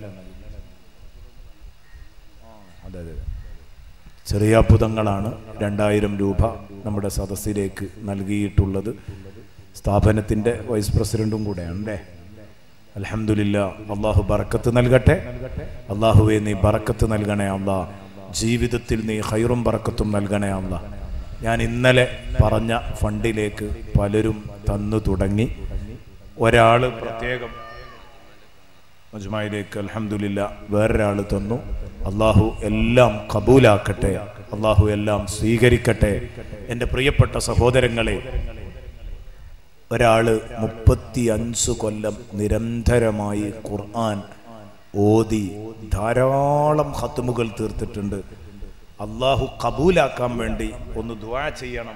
അതെ അതെ ചെറിയ അത്ഭുതങ്ങളാണ് രണ്ടായിരം രൂപ നമ്മുടെ സദസ്സിലേക്ക് നൽകിയിട്ടുള്ളത് സ്ഥാപനത്തിൻ്റെ വൈസ് പ്രസിഡന്റും കൂടെയാണ് അല്ലേ അലഹമില്ല അള്ളാഹു ബറക്കത്ത് നൽകട്ടെ അള്ളാഹുവെ നീ ബറക്കത്ത് നൽകണേ അള്ളാ ജീവിതത്തിൽ നീ ഹൈറും ബറക്കത്തും നൽകണേ അള്ളാ ഞാൻ ഇന്നലെ പറഞ്ഞ ഫണ്ടിലേക്ക് പലരും തന്നു തുടങ്ങി ഒരാൾ പ്രത്യേകം മജ്മായിലേക്ക് അലഹമില്ല വേറൊരാൾ തന്നു അള്ളാഹു എല്ലാം കബൂലാക്കട്ടെ അള്ളാഹു എല്ലാം സ്വീകരിക്കട്ടെ എൻ്റെ പ്രിയപ്പെട്ട സഹോദരങ്ങളെ ഒരാള് മുപ്പത്തി അഞ്ച് കൊല്ലം നിരന്തരമായി ഖുർആൻ ഓതി ധാരാളം ഹത്തുമുകൾ തീർത്തിട്ടുണ്ട് അള്ളാഹു കബൂലാക്കാൻ വേണ്ടി ഒന്ന് ദുആ ചെയ്യണം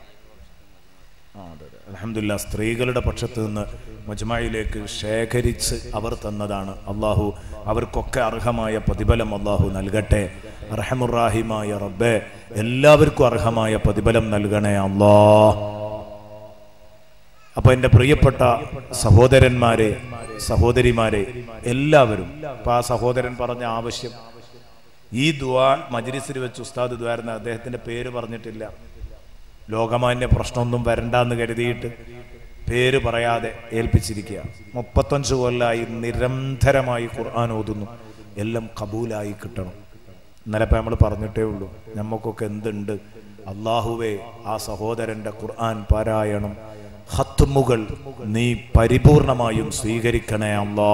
ആ അതെ അതെ അലഹമില്ല സ്ത്രീകളുടെ പക്ഷത്ത് നിന്ന് മജ്മായിലേക്ക് ശേഖരിച്ച് അവർ തന്നതാണ് അള്ളാഹു അവർക്കൊക്കെ അർഹമായ പ്രതിഫലം അള്ളാഹു നൽകട്ടെ അർഹമുറാഹിമായ റബ്ബെ എല്ലാവർക്കും അർഹമായ പ്രതിഫലം നൽകണേ അള്ളാ അപ്പൊ എൻ്റെ പ്രിയപ്പെട്ട സഹോദരന്മാരെ സഹോദരിമാരെ എല്ലാവരും ഇപ്പൊ ആ സഹോദരൻ പറഞ്ഞ ആവശ്യം ഈ ദുആ മജ്ലിസിൽ വെച്ച് ഉസ്താദ് ദ്വാരുന്ന അദ്ദേഹത്തിന്റെ പേര് പറഞ്ഞിട്ടില്ല ലോകമാന്യ പ്രശ്നമൊന്നും വരണ്ടെന്ന് കരുതിയിട്ട് പേര് പറയാതെ ഏൽപ്പിച്ചിരിക്കുക മുപ്പത്തഞ്ച് കൊല്ലായി നിരന്തരമായി ഖുർആൻ ഓതുന്നു എല്ലാം കബൂലായി കിട്ടണം ഇന്നലെ ഇപ്പം നമ്മൾ പറഞ്ഞിട്ടേ ഉള്ളൂ നമുക്കൊക്കെ എന്തുണ്ട് അള്ളാഹുവേ ആ സഹോദരന്റെ ഖുർആൻ പാരായണം ഹത്തുമുകൾ നീ പരിപൂർണമായും സ്വീകരിക്കണേ അല്ലാ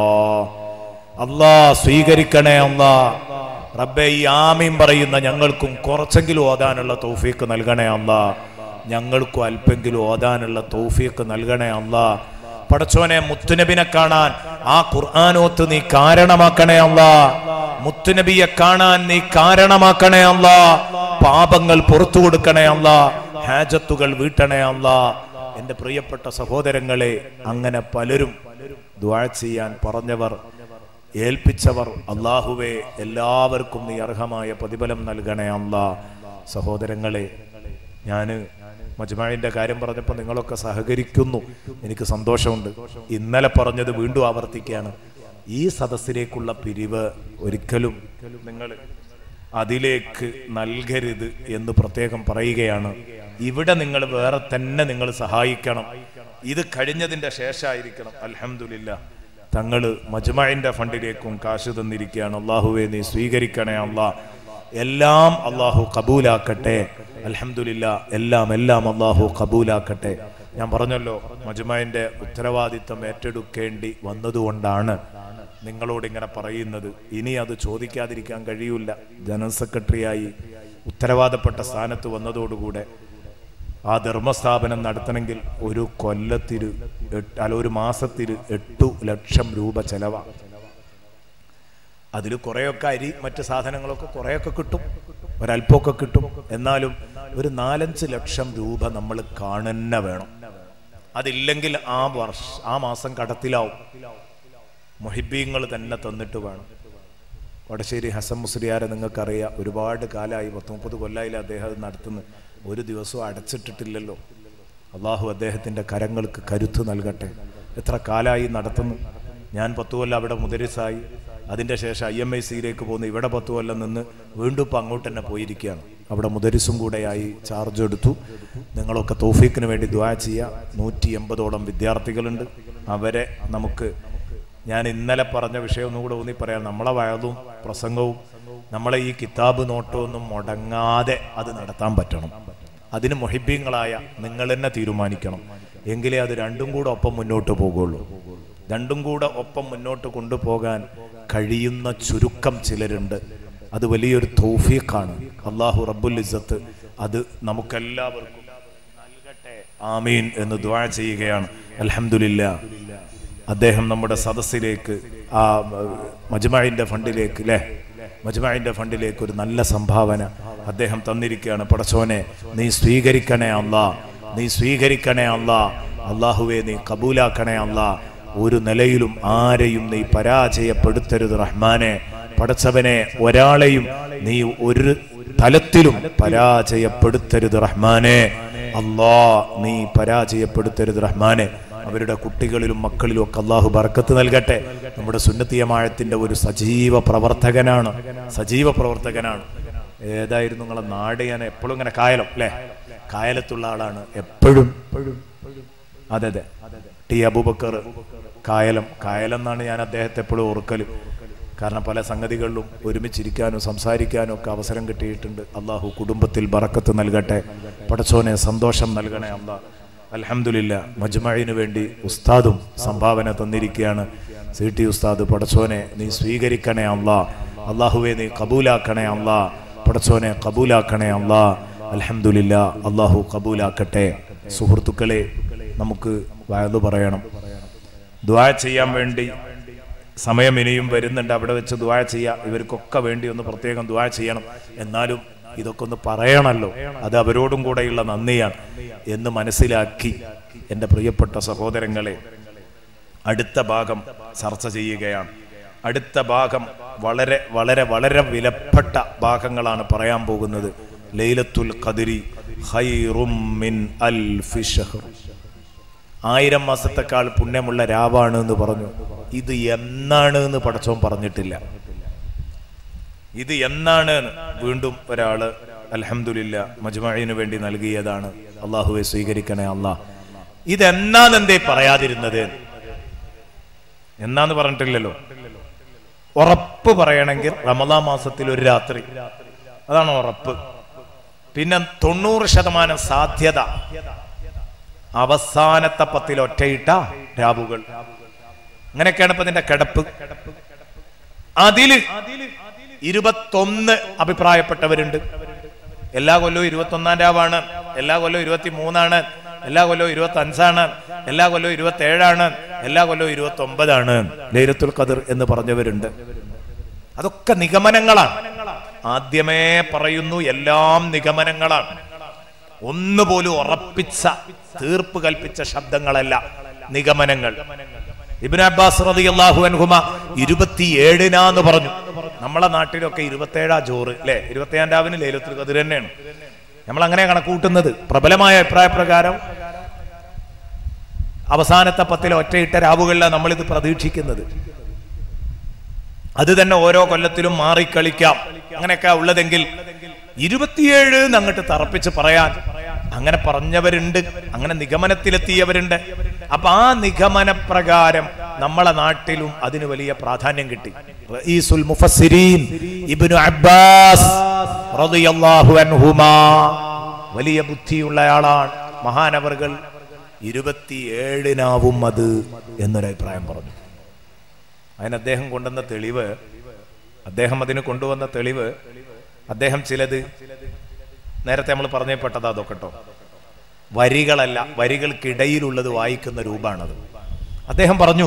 അല്ലാ സ്വീകരിക്കണേ അല്ലാ റബ്ബെ ഈ ആമീൻ പറയുന്ന ഞങ്ങൾക്കും കുറച്ചെങ്കിലും ഓതാനുള്ള തൗഫീക്ക് നൽകണേ അല്ലാ ഞങ്ങൾക്കും അല്പെങ്കിലും ഓതാനുള്ള തൗഫീക്ക് നൽകണേ അല്ലാ പടച്ചോനെ മുത്തുനബിനെ കാണാൻ ആ ഖുർആാനോത്ത് നീ കാരണമാക്കണേ അല്ലാ മുത്തുനബിയെ കാണാൻ നീ കാരണമാക്കണേ അല്ലാ പാപങ്ങൾ പുറത്തു കൊടുക്കണേ അല്ലാ ഹാജത്തുകൾ വീട്ടണേ അല്ലാ എന്റെ പ്രിയപ്പെട്ട സഹോദരങ്ങളെ അങ്ങനെ പലരും ദ്വാ ചെയ്യാൻ പറഞ്ഞവർ ഏൽപ്പിച്ചവർ അള്ളാഹുവെ എല്ലാവർക്കും നീ അർഹമായ പ്രതിഫലം നൽകണേ അല്ലാ സഹോദരങ്ങളെ ഞാന് മജ്മാഴിന്റെ കാര്യം പറഞ്ഞപ്പോൾ നിങ്ങളൊക്കെ സഹകരിക്കുന്നു എനിക്ക് സന്തോഷമുണ്ട് ഇന്നലെ പറഞ്ഞത് വീണ്ടും ആവർത്തിക്കുകയാണ് ഈ സദസ്സിലേക്കുള്ള പിരിവ് ഒരിക്കലും നിങ്ങൾ അതിലേക്ക് നൽകരുത് എന്ന് പ്രത്യേകം പറയുകയാണ് ഇവിടെ നിങ്ങൾ വേറെ തന്നെ നിങ്ങൾ സഹായിക്കണം ഇത് കഴിഞ്ഞതിന്റെ ശേഷമായിരിക്കണം അൽഹംദുലില്ല തങ്ങള് മജ്മഴിന്റെ ഫണ്ടിലേക്കും കാശ് തന്നിരിക്കുകയാണ് അള്ളാഹുവെ നീ സ്വീകരിക്കണേ അള്ളാ എല്ലാം അള്ളാഹു കബൂലാക്കട്ടെ അൽഹംദുലില്ല എല്ലാം എല്ലാം അള്ളാഹു കബൂലാക്കട്ടെ ഞാൻ പറഞ്ഞല്ലോ മജ്മഴിന്റെ ഉത്തരവാദിത്തം ഏറ്റെടുക്കേണ്ടി വന്നതുകൊണ്ടാണ് നിങ്ങളോട് ഇങ്ങനെ പറയുന്നത് ഇനി അത് ചോദിക്കാതിരിക്കാൻ കഴിയൂല ജനറൽ സെക്രട്ടറിയായി ഉത്തരവാദപ്പെട്ട സ്ഥാനത്ത് വന്നതോടുകൂടെ ആ ധർമ്മസ്ഥാപനം നടത്തണമെങ്കിൽ ഒരു കൊല്ലത്തിന് എട്ട് അല്ല ഒരു മാസത്തിന് എട്ടു ലക്ഷം രൂപ ചെലവാ അതിൽ കുറേയൊക്കെ അരി മറ്റ് സാധനങ്ങളൊക്കെ കുറേയൊക്കെ കിട്ടും ഒരല്പമൊക്കെ കിട്ടും എന്നാലും ഒരു നാലഞ്ച് ലക്ഷം രൂപ നമ്മൾ കാണുന്ന വേണം അതില്ലെങ്കിൽ ആ വർഷ ആ മാസം കടത്തിലാവും മൊഹിബീങ്ങൾ തന്നെ തന്നിട്ട് വേണം വടശ്ശേരി ഹസൻ മുസ്ലിയാരെ നിങ്ങൾക്കറിയാം ഒരുപാട് കാലമായി പത്ത് മുപ്പത് കൊല്ലായില്ല അദ്ദേഹം അത് നടത്തുന്നു ഒരു ദിവസവും അടച്ചിട്ടിട്ടില്ലല്ലോ അള്ളാഹു അദ്ദേഹത്തിൻ്റെ കരങ്ങൾക്ക് കരുത്ത് നൽകട്ടെ എത്ര കാലമായി നടത്തുന്നു ഞാൻ പത്തു കൊല്ലം അവിടെ മുദരിസായി അതിൻ്റെ ശേഷം ഐ എം ഐ സിയിലേക്ക് പോകുന്നു ഇവിടെ പത്തു കൊല്ലം നിന്ന് വീണ്ടും ഇപ്പം അങ്ങോട്ട് തന്നെ പോയിരിക്കുകയാണ് അവിടെ മുദരിസും കൂടെയായി ചാർജ് എടുത്തു നിങ്ങളൊക്കെ തോഫീക്കിന് വേണ്ടി ദ്വാ ചെയ്യുക നൂറ്റി എൺപതോളം വിദ്യാർത്ഥികളുണ്ട് അവരെ നമുക്ക് ഞാൻ ഇന്നലെ പറഞ്ഞ വിഷയം ഒന്നുകൂടെ ഊന്നി പറയാം നമ്മളെ വയതും പ്രസംഗവും നമ്മളെ ഈ കിതാബ് നോട്ടമൊന്നും മുടങ്ങാതെ അത് നടത്താൻ പറ്റണം അതിന് മൊഹിബ്യങ്ങളായ നിങ്ങൾ തന്നെ തീരുമാനിക്കണം എങ്കിലേ അത് രണ്ടും കൂടെ ഒപ്പം മുന്നോട്ട് പോകുള്ളൂ രണ്ടും കൂടെ ഒപ്പം മുന്നോട്ട് കൊണ്ടുപോകാൻ കഴിയുന്ന ചുരുക്കം ചിലരുണ്ട് അത് വലിയൊരു തൗഫീഖാണ് അള്ളാഹു റബ്ബുൽ ഇസ്സത്ത് അത് നമുക്കെല്ലാവർക്കും നൽകട്ടെ ആമീൻ എന്ന് ദ്വാ ചെയ്യുകയാണ് അൽഹംദുലില്ലാ അദ്ദേഹം നമ്മുടെ സദസ്സിലേക്ക് ആ മജ്മായിൻ്റെ ഫണ്ടിലേക്ക് അല്ലേ മജ്മായിൻ്റെ ഫണ്ടിലേക്ക് ഒരു നല്ല സംഭാവന അദ്ദേഹം തന്നിരിക്കുകയാണ് പടച്ചോനെ നീ സ്വീകരിക്കണേ അല്ലാ നീ സ്വീകരിക്കണേ അല്ലാ അള്ളാഹുവെ നീ കബൂലാക്കണേ അല്ലാ ഒരു നിലയിലും ആരെയും നീ പരാജയപ്പെടുത്തരുത് റഹ്മാനെ പടച്ചവനെ ഒരാളെയും നീ ഒരു തലത്തിലും പരാജയപ്പെടുത്തരുത് റഹ്മാനെ അല്ലാ നീ പരാജയപ്പെടുത്തരുത് റഹ്മാനെ അവരുടെ കുട്ടികളിലും മക്കളിലും ഒക്കെ അള്ളാഹു ബർക്കത്ത് നൽകട്ടെ നമ്മുടെ സുന്നത്തിയമാഴത്തിന്റെ ഒരു സജീവ പ്രവർത്തകനാണ് സജീവ പ്രവർത്തകനാണ് ഏതായിരുന്നു നിങ്ങളെ നാട് ഞാൻ എപ്പോഴും ഇങ്ങനെ കായലം അല്ലേ കായലത്തുള്ള ആളാണ് എപ്പോഴും അതെ അതെ ടി അബൂബക്കർ കായലം കായലം എന്നാണ് ഞാൻ അദ്ദേഹത്തെ എപ്പോഴും ഓർക്കല് കാരണം പല സംഗതികളിലും ഒരുമിച്ചിരിക്കാനും സംസാരിക്കാനും ഒക്കെ അവസരം കിട്ടിയിട്ടുണ്ട് അള്ളാഹു കുടുംബത്തിൽ ബറക്കത്ത് നൽകട്ടെ പടച്ചോനെ സന്തോഷം നൽകണേ അള്ളാഹ് അൽഹംദുലില്ല മജ്മഴിന് വേണ്ടി ഉസ്താദും സംഭാവന തന്നിരിക്കുകയാണ് സി ടി ഉസ്താദ് പടച്ചോനെ നീ സ്വീകരിക്കണേ അള്ളാ അള്ളാഹുവെ നീ കബൂലാക്കണേ അള്ളാ പടച്ചോനെ കബൂലാക്കണേ അള്ളാ അൽഹംദുലില്ല അള്ളാഹു കബൂലാക്കട്ടെ സുഹൃത്തുക്കളെ നമുക്ക് വയത് പറയണം ദ്വാ ചെയ്യാൻ വേണ്ടി സമയം ഇനിയും വരുന്നുണ്ട് അവിടെ വെച്ച് ദ്വാ ചെയ്യാം ഇവർക്കൊക്കെ വേണ്ടി ഒന്ന് പ്രത്യേകം ദ്വാ ചെയ്യണം എന്നാലും ഇതൊക്കെ ഒന്ന് പറയണമല്ലോ അത് അവരോടും കൂടെയുള്ള നന്ദിയാണ് എന്ന് മനസ്സിലാക്കി എൻ്റെ പ്രിയപ്പെട്ട സഹോദരങ്ങളെ അടുത്ത ഭാഗം ചർച്ച ചെയ്യുകയാണ് അടുത്ത ഭാഗം വളരെ വളരെ വളരെ വിലപ്പെട്ട ഭാഗങ്ങളാണ് പറയാൻ പോകുന്നത് ലൈലത്തുൽ ഖദരി ഖൈറും മിൻ അൽഫി ഷഹർ ആയിരം മാസത്തെക്കാൾ പുണ്യമുള്ള രാവാണ് എന്ന് പറഞ്ഞു ഇത് എന്നാണ് എന്ന് പടച്ചോൻ പറഞ്ഞിട്ടില്ല ഇത് എന്നാണ് എന്ന് വീണ്ടും ഒരാള് അൽഹംദുലില്ല മജ്മഈന് വേണ്ടി നൽകിയതാണ് അള്ളാഹുവെ സ്വീകരിക്കണേ അള്ളാഹ് ഇതെന്നാന്ന് എന്തേ പറയാതിരുന്നത് എന്നാന്ന് പറഞ്ഞിട്ടില്ലല്ലോ ഉറപ്പ് പറയണമെങ്കിൽ റമദാ മാസത്തിൽ ഒരു രാത്രി അതാണ് ഉറപ്പ് പിന്നെ തൊണ്ണൂറ് ശതമാനം സാധ്യത അവസാനത്തെ പത്തിൽ ഒറ്റയിട്ട രാവുകൾ അങ്ങനെയൊക്കെയാണ് ഇപ്പൊ ഇതിന്റെ കിടപ്പ് അതില് ഇരുപത്തൊന്ന് അഭിപ്രായപ്പെട്ടവരുണ്ട് എല്ലാ കൊല്ലവും ഇരുപത്തി ഒന്നാം രാവാണ് എല്ലാ കൊല്ലവും ഇരുപത്തി മൂന്നാണ് എല്ലാ കൊല്ലവും ഇരുപത്തി അഞ്ചാണ് എല്ലാ കൊല്ലവും ഇരുപത്തി ഏഴാണ് എല്ലാ കൊല്ലവും ഇരുപത്തി ഒമ്പതാണ് ലൈലത്തുൽ ഖദർ എന്ന് പറഞ്ഞവരുണ്ട് അതൊക്കെ നിഗമനങ്ങളാണ് ആദ്യമേ പറയുന്നു എല്ലാം നിഗമനങ്ങളാണ് ഒന്നുപോലും ഉറപ്പിച്ച തീർപ്പ് കൽപ്പിച്ച ശബ്ദങ്ങളല്ല നിഗമനങ്ങൾ ഇബിൻ അബ്ബാസ് റളിയല്ലാഹു അൻഹുമ ഇരുപത്തിയേഴിനാന്ന് പറഞ്ഞു നമ്മളെ നാട്ടിലൊക്കെ ഇരുപത്തേഴാ ജോറ് അല്ലെ ഇരുപത്തിയാം രാവിന് ലേലത്തിൽ കതിർ തന്നെയാണ് നമ്മൾ അങ്ങനെ കണക്കൂട്ടുന്നത് പ്രബലമായ അഭിപ്രായ പ്രകാരം അവസാനത്തെ പത്തിലെ ഒറ്റയിട്ട രാവുകളിലാണ് നമ്മളിത് പ്രതീക്ഷിക്കുന്നത് അത് തന്നെ ഓരോ കൊല്ലത്തിലും മാറിക്കളിക്കാം അങ്ങനെയൊക്കെ ഉള്ളതെങ്കിൽ ഇരുപത്തിയേഴ് അങ്ങോട്ട് തറപ്പിച്ച് പറയാൻ അങ്ങനെ പറഞ്ഞവരുണ്ട് അങ്ങനെ നിഗമനത്തിലെത്തിയവരുണ്ട് അപ്പൊ ആ നിഗമന പ്രകാരം നമ്മളെ നാട്ടിലും അതിന് വലിയ പ്രാധാന്യം കിട്ടി റഈസുൽ മുഫസ്സിരീൻ ഇബ്നു അബ്ബാസ് റളിയല്ലാഹു അൻഹുമാ വലിയ ബുദ്ധിയുള്ള ആളാണ് മഹാനവറുകൾ ഇരുപത്തിയേഴിനാവും അത് എന്നൊരു അഭിപ്രായം പറഞ്ഞു അതിന് അദ്ദേഹം കൊണ്ടുവന്ന തെളിവ് അദ്ദേഹം അതിന് കൊണ്ടുവന്ന തെളിവ് അദ്ദേഹം ചിലത് നേരത്തെ നമ്മൾ പറഞ്ഞപ്പെട്ടത് അതൊക്കെ കേട്ടോ വരികളല്ല വരികൾക്കിടയിലുള്ളത് വായിക്കുന്ന രൂപമാണത് അദ്ദേഹം പറഞ്ഞു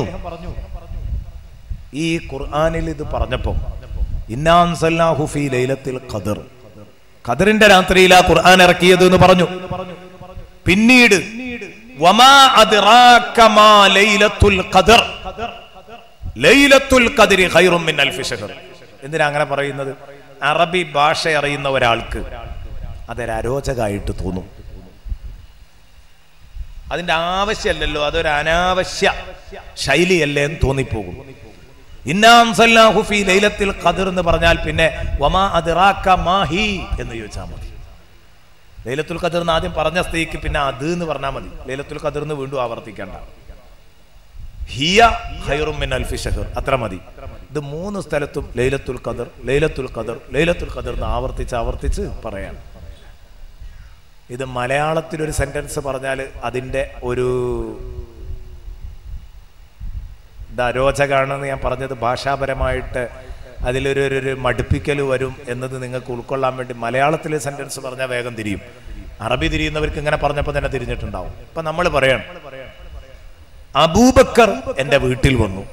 ഈ ഖുർആനിൽ ഇത് പറഞ്ഞപ്പോ ഇന്നാൻ സല്ലാഹു ഫീ ലൈലത്തിൽ ഖദർ ഖദറിന്റെ രാത്രിയിലാ ഖുർആൻ ഇറക്കിയത് എന്ന് പറഞ്ഞു പിന്നീട് വമാ അദ്റാക മാ ലൈലത്തുൽ ഖദർ ലൈലത്തുൽ ഖദരി ഖൈറും മിൻ അൽഫി ഷഹർ എന്തിനാ അങ്ങനെ പറയുന്നത് അറബി ഭാഷ അറിയുന്ന ഒരാൾക്ക് അതൊരു അരോചകമായിട്ട് തോന്നും അതിന്റെ ആവശ്യമല്ലല്ലോ അതൊരു അനാവശ്യ ശൈലിയല്ലേ എന്ന് തോന്നിപ്പോകും ഇന്നാം സല്ലാഹു ഫീ ലൈലത്തിൽ ഖദർ എന്ന് പറഞ്ഞാൽ പിന്നെ വമാ അദ്റാക മാഹി എന്ന് ചോദിച്ചാൽ മതി ലൈലത്തുൽ ഖദർ എന്ന് ആദ്യം പറഞ്ഞ സ്ഥിതിക്ക് പിന്നെ അത് എന്ന് പറഞ്ഞാൽ മതി ലൈലത്തുൽ ഖദർ എന്ന് വീണ്ടും ആവർത്തിക്കണ്ട ഹിയ ഖൈറും മിൻ അൽഫി ഷഹർ അത്ര മതി ഇത് മൂന്ന് സ്ഥലത്തും ലൈലത്തുൽ ഖദർ ലൈലത്തുൽ ഖദർ ലൈലത്തുൽ ഖദർ എന്ന് ആവർത്തിച്ച് ആവർത്തിച്ച് പറയാം ഇത് മലയാളത്തിൽ ഒരു സെന്റൻസ് പറഞ്ഞാൽ അതിന്റെ ഒരു ഇത് അരോചകാണെന്ന് ഞാൻ പറഞ്ഞത് ഭാഷാപരമായിട്ട് അതിലൊരു ഒരു- ഒരു മടുപ്പിക്കൽ വരും എന്നത് നിങ്ങൾക്ക് ഉൾക്കൊള്ളാൻ വേണ്ടി മലയാളത്തിലെ സെന്റൻസ് പറഞ്ഞാൽ വേഗം തിരിയും അറബി തിരിയുന്നവർക്ക് ഇങ്ങനെ പറഞ്ഞപ്പോൾ തന്നെ തിരിഞ്ഞിട്ടുണ്ടാവും ഇപ്പൊ നമ്മൾ പറയണം അബൂബക്കർ എന്റെ വീട്ടിൽ വന്നു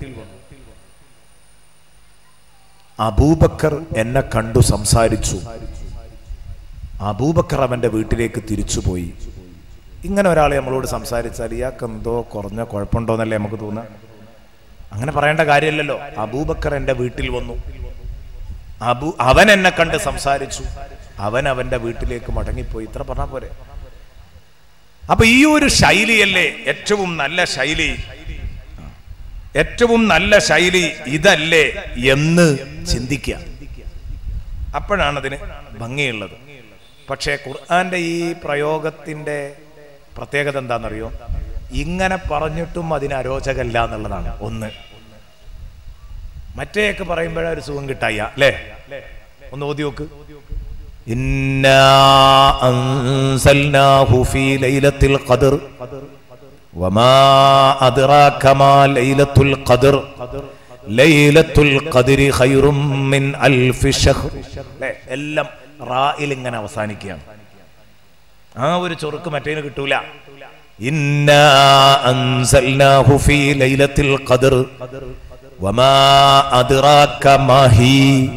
അബൂബക്കർ എന്നെ കണ്ടു സംസാരിച്ചു അബൂബക്കർ അവൻ്റെ വീട്ടിലേക്ക് തിരിച്ചുപോയി ഇങ്ങനെ ഒരാൾ നമ്മളോട് സംസാരിച്ചാൽ ഇയാൾക്ക് എന്തോ കുറഞ്ഞ കുഴപ്പമുണ്ടോന്നല്ലേ നമുക്ക് തോന്നുക അങ്ങനെ പറയേണ്ട കാര്യമില്ലല്ലോ അബൂബക്കർ എൻ്റെ വീട്ടിൽ വന്നു അബു അവൻ എന്നെ കണ്ട് സംസാരിച്ചു അവൻ അവൻ്റെ വീട്ടിലേക്ക് മടങ്ങിപ്പോയി ഇത്ര പറഞ്ഞാൽ പോരെ അപ്പൊ ഈ ഒരു ശൈലിയല്ലേ ഏറ്റവും നല്ല ശൈലി ഏറ്റവും നല്ല ശൈലി ഇതല്ലേ എന്ന് ചിന്തിക്കുക അപ്പോഴാണ് അതിന് ഭംഗിയുള്ളത് പക്ഷേ ഖുർആന്റെ ഈ പ്രയോഗത്തിന്റെ പ്രത്യേകത എന്താണെന്നറിയോ ഇങ്ങനെ പറഞ്ഞിട്ടും അതിന് അരോചകല്ല എന്നുള്ളതാണ് ഒന്ന് മറ്റേയൊക്കെ പറയുമ്പോഴേ ഒരു സുഖം കിട്ടായ അല്ലേ ഒന്ന് ഓതി നോക്ക് ഇന്നാ അൻസൽനാഹു ഫീ ലൈലത്തിൽ ഖദർ വമാ അദ്റാക മാ ലൈലത്തുൽ ഖദർ ലൈലത്തുൽ ഖദരി ഖൈറും മിൻ അൽഫി ഷഹ്ർ അല്ലേ എല്ലാം റായിൽ ഇങ്ങനെ അവസാനിക്കുകയാണ് ആ ഒരു ചൊറുക്ക് മറ്റേന് കിട്ടൂല ഇന്നാ അൻസൽനാഹു ഫീ ലൈലത്തിൽ ഖദർ വമാ അദ്റാക മാ ഹി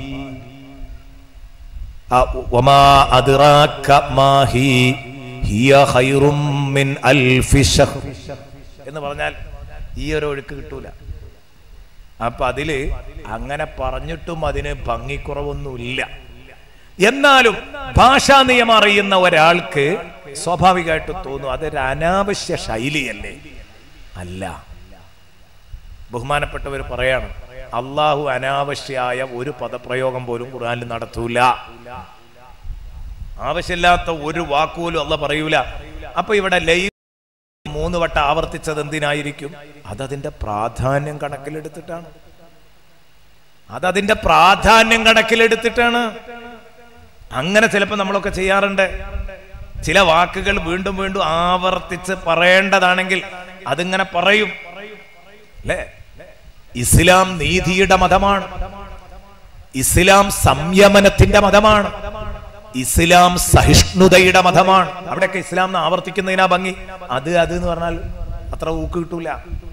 വമാ അദ്റാക മാ ഹി ഹിയ ഖൈറും മിൻ അൽഫി ഷഹ്ർ എന്ന് പറഞ്ഞാൽ ഈ ഒരു ഒഴുക്ക് കിട്ടൂല അപ്പൊ അതില് അങ്ങനെ പറഞ്ഞിട്ടും അതിന് ഭംഗിക്കുറവൊന്നുമില്ല എന്നാലും ഭാഷാ നിയമം അറിയുന്ന ഒരാൾക്ക് സ്വാഭാവികമായിട്ട് തോന്നും അതൊരു അനാവശ്യ ശൈലിയല്ലേ അല്ല ബഹുമാനപ്പെട്ടവർ പറയാണ് അള്ളാഹു അനാവശ്യായ ഒരു പദപ്രയോഗം പോലും ഖുർആനിൽ നടത്തൂല ആവശ്യമില്ലാത്ത ഒരു വാക്കുപോലും അല്ല പറയൂല അപ്പൊ ഇവിടെ ലൈ മൂന്ന് വട്ടം ആവർത്തിച്ചത് എന്തിനായിരിക്കും അതതിന്റെ പ്രാധാന്യം കണക്കിലെടുത്തിട്ടാണ് അതതിന്റെ പ്രാധാന്യം കണക്കിലെടുത്തിട്ടാണ് അങ്ങനെ ചിലപ്പോൾ നമ്മളൊക്കെ ചെയ്യാറുണ്ട് ചില വാക്കുകൾ വീണ്ടും വീണ്ടും ആവർത്തിച്ച് പറയേണ്ടതാണെങ്കിൽ അതിങ്ങനെ പറയും അല്ലേ ഇസ്ലാം നീതിയുടെ മതമാണ് ഇസ്ലാം സംയമനത്തിന്റെ മതമാണ് ഇസ്ലാം സഹിഷ്ണുതയുടെ മതമാണ് അവിടെയൊക്കെ ഇസ്ലാം എന്ന് ആവർത്തിക്കുന്നതിനാ ഭംഗി അത് അത് എന്ന് പറഞ്ഞാൽ അത്ര ഊക്ക് കിട്ടൂല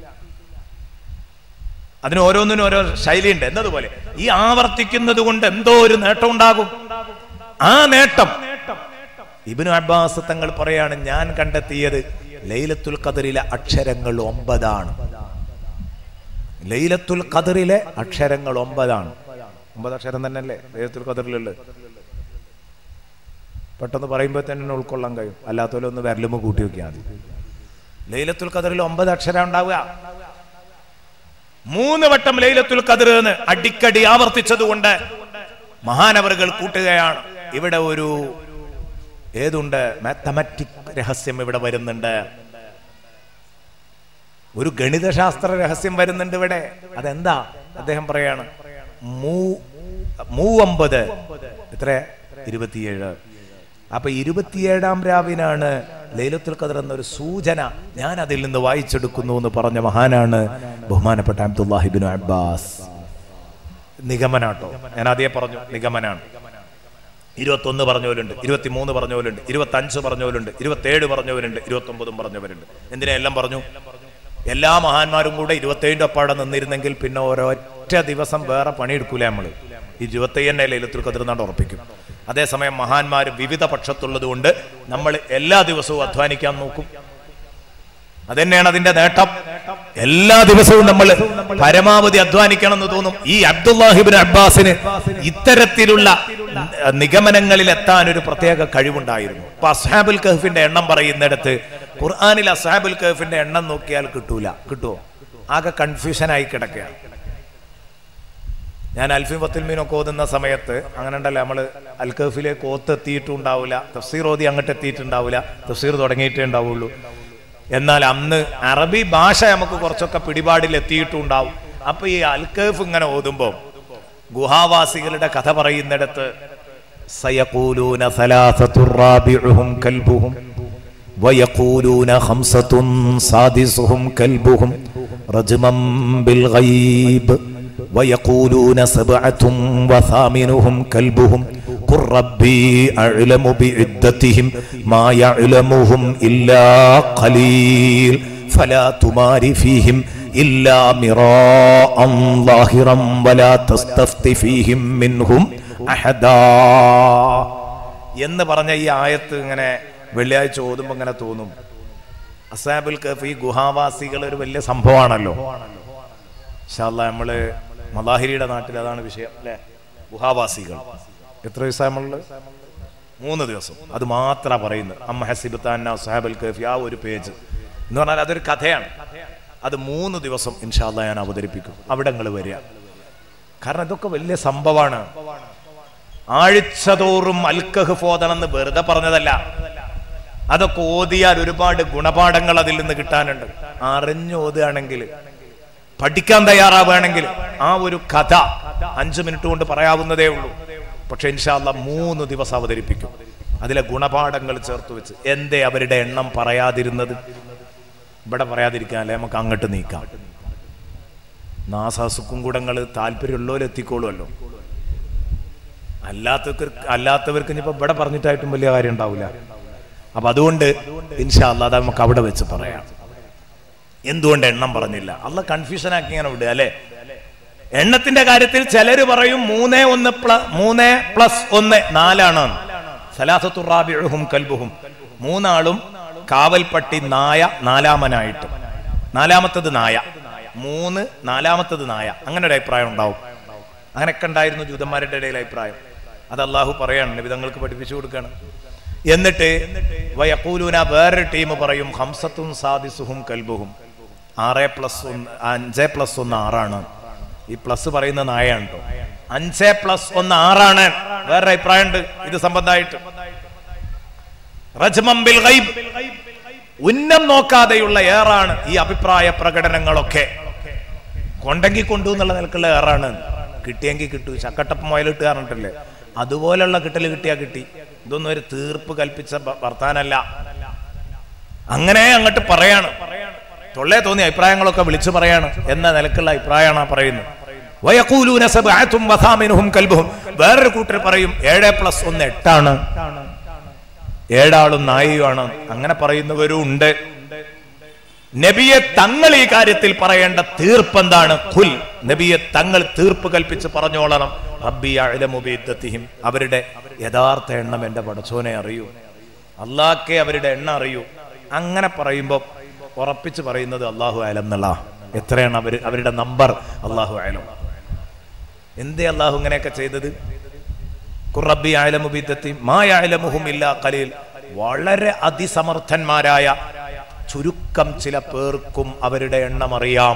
അതിന് ഓരോന്നിനും ഓരോ ശൈലിയുണ്ട് എന്നതുപോലെ ഈ ആവർത്തിക്കുന്നത് കൊണ്ട് എന്തോ ഒരു നേട്ടം ഉണ്ടാകും ആ നേട്ടം ഇബിനു അബ്ബാസ് തങ്ങൾ പറയാണ് ഞാൻ കണ്ടെത്തിയത് ലൈലത്തുൽ ഖദറിലെ അക്ഷരങ്ങൾ ഒമ്പതാണ് ലൈലത്തുൽ ഖദറിലെ അക്ഷരങ്ങൾ ഒമ്പതാണ് ഒമ്പത് അക്ഷരം തന്നെയല്ലേ ലൈലത്തുൽ ഖദറിലുള്ളത് പെട്ടെന്ന് പറയുമ്പോൾ തന്നെ ഉൾക്കൊള്ളാൻ കഴിയും അല്ലാത്തപോലെ ഒന്ന് വിരലുമ്പ് കൂട്ടി വെക്കിയാൽ മതി ലൈലത്തുൽ ഖദറിൽ ഒമ്പത് അക്ഷരം ഉണ്ടാവുക മൂന്ന് വട്ടം ലൈലത്തുൽ ഖദർ എന്ന് അടിക്കടി ആവർത്തിച്ചതുകൊണ്ട് മഹാനവറുകൾ കൂട്ടുകയാണ് ഇവിടെ ഒരു ഏതുണ്ട് മാത്തമാറ്റിക് രഹസ്യം ഇവിടെ വരുന്നുണ്ട് ഒരു ഗണിതശാസ്ത്ര രഹസ്യം വരുന്നുണ്ട് ഇവിടെ അതെന്താ അദ്ദേഹം പറയാണ് മൂ മൂവമ്പത് എത്ര ഇരുപത്തിയേഴ് അപ്പൊ ഇരുപത്തിയേഴാം രാവിനാണ് ലൈലത്തുൽ ഖദർ എന്നൊരു സൂചന ഞാൻ അതിൽ നിന്ന് വായിച്ചെടുക്കുന്നു എന്ന് പറഞ്ഞ മഹാനാണ് ബഹുമാനപ്പെട്ട അബ്ദുല്ലാഹിബിൻ അബ്ബാസ് നിഗമനാട്ടോ ഞാൻ ആദ്യം പറഞ്ഞു നിഗമനാണ് ഇരുപത്തൊന്ന് പറഞ്ഞവരുണ്ട് ഇരുപത്തിമൂന്ന് പറഞ്ഞവരുണ്ട് ഇരുപത്തി അഞ്ച് പറഞ്ഞവരുണ്ട് ഇരുപത്തേഴ് പറഞ്ഞവരുണ്ട് ഇരുപത്തൊമ്പതും പറഞ്ഞവരുണ്ട് എന്തിനാ എല്ലാം പറഞ്ഞു എല്ലാ മഹാന്മാരും കൂടെ ഇരുപത്തേഴിൻ്റെ ഒപ്പാടെ നിന്നിരുന്നെങ്കിൽ പിന്നെ ഒരൊറ്റ ദിവസം വേറെ പണിയെടുക്കൂല നമ്മള് ഈ ഇരുപത്തേഴിൻ്റെ ലൈലത്തുൽ ഖദർ എന്നാണ്ട് ഉറപ്പിക്കും അതേസമയം മഹാന്മാർ വിവിധ പക്ഷത്തുള്ളത് കൊണ്ട് നമ്മൾ എല്ലാ ദിവസവും അധ്വാനിക്കാൻ നോക്കും അതന്നെയാണ് അതിന്റെ നേട്ടം എല്ലാ ദിവസവും നമ്മൾ പരമാവധി അധ്വാനിക്കണം എന്ന് തോന്നും ഈ അബ്ദുല്ലാഹിബിൻ അബ്ബാസിന് ഇത്തരത്തിലുള്ള നിഗമനങ്ങളിൽ എത്താൻ ഒരു പ്രത്യേക കഴിവുണ്ടായിരുന്നു അപ്പൊ അസ്ഹാബുൽ കഹഫിന്റെ എണ്ണം പറയുന്നിടത്ത് ഖുർആാനിൽ അസ്ഹാബുൽ കഹഫിന്റെ എണ്ണം നോക്കിയാൽ കിട്ടൂല കിട്ടുമോ ആകെ കൺഫ്യൂഷനായി കിടക്കുകയാണ് ഞാൻ അൽഫിൻ ഫത്തുൽമീനൊക്കെ ഓതുന്ന സമയത്ത് അങ്ങനെ ഉണ്ടല്ലോ നമ്മൾ അൽക്കഫിലേക്ക് ഓത്ത് എത്തിയിട്ടുണ്ടാവില്ല തഫ്സീർ ഓതി അങ്ങോട്ട് എത്തിയിട്ടുണ്ടാവില്ല തഫ്സീർ തുടങ്ങിയിട്ടേ ഉണ്ടാവുള്ളൂ എന്നാൽ അന്ന് അറബി ഭാഷ നമുക്ക് കുറച്ചൊക്കെ പിടിപാടിൽ എത്തിയിട്ടുണ്ടാവും അപ്പൊ ഈ അൽക്കഫ് ഇങ്ങനെ ഓതുമ്പോൾ ഗുഹാവാസികളുടെ കഥ പറയുന്നിടത്ത് സയഖൂലൂന സലാസത്തു റാബിഉഹും കൽബുഹും ويقولون خمسة سادسهم كلبهم رجما بالغيب ويقولون سبعة وثامنهم كلبهم قل ربي أعلم بعدتهم ما يعلمهم إلا قليل فلا تمار فيهم إلا مراء ظاهرا ولا تستفت فيهم منهم أحدا എന്ന് പറഞ്ഞ ഈ ആയത്ത് ഇങ്ങനെ വെള്ളിയാഴ്ച ഓതുമ്പോൾ ഇങ്ങനെ തോന്നും അസാബുൽ കഫ് ഈ ഗുഹാവാസികൾ ഒരു വലിയ സംഭവമാണല്ലോ ഇൻഷാല്ലാ നമ്മള് മലാഹിരിയുടെ നാട്ടിൽ അതാണ് വിഷയം അല്ലേ ഗുഹാവാസികൾ എത്ര ദിവസം നമ്മളുള്ളത് മൂന്ന് ദിവസം അത് മാത്രം പറയുന്നത് അമ്മ ഹസിബത്താന്ന സാബൽ കഫി ആ ഒരു പേജ് എന്ന് പറഞ്ഞാൽ അതൊരു കഥയാണ് അത് മൂന്ന് ദിവസം ഇൻഷാല്ല ഞാൻ അവതരിപ്പിക്കും അവിടെ നിങ്ങൾ വരിക കാരണം ഇതൊക്കെ വലിയ സംഭവമാണ് ആഴ്ചതോറും അൽക്കഹ് ഫോതണമെന്ന് വെറുതെ പറഞ്ഞതല്ല അതൊക്കെ ഓതിയാൽ ഒരുപാട് ഗുണപാഠങ്ങൾ അതിൽ നിന്ന് കിട്ടാനുണ്ട് അറിഞ്ഞു ഓതുകയാണെങ്കിൽ പഠിക്കാൻ തയ്യാറാവുകയാണെങ്കിൽ ആ ഒരു കഥ അഞ്ചു മിനിറ്റ് കൊണ്ട് പറയാവുന്നതേ ഉള്ളൂ പക്ഷെ ഇൻഷാല്ല മൂന്ന് ദിവസം അവതരിപ്പിക്കും അതിലെ ഗുണപാഠങ്ങൾ ചേർത്ത് വെച്ച് എന്തേ അവരുടെ എണ്ണം പറയാതിരുന്നത് ഇവിടെ പറയാതിരിക്കാല്ലേ നമുക്ക് അങ്ങോട്ട് നീക്കാം നാസാസുക്കും കൂടങ്ങൾ താല്പര്യമുള്ളവരെ എത്തിക്കോളുമല്ലോ അല്ലാത്തവർക്ക് അല്ലാത്തവർക്ക് ഇനിയിപ്പോ ഇവിടെ പറഞ്ഞിട്ടായിട്ടും വലിയ കാര്യം ഉണ്ടാവില്ല അപ്പൊ അതുകൊണ്ട് ഇൻഷാല്ല അത് നമുക്ക് അവിടെ വെച്ച് പറയാം എന്തുകൊണ്ട് എണ്ണം പറഞ്ഞില്ല അല്ല കൺഫ്യൂഷൻ ആക്കി ഇങ്ങനെ വിടുക അല്ലെ എണ്ണത്തിന്റെ കാര്യത്തിൽ ചിലര് പറയും മൂന്നേ ഒന്ന് പ്ലസ് മൂന്നേ പ്ലസ് ഒന്ന് നാലാണ് സലാസത്തുറാബിഴുഹും കൽബുഹും മൂന്നാളും കാവൽപ്പട്ടി നായ നാലാമനായിട്ട് നാലാമത്തത് നായ മൂന്ന് നാലാമത്തത് നായ അങ്ങനെ ഒരു അഭിപ്രായം ഉണ്ടാവും അങ്ങനെയൊക്കെ ഉണ്ടായിരുന്നു ജൂതന്മാരുടെ ഇടയിൽ അഭിപ്രായം അത് അള്ളാഹു പറയാണ് നബിതങ്ങൾക്ക് പഠിപ്പിച്ചു കൊടുക്കുകയാണ് എന്നിട്ട് വയക്കൂലൂന വേറൊരു ടീം പറയും ഹംസത്തും സാദിസുഹും കൽബുഹും ആറ് പ്ലസ് ഒന്ന് അഞ്ച് പ്ലസ് ഒന്ന് ആറാണ് ഈ പ്ലസ് പറയുന്ന നായാണ് കേട്ടോ അഞ്ച് പ്ലസ് ഒന്ന് ആറാണ് വേറൊരു അഭിപ്രായമുണ്ട് ഇത് സംബന്ധമായിട്ട് റജ്മം ബിൽ ഗൈബ്. ഉന്നം നോക്കാതെയുള്ള ഏറാണ് ഈ അഭിപ്രായ പ്രകടനങ്ങളൊക്കെ കൊണ്ടെങ്കിൽ കൊണ്ടു എന്നുള്ള നിലക്കുള്ള ഏറാണ് കിട്ടിയെങ്കിൽ കിട്ടു ചക്കട്ടപ്പം മുയലിട്ട് പറഞ്ഞിട്ടില്ലേ അതുപോലുള്ള കിട്ടൽ കിട്ടിയാ കിട്ടി ഇതൊന്നും ഒരു തീർപ്പ് കൽപ്പിച്ച ഭ- വർത്താനല്ല അങ്ങനെ അങ്ങോട്ട് പറയാണ് തൊള്ളേ തോന്നിയ അഭിപ്രായങ്ങളൊക്കെ വിളിച്ചു പറയാണ് എന്ന നിലക്കുള്ള അഭിപ്രായമാണ് ആ പറയുന്നത് വയക്കൂലൂന സബ്അത്തും വസാമിനുഹും കൽബുഹും വേറൊരു കൂട്ടർ പറയും ഏഴ് പ്ലസ് ഒന്ന് എട്ടാണ് ഏഴാളും നായിയുമാണ് അങ്ങനെ പറയുന്നവരും ഉണ്ട് നബിയെ തങ്ങൾ ഈ കാര്യത്തിൽ പറയേണ്ട തീർപ്പ് എന്താണ് ഖുൽ നബിയെ തങ്ങൾ തീർപ്പ് കൽപ്പിച്ച് പറഞ്ഞോളണം റബ്ബി അഅലമു ബിഇദ്ദത്തിഹിം അവരുടെ യഥാർത്ഥ എണ്ണം എന്റെ പടച്ചോനെ അറിയൂ അള്ളാഹ്ക്കെ അവരുടെ എണ്ണം അറിയൂ അങ്ങനെ പറയുമ്പോൾ ഉറപ്പിച്ച് പറയുന്നത് അള്ളാഹു ആലം എന്നുള്ള എത്രയാണ് അവർ അവരുടെ നമ്പർ അള്ളാഹു ആലം എന്തേ അള്ളാഹു ഇങ്ങനെയൊക്കെ ചെയ്തത് ഖുറബി അയലമു ബിദ്ദത്തി മാ യഅലമുഹും ഇല്ലാ ഖലീൽ വളരെ അതിസമർത്ഥന്മാരായ ചുരുക്കം ചില പേർക്കും അവരുടെ എണ്ണം അറിയാം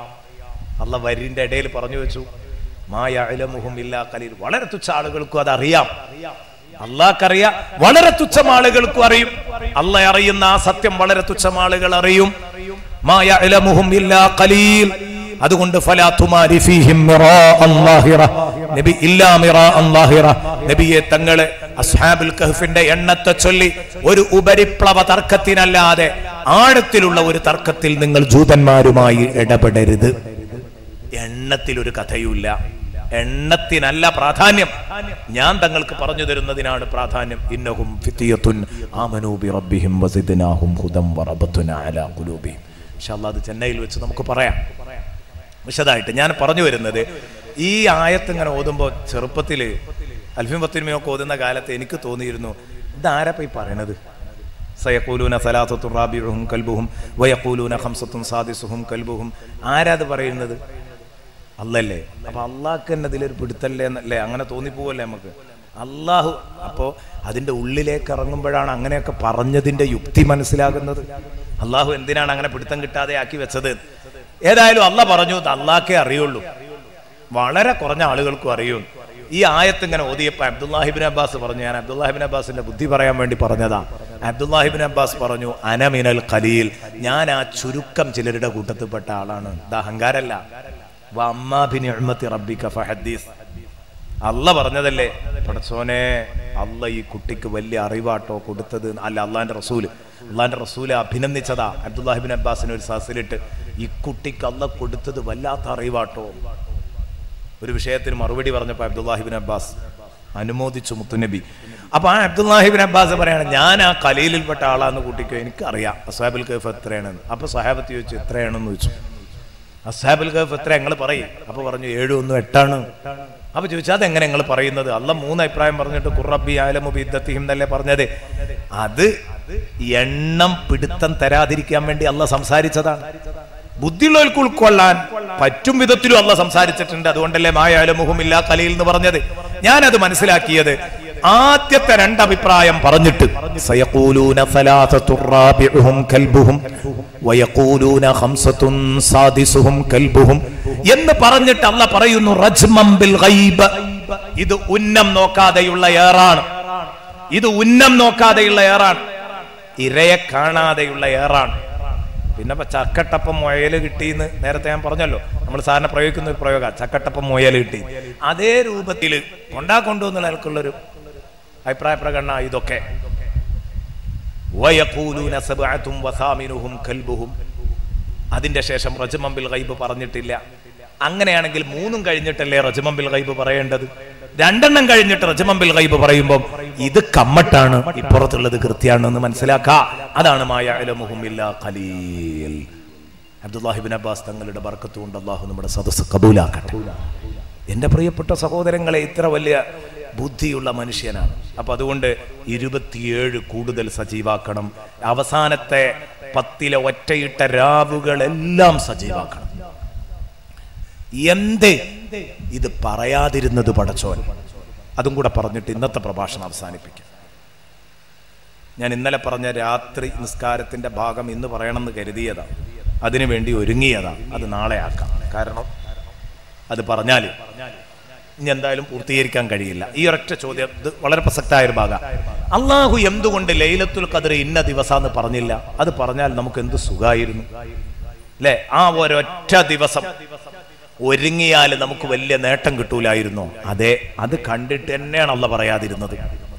അല്ല വരിന്റെ ഇടയിൽ പറഞ്ഞു വെച്ചു മാ യഅലമുഹും ഇല്ലാ ഖലീൽ വളരെ തുച്ഛ ആളുകൾക്കും അത് അറിയാം അള്ളാഹ്ക്കറിയാം വളരെ തുച്ഛം ആളുകൾക്കും അറിയും അല്ല അറിയുന്ന ആ സത്യം വളരെ തുച്ഛം ആളുകൾ അറിയും മാ യഅലമുഹും ഇല്ലാ ഖലീൽ അതുകൊണ്ട് ഫലാ തുമാരി ഫീഹിം മിറാഅൻ ലാഹിറ. നബി ഇല്ലാ മിറാഅൻ ലാഹിറ. നബിയെ തങ്ങള് അസ്ഹാബുൽ കഹ്ഫിന്റെ എണ്ണത്തെ ചൊല്ലി ഒരു ഉപരിപ്ലവ തർക്കത്തിനല്ലാതെ ആഴത്തിലുള്ള ഒരു തർക്കത്തിൽ നിങ്ങൾ ജൂതന്മാരുമായി ഇടപെടരുത് എണ്ണത്തിൽ ഒരു കഥയുമില്ല എണ്ണത്തിനല്ല പ്രാധാന്യം ഞാൻ തങ്ങൾക്ക് പറഞ്ഞു തരുന്നതിനാണ് പ്രാധാന്യം ഇന്നഹും ഫിത്തിയത്തുൻ ആമനൂ ബി റബ്ബിഹിം വസിദ്നാഹും ഹുദം വറബത്തുന അലാ ഖുലൂബിഹിം ഇൻഷാ അല്ലാഹ് അത് ചെന്നൈയിൽ വെച്ച് നമുക്ക് പറയാം വിശദമായിട്ട് ഞാൻ പറഞ്ഞു വരുന്നത് ഈ ആയത്ത് ഇങ്ങനെ ഓതുമ്പോൾ ചെറുപ്പത്തിൽ അൽഫിം പത്തിനുമയൊക്കെ ഓതുന്ന കാലത്ത് എനിക്ക് തോന്നിയിരുന്നു ഇതാരപ്പ ഈ പറയണത് സയക്കൂലൂന സലാസത്തും റാബിയുഹും കൽബുഹും വയക്കൂലൂന ഹംസത്തും സാദിസുഹും കൽബുഹും ആരാത് പറയുന്നത് അല്ലല്ലേ അപ്പൊ അള്ളാഹ്ക്ക് തന്നെ ഇതിലൊരു പിടുത്തല്ലേ എന്നല്ലേ അങ്ങനെ തോന്നിപ്പോവല്ലേ നമുക്ക് അള്ളാഹു അപ്പോ അതിന്റെ ഉള്ളിലേക്ക് ഇറങ്ങുമ്പോഴാണ് അങ്ങനെയൊക്കെ പറഞ്ഞതിന്റെ യുക്തി മനസ്സിലാകുന്നത് അള്ളാഹു എന്തിനാണ് അങ്ങനെ പിടുത്തം കിട്ടാതെ ആക്കി വെച്ചത് ഏതായാലും അല്ല പറഞ്ഞു ഇത് അള്ളാഹ്ക്കേ അറിയുള്ളൂ വളരെ കുറഞ്ഞ ആളുകൾക്കും അറിയൂ ഈ ആയത്ത് ഇങ്ങനെ ഓതിയപ്പോ അബ്ദുല്ലാഹിബിൻ അബ്ബാസ് പറഞ്ഞു ഞാൻ അബ്ദുല്ലാഹിബിൻ അബ്ബാസിന്റെ ബുദ്ധി പറയാൻ വേണ്ടി പറഞ്ഞതാ അബ്ദുല്ലാഹിബിൻ അബ്ബാസ് പറഞ്ഞു അനമിനൽ ഖലീൽ ഞാൻ ആ ചുരുക്കം ചിലരുടെ കൂട്ടത്തിൽപ്പെട്ട ആളാണ് ഇത് അഹങ്കാരല്ല വമ്മാബിൻ റബ്ബിക ഫഹദ്ദീസ് അല്ല പറഞ്ഞതല്ലേ പടച്ചോനെ അല്ല ഈ കുട്ടിക്ക് വലിയ അറിവാട്ടോ കൊടുത്തത് അല്ല അള്ളാന്റെ റസൂല് അള്ളാന്റെ റസൂല് അഭിനന്ദിച്ചതാ അബ്ദുല്ലാഹിബിൻ അബ്ബാസിന് ഒരു സസിലിട്ട് ഈ കുട്ടിക്ക് അല്ല കൊടുത്തത് വല്ലാത്ത അറിവാട്ടോ ഒരു വിഷയത്തിന് മറുപടി പറഞ്ഞപ്പോൾ അബ്ദുല്ലാഹിബിൻ അബ്ബാസ് അനുമോദിച്ചു മുത്തുനബി അപ്പൊ ആ അബ്ദുല്ലാഹിബിൻ അബ്ബാസ് പറയാണ് ഞാൻ ആ കലയിൽപ്പെട്ട ആളാന്ന് കുട്ടിക്കോ എനിക്കറിയാം അസാബിൽ കൈഫ് എത്രയാണെന്ന് അപ്പൊ സഹാബത്ത് ചോദിച്ചു എത്രയാണെന്ന് ചോദിച്ചു അസാബുൽ ഗഫ് എത്ര ഞങ്ങൾ പറയും അപ്പൊ പറഞ്ഞു ഏഴ് ഒന്നും എട്ടാണ് അപ്പൊ ചോദിച്ചാൽ അതെങ്ങനെ ഞങ്ങൾ പറയുന്നത് അല്ല മൂന്ന് അഭിപ്രായം പറഞ്ഞിട്ട് കുറബി ആലമു ബിദ്ദത്തിഹിം എന്നല്ലേ പറഞ്ഞത് അത് എണ്ണം പിടുത്തം തരാതിരിക്കാൻ വേണ്ടി അല്ല സംസാരിച്ചതാണ് ബുദ്ധിയുള്ളവർക്ക് ഉൾക്കൊള്ളാൻ പറ്റും വിധത്തിലും അല്ല സംസാരിച്ചിട്ടുണ്ട് അതുകൊണ്ടല്ലേ മായാലമുഹമില്ല കലയിൽ എന്ന് പറഞ്ഞത് ഞാനത് മനസ്സിലാക്കിയത് ആദ്യത്തെ രണ്ട് അഭിപ്രായം പറഞ്ഞിട്ട് സയഖൂലൂന സലാസത്തുർ റാബിഉഹും കൽബുഹും വയഖൂലൂന ഖംസത്തുൻ സാദിസുഹും കൽബുഹും എന്ന് പറഞ്ഞിട്ട് അല്ല പറയുന്നു റജ്മം ബിൽ ഗൈബ് ഇത് ഉന്നം നോക്കാതെയുള്ള ഏറാണ് ഇത് ഉന്നം നോക്കാതെയുള്ള ഏറാണ് ഇരയെ കാണാതെയുള്ള ഏറാണ് പിന്നെ ഇപ്പൊ ചക്കട്ടപ്പം മുയൽ കിട്ടിയെന്ന് നേരത്തെ ഞാൻ പറഞ്ഞല്ലോ നമ്മൾ സാറിനെ പ്രയോഗിക്കുന്ന ഒരു പ്രയോഗ ചക്കട്ടപ്പം മുയൽ കിട്ടി അതേ രൂപത്തിൽ കൊണ്ടാ കൊണ്ടുവന്നുള്ള നിലക്കുള്ളൊരു അഭിപ്രായ പ്രകടന ഇതൊക്കെ വയഖൂലൂന സബ്അത്തും വസാമിനുഹും കൽബുഹും അതിന്റെ ശേഷം റജമമ്പിൽ ഗൈബ് പറഞ്ഞിട്ടില്ല അങ്ങനെയാണെങ്കിൽ മൂന്നും കഴിഞ്ഞിട്ടല്ലേ റജമമ്പിൽ ഗൈബ് പറയേണ്ടത് രണ്ടെണ്ണം കഴിഞ്ഞിട്ട് റജമമ്പിൽ ഗൈബ് പറയുമ്പോൾ ഇത് കമ്മട്ടാണ് ഇപ്പുറത്തുള്ളത് കൃത്യാണ് എന്ന് മനസ്സിലാക്കാ അതാണ് മായ അലമുഹുമില്ല ഖലീൽ അബ്ദുല്ലാഹിബിൻ അബ്ബാസ് തങ്ങളുടെ ബർക്കത്ത് കൊണ്ട് അള്ളാഹു നമ്മുടെ സദസ്സ് കബൂലാക്കട്ടെ എൻ്റെ പ്രിയപ്പെട്ട സഹോദരങ്ങളെ ഇത്ര വലിയ ബുദ്ധിയുള്ള മനുഷ്യനാണ് അപ്പൊ അതുകൊണ്ട് ഇരുപത്തിയേഴ് കൂടുതൽ സജീവാക്കണം അവസാനത്തെ പത്തിലെ ഒറ്റയിട്ട രാവുകളെല്ലാം സജീവാക്കണം എന്ത് ഇത് പറയാതിരുന്നത് പടച്ചോൻ അതും കൂടെ പറഞ്ഞിട്ട് ഇന്നത്തെ പ്രഭാഷണം അവസാനിപ്പിക്കാം ഞാൻ ഇന്നലെ പറഞ്ഞ രാത്രി നിസ്കാരത്തിന്റെ ഭാഗം ഇന്ന് പറയണമെന്ന് കരുതിയതാണ് അതിനുവേണ്ടി ഒരുങ്ങിയതാണ് അത് നാളെ ആക്കാം കാരണം അത് പറഞ്ഞാൽ ഇനി എന്തായാലും പൂർത്തീകരിക്കാൻ കഴിയില്ല ഈ ഒരൊറ്റ ചോദ്യം ഇത് വളരെ പ്രസക്തമായ ഒരു ഭാഗം അള്ളാഹു എന്തുകൊണ്ട് ലൈലത്തുൽ ഖദർ ഇന്ന ദിവസാന്ന് പറഞ്ഞില്ല അത് പറഞ്ഞാൽ നമുക്ക് എന്ത് സുഖമായിരുന്നു അല്ലെ ആ ഒരൊറ്റ ദിവസം ഒരുങ്ങിയാൽ നമുക്ക് വലിയ നേട്ടം കിട്ടൂലായിരുന്നോ അതെ അത് കണ്ടിട്ട് തന്നെയാണ് അല്ല പറയാതിരുന്നത്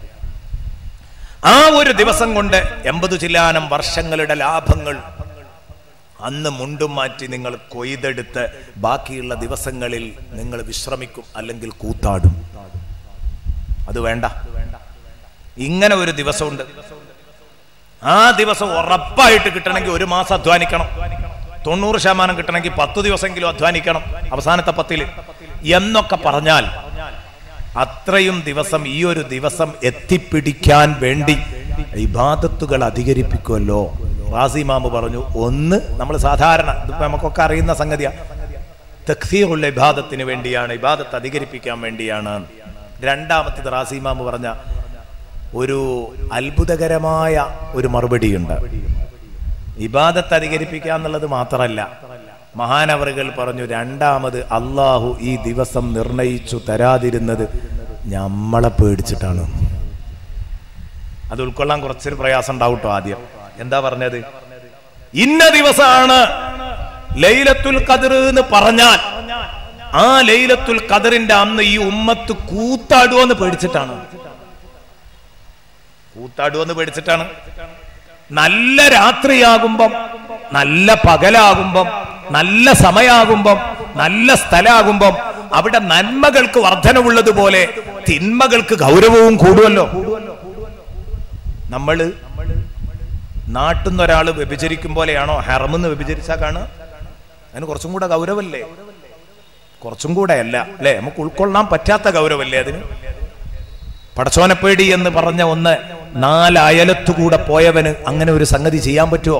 ആ ഒരു ദിവസം കൊണ്ട് എൺപത് ചില്ലാനം വർഷങ്ങളുടെ ലാഭങ്ങൾ അന്ന് മുണ്ടും മാറ്റി നിങ്ങൾ കൊയ്തെടുത്ത് ബാക്കിയുള്ള ദിവസങ്ങളിൽ നിങ്ങൾ വിശ്രമിക്കും അല്ലെങ്കിൽ കൂത്താടും അത് വേണ്ട ഇങ്ങനെ ഒരു ദിവസമുണ്ട് ആ ദിവസം ഉറപ്പായിട്ട് കിട്ടണമെങ്കിൽ ഒരു മാസം അധ്വാനിക്കണം തൊണ്ണൂറ് ശതമാനം കിട്ടണമെങ്കിൽ പത്ത് ദിവസമെങ്കിലും അധ്വാനിക്കണം അവസാനത്തെ പത്തില് എന്നൊക്കെ പറഞ്ഞാൽ അത്രയും ദിവസം ഈ ഒരു ദിവസം എത്തിപ്പിടിക്കാൻ വേണ്ടി ഇബാദത്തുകൾ അധികരിപ്പിക്കുമല്ലോ റാസിമാമ് പറഞ്ഞു ഒന്ന് നമ്മൾ സാധാരണ ഇതിപ്പോ നമുക്കൊക്കെ അറിയുന്ന സംഗതിയാ തക്സീറുള്ള ഇബാദത്തിന് വേണ്ടിയാണ് ഇബാദത്ത് അധികരിപ്പിക്കാൻ വേണ്ടിയാണ് രണ്ടാമത്തേത് റാസിമാമ് പറഞ്ഞ ഒരു അത്ഭുതകരമായ ഒരു മറുപടിയുണ്ട് ഇബാദത്ത് അധികരിപ്പിക്കുക എന്നുള്ളത് മാത്രമല്ല മഹാനവറുകൾ പറഞ്ഞു രണ്ടാമത് അള്ളാഹു ഈ ദിവസം നിർണയിച്ചു തരാതിരുന്നത് നമ്മളെ പേടിച്ചിട്ടാണ് അത് ഉൾക്കൊള്ളാൻ കുറച്ചൊരു പ്രയാസം ഉണ്ടാവും ട്ടോ ആദ്യം എന്താ പറഞ്ഞത് ഇന്ന ദിവസമാണ് ലൈലത്തുൽ ഖദർ എന്ന് പറഞ്ഞാൽ ആ ലൈലത്തുൽ ഖദറിന്റെ അന്ന് ഈ ഉമ്മത്ത് കൂത്താടുവെന്ന് പേടിച്ചിട്ടാണ് കൂത്താടുവെന്ന് പേടിച്ചിട്ടാണ് നല്ല രാത്രിയാകുമ്പം നല്ല പകലാകുമ്പം നല്ല സമയാകുമ്പം നല്ല സ്ഥലമാകുമ്പം അവിടെ നന്മകൾക്ക് വർധനവുള്ളതുപോലെ തിന്മകൾക്ക് ഗൗരവവും കൂടുമല്ലോ നമ്മള് നാട്ടിൽ ഒരാൾ വ്യഭിചരിക്കും പോലെയാണോ ഹെറമെന്ന് വ്യഭിചരിച്ചാ കാണുക അതിന് കുറച്ചും കൂടെ ഗൗരവല്ലേ കുറച്ചും കൂടെ അല്ല അല്ലെ നമുക്ക് ഉൾക്കൊള്ളാൻ പറ്റാത്ത ഗൗരവല്ലേ അതിന് പടച്ചോനപ്പേടി എന്ന് പറഞ്ഞ ഒന്ന് നാലയലത്തുകൂടെ പോയവന് അങ്ങനെ ഒരു സംഗതി ചെയ്യാൻ പറ്റുമോ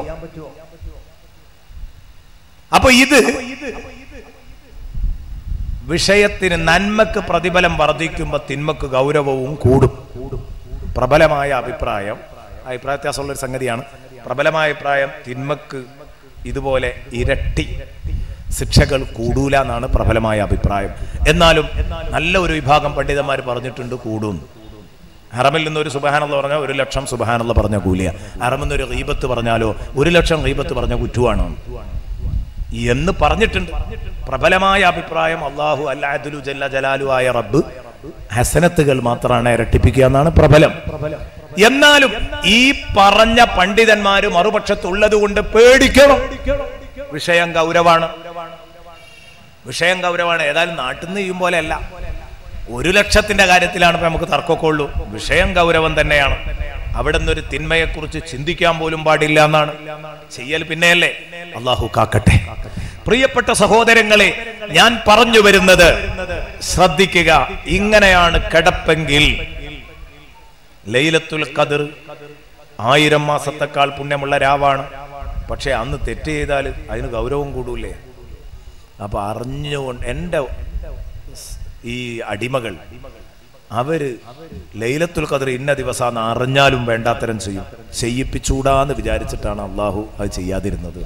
അപ്പൊ ഇത് വിഷയത്തിന് നന്മക്ക് പ്രതിഫലം വർദ്ധിക്കുമ്പോൾ തിന്മക്ക് ഗൗരവവും കൂടും പ്രബലമായ അഭിപ്രായം അഭിപ്രായ വ്യത്യാസമുള്ള ഒരു സംഗതിയാണ് പ്രബലമായ അഭിപ്രായം തിന്മക്ക് ഇതുപോലെ ഇരട്ടി ശിക്ഷകൾ കൂടൂല എന്നാണ് പ്രബലമായ അഭിപ്രായം എന്നാലും നല്ല ഒരു വിഭാഗം പണ്ഡിതന്മാർ പറഞ്ഞിട്ടുണ്ട് കൂടും ഹറമിൽ നിന്ന് ഒരു സുബഹാനുള്ള പറഞ്ഞാൽ ഒരു ലക്ഷം സുബഹാനുള്ള പറഞ്ഞ കൂലിയ ഹറമിൽ നിന്ന് ഒരു റീബത്ത് പറഞ്ഞാലോ ഒരു ലക്ഷം റീബത്ത് പറഞ്ഞ കുറ്റുവാണ് എന്ന് പറഞ്ഞിട്ടുണ്ട് പ്രബലമായ അഭിപ്രായം അള്ളാഹു അല്ലാദുലു ജല്ല ജലാലു ആയ റബ്ബ് ഹസനത്തുകൾ മാത്രമാണ് ഇരട്ടിപ്പിക്കുക എന്നാണ് പ്രബലം എന്നാലും ഈ പറഞ്ഞ പണ്ഡിതന്മാര് മറുപക്ഷത്തുള്ളത് കൊണ്ട് പേടിക്കണം വിഷയം ഗൗരവാണ് വിഷയം ഗൗരവാണ് ഏതായാലും നാട്ടിൽ നിന്ന് ചെയ്യും പോലെ അല്ല ഒരു ലക്ഷത്തിന്റെ കാര്യത്തിലാണ് ഇപ്പൊ നമുക്ക് തർക്കമൊക്കെ ഉള്ളൂ വിഷയം ഗൗരവം തന്നെയാണ് അവിടെ നിന്നൊരു തിന്മയെക്കുറിച്ച് ചിന്തിക്കാൻ പോലും പാടില്ല എന്നാണ് ചെയ്യൽ പിന്നെയല്ലേ അള്ളാഹു കാക്കട്ടെ പ്രിയപ്പെട്ട സഹോദരങ്ങളെ ഞാൻ പറഞ്ഞു വരുന്നത് ശ്രദ്ധിക്കുക ഇങ്ങനെയാണ് കിടപ്പെങ്കിൽ ലൈലത്തുൽ ഖദർ ആയിരം മാസത്തെക്കാൾ പുണ്യമുള്ള രാവാണ് പക്ഷെ അന്ന് തെറ്റ് ചെയ്താൽ അതിന് ഗൗരവം കൂടൂലേ അപ്പൊ അറിഞ്ഞുകൊണ്ട് എൻ്റെ ഈ അടിമകൾ അവര് ലൈലത്തുൽ ഖദർ ഇന്ന ദിവസമാണെന്ന് അറിഞ്ഞാലും വേണ്ടാത്തരം ചെയ്യും ചെയ്യിപ്പിച്ചൂടാന്ന് വിചാരിച്ചിട്ടാണ് അള്ളാഹു അത് ചെയ്യാതിരുന്നത്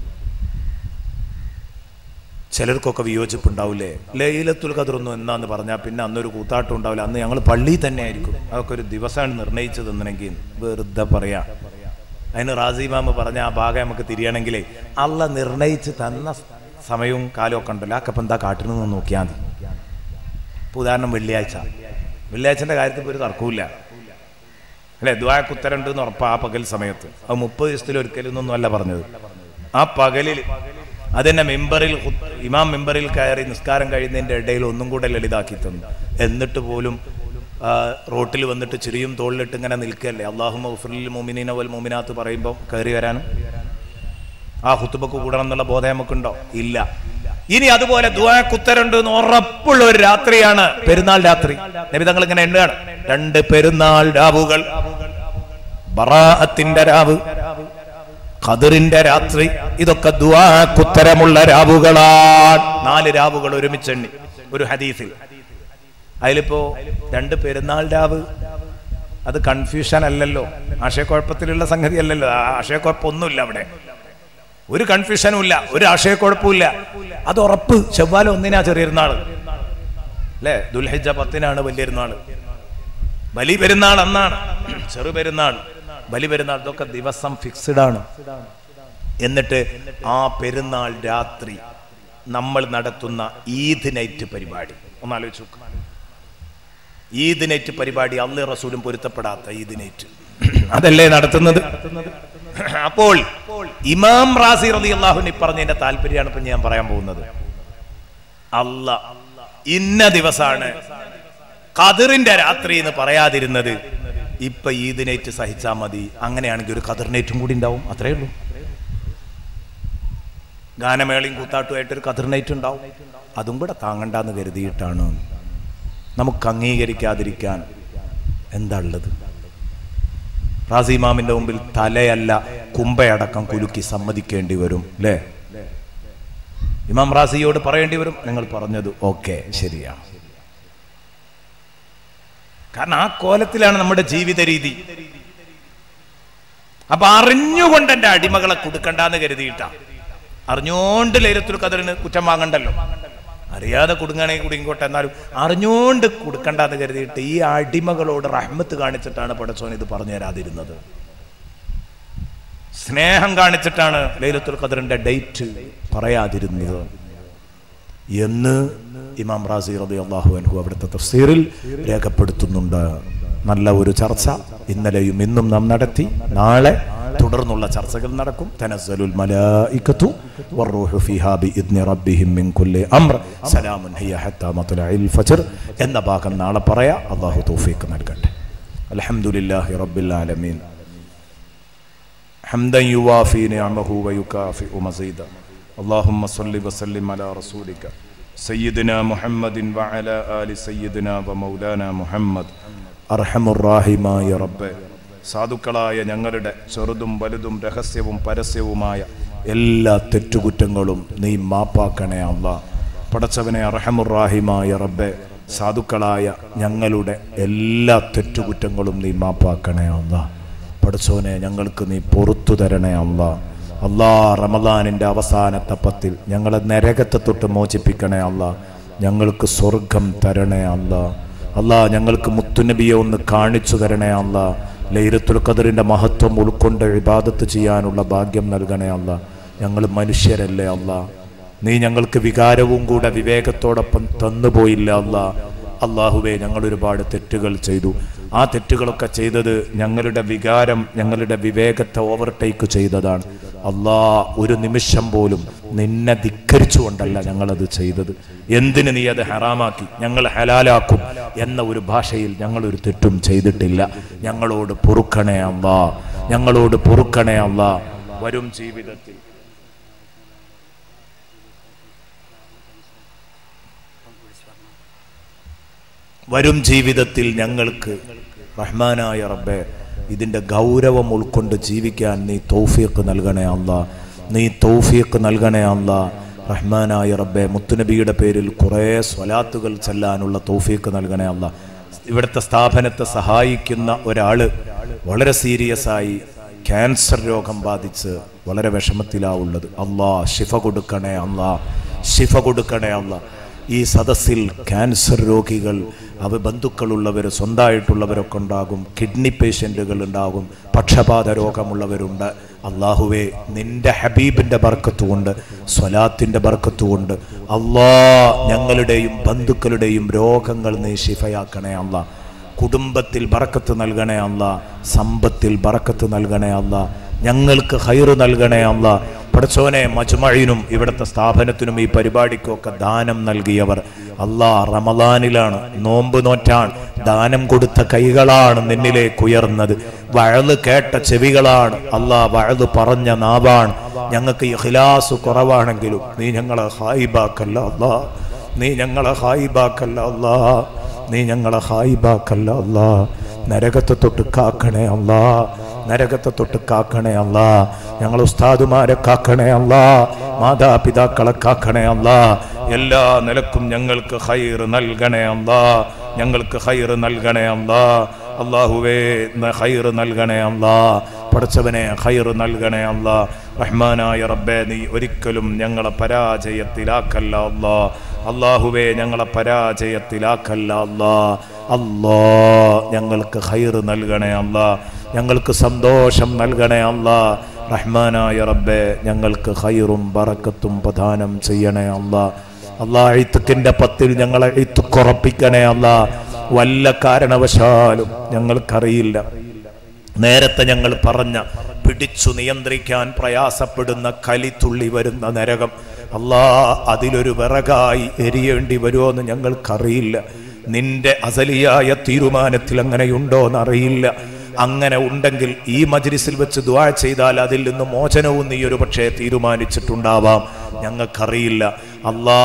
ചിലർക്കൊക്കെ വിയോജിപ്പുണ്ടാവില്ലേ ലൈലത്തുൽ ഖദർ ഒന്നും എന്നാന്ന് പറഞ്ഞാൽ പിന്നെ അന്നൊരു കൂത്താട്ടം ഉണ്ടാവില്ല അന്ന് ഞങ്ങൾ പള്ളിയിൽ തന്നെ ആയിരിക്കും അതൊക്കെ ഒരു ദിവസമാണ് നിർണയിച്ചു തന്നെങ്കിൽ വെറുതെ പറയാ അതിന് റാസിമാമ് പറഞ്ഞ ആ ഭാഗം നമുക്ക് തിരിയണമെങ്കിലേ അള്ള നിർണയിച്ച് തന്ന സമയവും കാലവും ഒക്കെ ഉണ്ടല്ലോ അതൊക്കെ എന്താ കാട്ടിനെന്ന് നോക്കിയാൽ മതി ഇപ്പൊ ഉദാഹരണം വെള്ളിയാഴ്ച വെള്ളിയാഴ്ചന്റെ കാര്യത്തിൽ ഇപ്പോൾ ഒരു തർക്കമില്ല അല്ലെ ദ്വായക്ക് ഉത്തരണ്ട് എന്ന് ഉറപ്പാ ആ പകൽ സമയത്ത് അത് മുപ്പത് ദിവസത്തിൽ ഒരിക്കലും അല്ല പറഞ്ഞത് ആ പകലിൽ അതെന്നെ മെമ്പറിൽ ഇമാം മെമ്പറിൽ കയറി നിസ്കാരം കഴിയുന്നതിന്റെ ഇടയിൽ ഒന്നും കൂടെ ലളിതാക്കി തന്നു എന്നിട്ട് പോലും ആ, റോട്ടിൽ വന്നിട്ട് ചിരിയും തോളിലിട്ട് ഇങ്ങനെ നിൽക്കല്ലേ അള്ളാഹു മൗഫുലിൽ മോമിനീന വൽ മോമിനാത്ത് പറയുമ്പോൾ കയറി വരാനും ആ ഹുത്തുബക്ക് കൂടണം എന്നുള്ള ബോധം നമുക്കുണ്ടോ ഇല്ല ഇനി അതുപോലെ ദുവാക്കുത്തരുണ്ട് എന്ന് ഉറപ്പുള്ള ഒരു രാത്രിയാണ് പെരുന്നാൾ രാത്രി നബി തങ്ങൾ ഇങ്ങനെ എണ്ണുകയാണ് രണ്ട് പെരുന്നാൾ രാവുകൾ ബറാഅത്തിന്റെ രാവ് ഖദറിന്റെ രാത്രി ഇതൊക്കെ ദുവാക്കുത്തരമുള്ള രാവുകളാണ് നാല് രാവുകൾ ഒരുമിച്ചെണ്ണി ഒരു ഹദീസിൽ അതിലിപ്പോ രണ്ട് പെരുന്നാൾ രാവ് അത് കൺഫ്യൂഷൻ അല്ലല്ലോ ആശയക്കുഴപ്പത്തിലുള്ള സംഗതി അല്ലല്ലോ ആ ആശയക്കുഴപ്പമൊന്നുമില്ല അവിടെ ഒരു കൺഫ്യൂഷനും ഇല്ല ഒരു ആശയക്കുഴപ്പമില്ല അത് ഉറപ്പ് ചൊവ്വാല ഒന്നിനാ ചെറിയൊരുന്നാള് അല്ലേ ദുൽഹിജ പത്തിനാണ് വലിയൊരുന്നാള് ബലി പെരുന്നാൾ അന്നാണ് ചെറു പെരുന്നാൾ ബലി പെരുന്നാൾ ഇതൊക്കെ ദിവസം ഫിക്സ്ഡ് ആണ് എന്നിട്ട് ആ പെരുന്നാൾ രാത്രി നമ്മൾ നടത്തുന്ന ഈദ് നൈറ്റ് പരിപാടി ഒന്നാലോചിച്ചു നോക്ക്. ഈദ് നൈറ്റ് പരിപാടി അള്ളി റസൂലും പൊരുത്തപ്പെടാത്ത ഈദ് നൈറ്റ് അതല്ലേ നടത്തുന്നത് അപ്പോൾ ഇമാം റാസി റതി അള്ളാഹുനി പറഞ്ഞതിന്റെ താല്പര്യമാണ് ഇപ്പൊ ഞാൻ പറയാൻ പോകുന്നത് അല്ല ഇന്ന ദിവസാണ് കതിറിന്റെ രാത്രി എന്ന് പറയാതിരുന്നത് ഇപ്പൊ ഈദ് നൈറ്റ് സഹിച്ചാൽ മതി അങ്ങനെയാണെങ്കിൽ ഒരു കതിർ നൈറ്റും കൂടി ഉണ്ടാവും അത്രേ ഉള്ളൂ ഗാനമേളയും കൂത്താട്ടുമായിട്ടൊരു കതിർ നൈറ്റ് ഉണ്ടാവും അതും കൂടെ താങ്ങണ്ടെന്ന് കരുതിയിട്ടാണ് നമുക്ക് അംഗീകരിക്കാതിരിക്കാൻ എന്താ ഉള്ളത് റാസിമാമിന്റെ മുമ്പിൽ തലയല്ല കുമ്പയടക്കം കുലുക്കി സമ്മതിക്കേണ്ടി വരും അല്ലേ ഇമാം റാസിയോട് പറയേണ്ടി വരും നിങ്ങൾ പറഞ്ഞത് ഓക്കെ ശരിയാണ് കാരണം ആ കോലത്തിലാണ് നമ്മുടെ ജീവിത രീതി അപ്പൊ അറിഞ്ഞുകൊണ്ട് എന്റെ അടിമകളെ കൊടുക്കണ്ടെന്ന് കരുതിയിട്ടാ അറിഞ്ഞോണ്ട് ലൈലത്തുൽ കതിറിന് കുറ്റം വാങ്ങണ്ടല്ലോ അറിയാതെ കുടുങ്ങാണെങ്കിൽ കുടുങ്ങിക്കോട്ടെ എന്നാലും അറിഞ്ഞോണ്ട് കൊടുക്കണ്ടെന്ന് കരുതിയിട്ട് ഈ അടിമകളോട് റഹ്മത്ത് കാണിച്ചിട്ടാണ് പടച്ചോൻ ഇത് പറഞ്ഞു തരാതിരുന്നത് സ്നേഹം കാണിച്ചിട്ടാണ് ലൈലത്തുൽ ഖദറിന്റെ ഡേറ്റ് പറയാതിരുന്നത് എന്ന് ഇമാം റാസി റബി അള്ളാഹു അൻഹു അവിടുത്തെ തഫ്സീറിൽ രേഖപ്പെടുത്തുന്നുണ്ട് നല്ല ഒരു ചർച്ച ഇന്നലെയും ഇന്നും നാം നടത്തി നാളെ തുടർന്നുള്ള ചർച്ചകൾ നടക്കും തനസ്സലുൽ മലായികത്തു വറൂഹു ഫീഹാ ബിഇദ്നി റബ്ബിഹിം മിൻ കുല്ലി അംർ സലാമുൻ ഹിയ ഹത്താ മത്ലഇൽ ഫജ്ർ എന്ന ഭാഗം നാളെ പറയാ അള്ളാഹു തൗഫീഖ് നൽകട്ടെ അൽഹംദുലില്ലാഹി റബ്ബിൽ ആലമീൻ حمدا يوافي نعمه ويكافئ مزيدا اللهم صل وسلم على رسولك سيدنا محمد وعلى آل سيدنا ومولانا محمد അർഹമുറാഹിമായ റബ്ബെ സാധുക്കളായ ഞങ്ങളുടെ ചെറുതും വലുതും രഹസ്യവും പരസ്യവുമായ എല്ലാ തെറ്റുകുറ്റങ്ങളും നീ മാപ്പാക്കണേ അല്ല പടച്ചവനെ അർഹമുറാഹിമായ റബ്ബെ സാധുക്കളായ ഞങ്ങളുടെ എല്ലാ തെറ്റുകുറ്റങ്ങളും നീ മാപ്പാക്കണേ അല്ല പഠിച്ചോനെ ഞങ്ങൾക്ക് നീ പൊറത്തു തരണേ അല്ല അല്ലാ റമദാനിൻ്റെ അവസാനത്തെ പത്തിൽ ഞങ്ങളെ നരകത്തെ തൊട്ട് മോചിപ്പിക്കണേ അല്ല ഞങ്ങൾക്ക് സ്വർഗം തരണേ അല്ല അല്ലാ ഞങ്ങൾക്ക് മുത്തുനബിയെ ഒന്ന് കാണിച്ചു തരണേ അല്ല ലൈലത്തുൽ ഖദറിൻ്റെ മഹത്വം ഉൾക്കൊണ്ട് ഇബാദത്ത് ചെയ്യാനുള്ള ഭാഗ്യം നൽകണേ അല്ല ഞങ്ങൾ മനുഷ്യരല്ലേ അല്ല നീ ഞങ്ങൾക്ക് വികാരവും കൂടെ വിവേകത്തോടൊപ്പം തന്നുപോയില്ല അല്ല അള്ളാഹുവെ ഞങ്ങൾ ഒരുപാട് തെറ്റുകൾ ചെയ്തു ആ തെറ്റുകളൊക്കെ ചെയ്തത് ഞങ്ങളുടെ വികാരം ഞങ്ങളുടെ വിവേകത്തെ ഓവർടേക്ക് ചെയ്തതാണ് അള്ളാ ഒരു നിമിഷം പോലും നിന്നെ ധിക്കരിച്ചുകൊണ്ടല്ല ഞങ്ങളത് ചെയ്തത് എന്തിന് നീ അത് ഹറാമാക്കി ഞങ്ങൾ ഹലാലാക്കും എന്ന ഒരു ഭാഷയിൽ ഞങ്ങൾ ഒരു തെറ്റും ചെയ്തിട്ടില്ല ഞങ്ങളോട് പൊറുക്കണേ അള്ളാ ഞങ്ങളോട് പൊറുക്കണേ അള്ളാ വരും ജീവിതത്തിൽ വരും ജീവിതത്തിൽ ഞങ്ങൾക്ക് റഹ്മാനായ റബ്ബെ ഇതിൻ്റെ ഗൗരവം ഉൾക്കൊണ്ട് ജീവിക്കാൻ നീ തൗഫീഖ് നൽകണേ അല്ല നീ തൗഫീഖ് നൽകണേ അല്ല റഹ്മാനായ റബ്ബെ മുത്തുനബിയുടെ പേരിൽ കുറേ സ്വലാത്തുകൾ ചെല്ലാനുള്ള തൗഫീഖ് നൽകണേ അല്ല ഇവിടുത്തെ സ്ഥാപനത്തെ സഹായിക്കുന്ന ഒരാൾ വളരെ സീരിയസ് ആയി ക്യാൻസർ രോഗം ബാധിച്ച് വളരെ വിഷമത്തിലാവുള്ളത് അള്ളാ ശിഫ കൊടുക്കണേ അള്ളാ ശിഫ കൊടുക്കണേ അള്ളാ ഈ സദസ്സിൽ ക്യാൻസർ രോഗികൾ അവ ബന്ധുക്കളുള്ളവർ സ്വന്തമായിട്ടുള്ളവരൊക്കെ ഉണ്ടാകും കിഡ്നി പേഷ്യൻറ്റുകൾ ഉണ്ടാകും പക്ഷപാത രോഗമുള്ളവരുണ്ട് അള്ളാഹുവേ നിന്റെ ഹബീബിൻ്റെ ബർക്കത്തുകൊണ്ട് സ്വലാത്തിൻ്റെ ബർക്കത്തുകൊണ്ട് അള്ളാ ഞങ്ങളുടെയും ബന്ധുക്കളുടെയും രോഗങ്ങൾ നീ ശിഫയാക്കണേ അള്ളാ കുടുംബത്തിൽ ബറക്കത്ത് നൽകണേ അല്ല സമ്പത്തിൽ ബറക്കത്ത് നൽകണേ അല്ല ഞങ്ങൾക്ക് ഹൈറ് നൽകണേ അല്ല പടച്ചോനെ മജ്മഴിനും ഇവിടുത്തെ സ്ഥാപനത്തിനും ഈ പരിപാടിക്കൊക്കെ ദാനം നൽകിയവർ അല്ലാ റമദാനിലാണ് നോമ്പ് നോറ്റാൻ ദാനം കൊടുത്ത കൈകളാണ് നിന്നിലേക്ക് ഉയർന്നത് വഴല് കേട്ട ചെവികളാണ് അല്ലാ വഴല് പറഞ്ഞ നാവാണ് ഞങ്ങൾക്ക് ഇഖ്ലാസ് കുറവാണെങ്കിലും നീ ഞങ്ങളെ ഹായിബാക്കല്ല അല്ലാ നീ ഞങ്ങളെ ഹായിബാക്കല്ല അല്ലാ നീ ഞങ്ങളെ ഹായിബാക്കല്ല അല്ലാ നരകത്തെ തൊട്ട് കാക്കണേ അല്ലാ നരകത്തെ തൊട്ട് കാക്കണേ അല്ലാ ഞങ്ങൾ ഉസ്താദുമാരെ കാക്കണേ അല്ലാ മാതാപിതാക്കളെ കാക്കണേ അല്ലാ എല്ലാ നിലക്കും ഞങ്ങൾക്ക് ഹൈർ നൽകണേ അല്ലാ ഞങ്ങൾക്ക് ഹൈർ നൽകണേ അല്ലാ അള്ളാഹുവേ ഹൈർ നൽകണേ അല്ലാ പഠിച്ചവനെ ഹൈർ നൽകണേ അല്ലാ റഹ്മാനായ റബ്ബേ നീ ഒരിക്കലും ഞങ്ങളെ പരാജയത്തിലാക്കല്ല അല്ലാ അള്ളാഹുവേ ഞങ്ങളെ പരാജയത്തിലാക്കല്ല അല്ലാ അല്ലാ ഞങ്ങൾക്ക് ഹൈർ നൽകണേ അല്ലാ ഞങ്ങൾക്ക് സന്തോഷം നൽകണേ അല്ലാ റഹ്മാനായ റബ്ബേ ഞങ്ങൾക്ക് ഹൈറും ബറക്കത്തും പ്രദാനം ചെയ്യണേ അല്ലാ അല്ലാ എഴുത്തുക്കിൻ്റെ പത്തിൽ ഞങ്ങളെ എഴുത്തുക്കുറപ്പിക്കണേ അല്ലാ വല്ല കാരണവശാലും ഞങ്ങൾക്കറിയില്ല നേരത്തെ ഞങ്ങൾ പറഞ്ഞ പിടിച്ചു നിയന്ത്രിക്കാൻ പ്രയാസപ്പെടുന്ന കലിത്തുള്ളി വരുന്ന നരകം അല്ലാ അതിലൊരു വിറകായി എരിയേണ്ടി വരുമോ എന്ന് ഞങ്ങൾക്കറിയില്ല നിന്റെ അസലിയായ തീരുമാനത്തിൽ അങ്ങനെയുണ്ടോ എന്നറിയില്ല അങ്ങനെ ഉണ്ടെങ്കിൽ ഈ മജ്ലിസിൽ വെച്ച് ദുആ ചെയ്താൽ അതിൽ നിന്ന് മോചനവും നീ ഒരു പക്ഷേ തീരുമാനിച്ചിട്ടുണ്ടാവാം ഞങ്ങൾക്കറിയില്ല അല്ലാ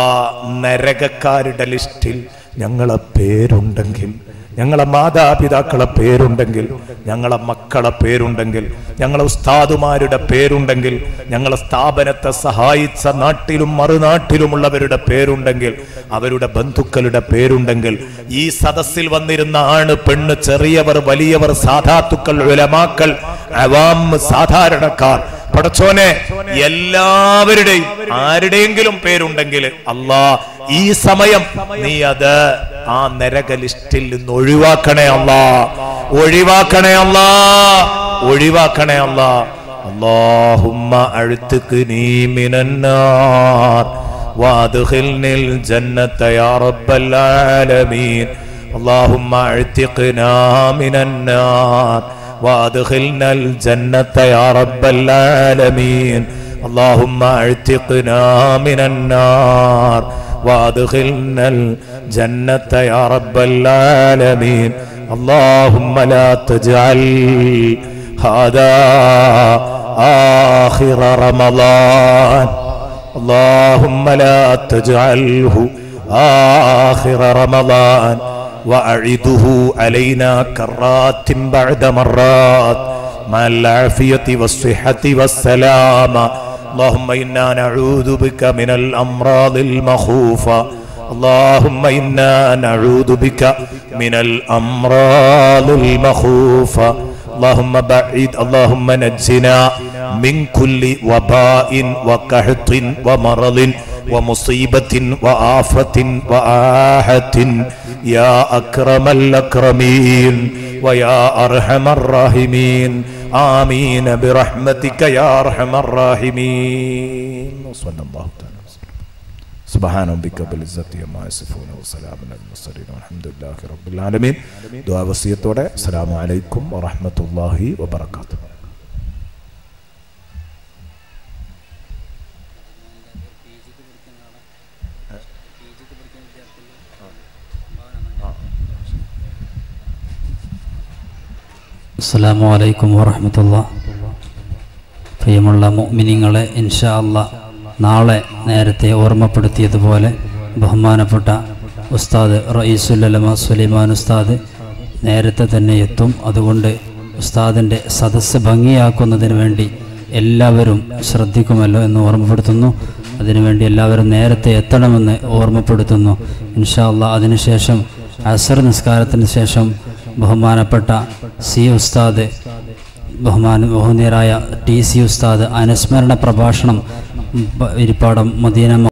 നരകക്കാരുടെ ലിസ്റ്റിൽ ഞങ്ങളെ പേരുണ്ടെങ്കിൽ ഞങ്ങളെ മാതാപിതാക്കളെ പേരുണ്ടെങ്കിൽ ഞങ്ങളെ മക്കളെ പേരുണ്ടെങ്കിൽ ഞങ്ങളെ ഉസ്താദുമാരുടെ പേരുണ്ടെങ്കിൽ ഞങ്ങളെ സ്ഥാപനത്തെ സഹായിച്ച നാട്ടിലും മറുനാട്ടിലുമുള്ളവരുടെ പേരുണ്ടെങ്കിൽ അവരുടെ ബന്ധുക്കളുടെ പേരുണ്ടെങ്കിൽ ഈ സദസ്സിൽ വന്നിരുന്ന ആണ് പെണ്ണ് ചെറിയവർ വലിയവർ സാധാത്തുക്കൾ ഉലമാക്കൾ അവാം സാധാരണക്കാർ പടച്ചോനെ എല്ലാവരുടെയും ആരുടെയെങ്കിലും പേരുണ്ടെങ്കിൽ അല്ലാ ഈ സമയം നീ അത് ആ നരക ലിസ്റ്റിൽ നിന്ന് ഒഴിവാക്കണേ അല്ലാ ഒഴിവാക്കണേ അല്ലാ ഒഴിവാക്കണേ അല്ലാ اللهم اعتقني من النار وادخلني الجنة يا رب العالمين اللهم اعتقنا من النار وادخلنا الجنة يا رب العالمين اللهم اعتقنا من النار وادخلنا الجنة يا رب العالمين اللهم لا تجعل هذا آخر رمضان اللهم لا تجعله آخر رمضان وأعده علينا كرات بعد مرات مع العافية والصحة والسلامة اللهم إنا نعوذ بك من الأمراض المخوفة اللهم إنا نعوذ بك من الأمراض المخوفة اللهم بعد اللهم نجنا من كل وباء وقحط ومرض ومصيبة وآفة وآحة يا أكرم الأكرمين ويا أرحم الراحمين آمين برحمتك يا أرحم الراحمين وصلى الله تعالى وسلم. سبحان ربك بالعزة عما يصفون وسلام على المرسلين والحمد لله رب العالمين دعاء وصيتوടെ السلام عليكم ورحمة الله وبركاته അസ്സലാമു അലൈക്കും വറഹമത്തുള്ള പ്രിയമുള്ള മുഅ്മിനീങ്ങളെ ഇൻഷാ അല്ല നാളെ നേരത്തെ ഓർമ്മപ്പെടുത്തിയതുപോലെ ബഹുമാനപ്പെട്ട ഉസ്താദ് റയീസുല്ലമ സുലൈമാൻ ഉസ്താദ് നേരത്തെ തന്നെ എത്തും അതുകൊണ്ട് ഉസ്താദിൻ്റെ സദസ്സ് ഭംഗിയാക്കുന്നതിന് വേണ്ടി എല്ലാവരും ശ്രദ്ധിക്കുമല്ലോ എന്ന് ഓർമ്മപ്പെടുത്തുന്നു അതിനുവേണ്ടി എല്ലാവരും നേരത്തെ എത്തണമെന്ന് ഓർമ്മപ്പെടുത്തുന്നു ഇൻഷാ അള്ളാ അതിനുശേഷം അസർ നിസ്കാരത്തിന് ശേഷം ബഹുമാനപ്പെട്ട സി ഉസ്താദ് ബഹുമാന ബഹുനീയരായ ടി സി ഉസ്താദ് അനുസ്മരണ പ്രഭാഷണം ഉം, പ- ഇരിപ്പാടം മദീന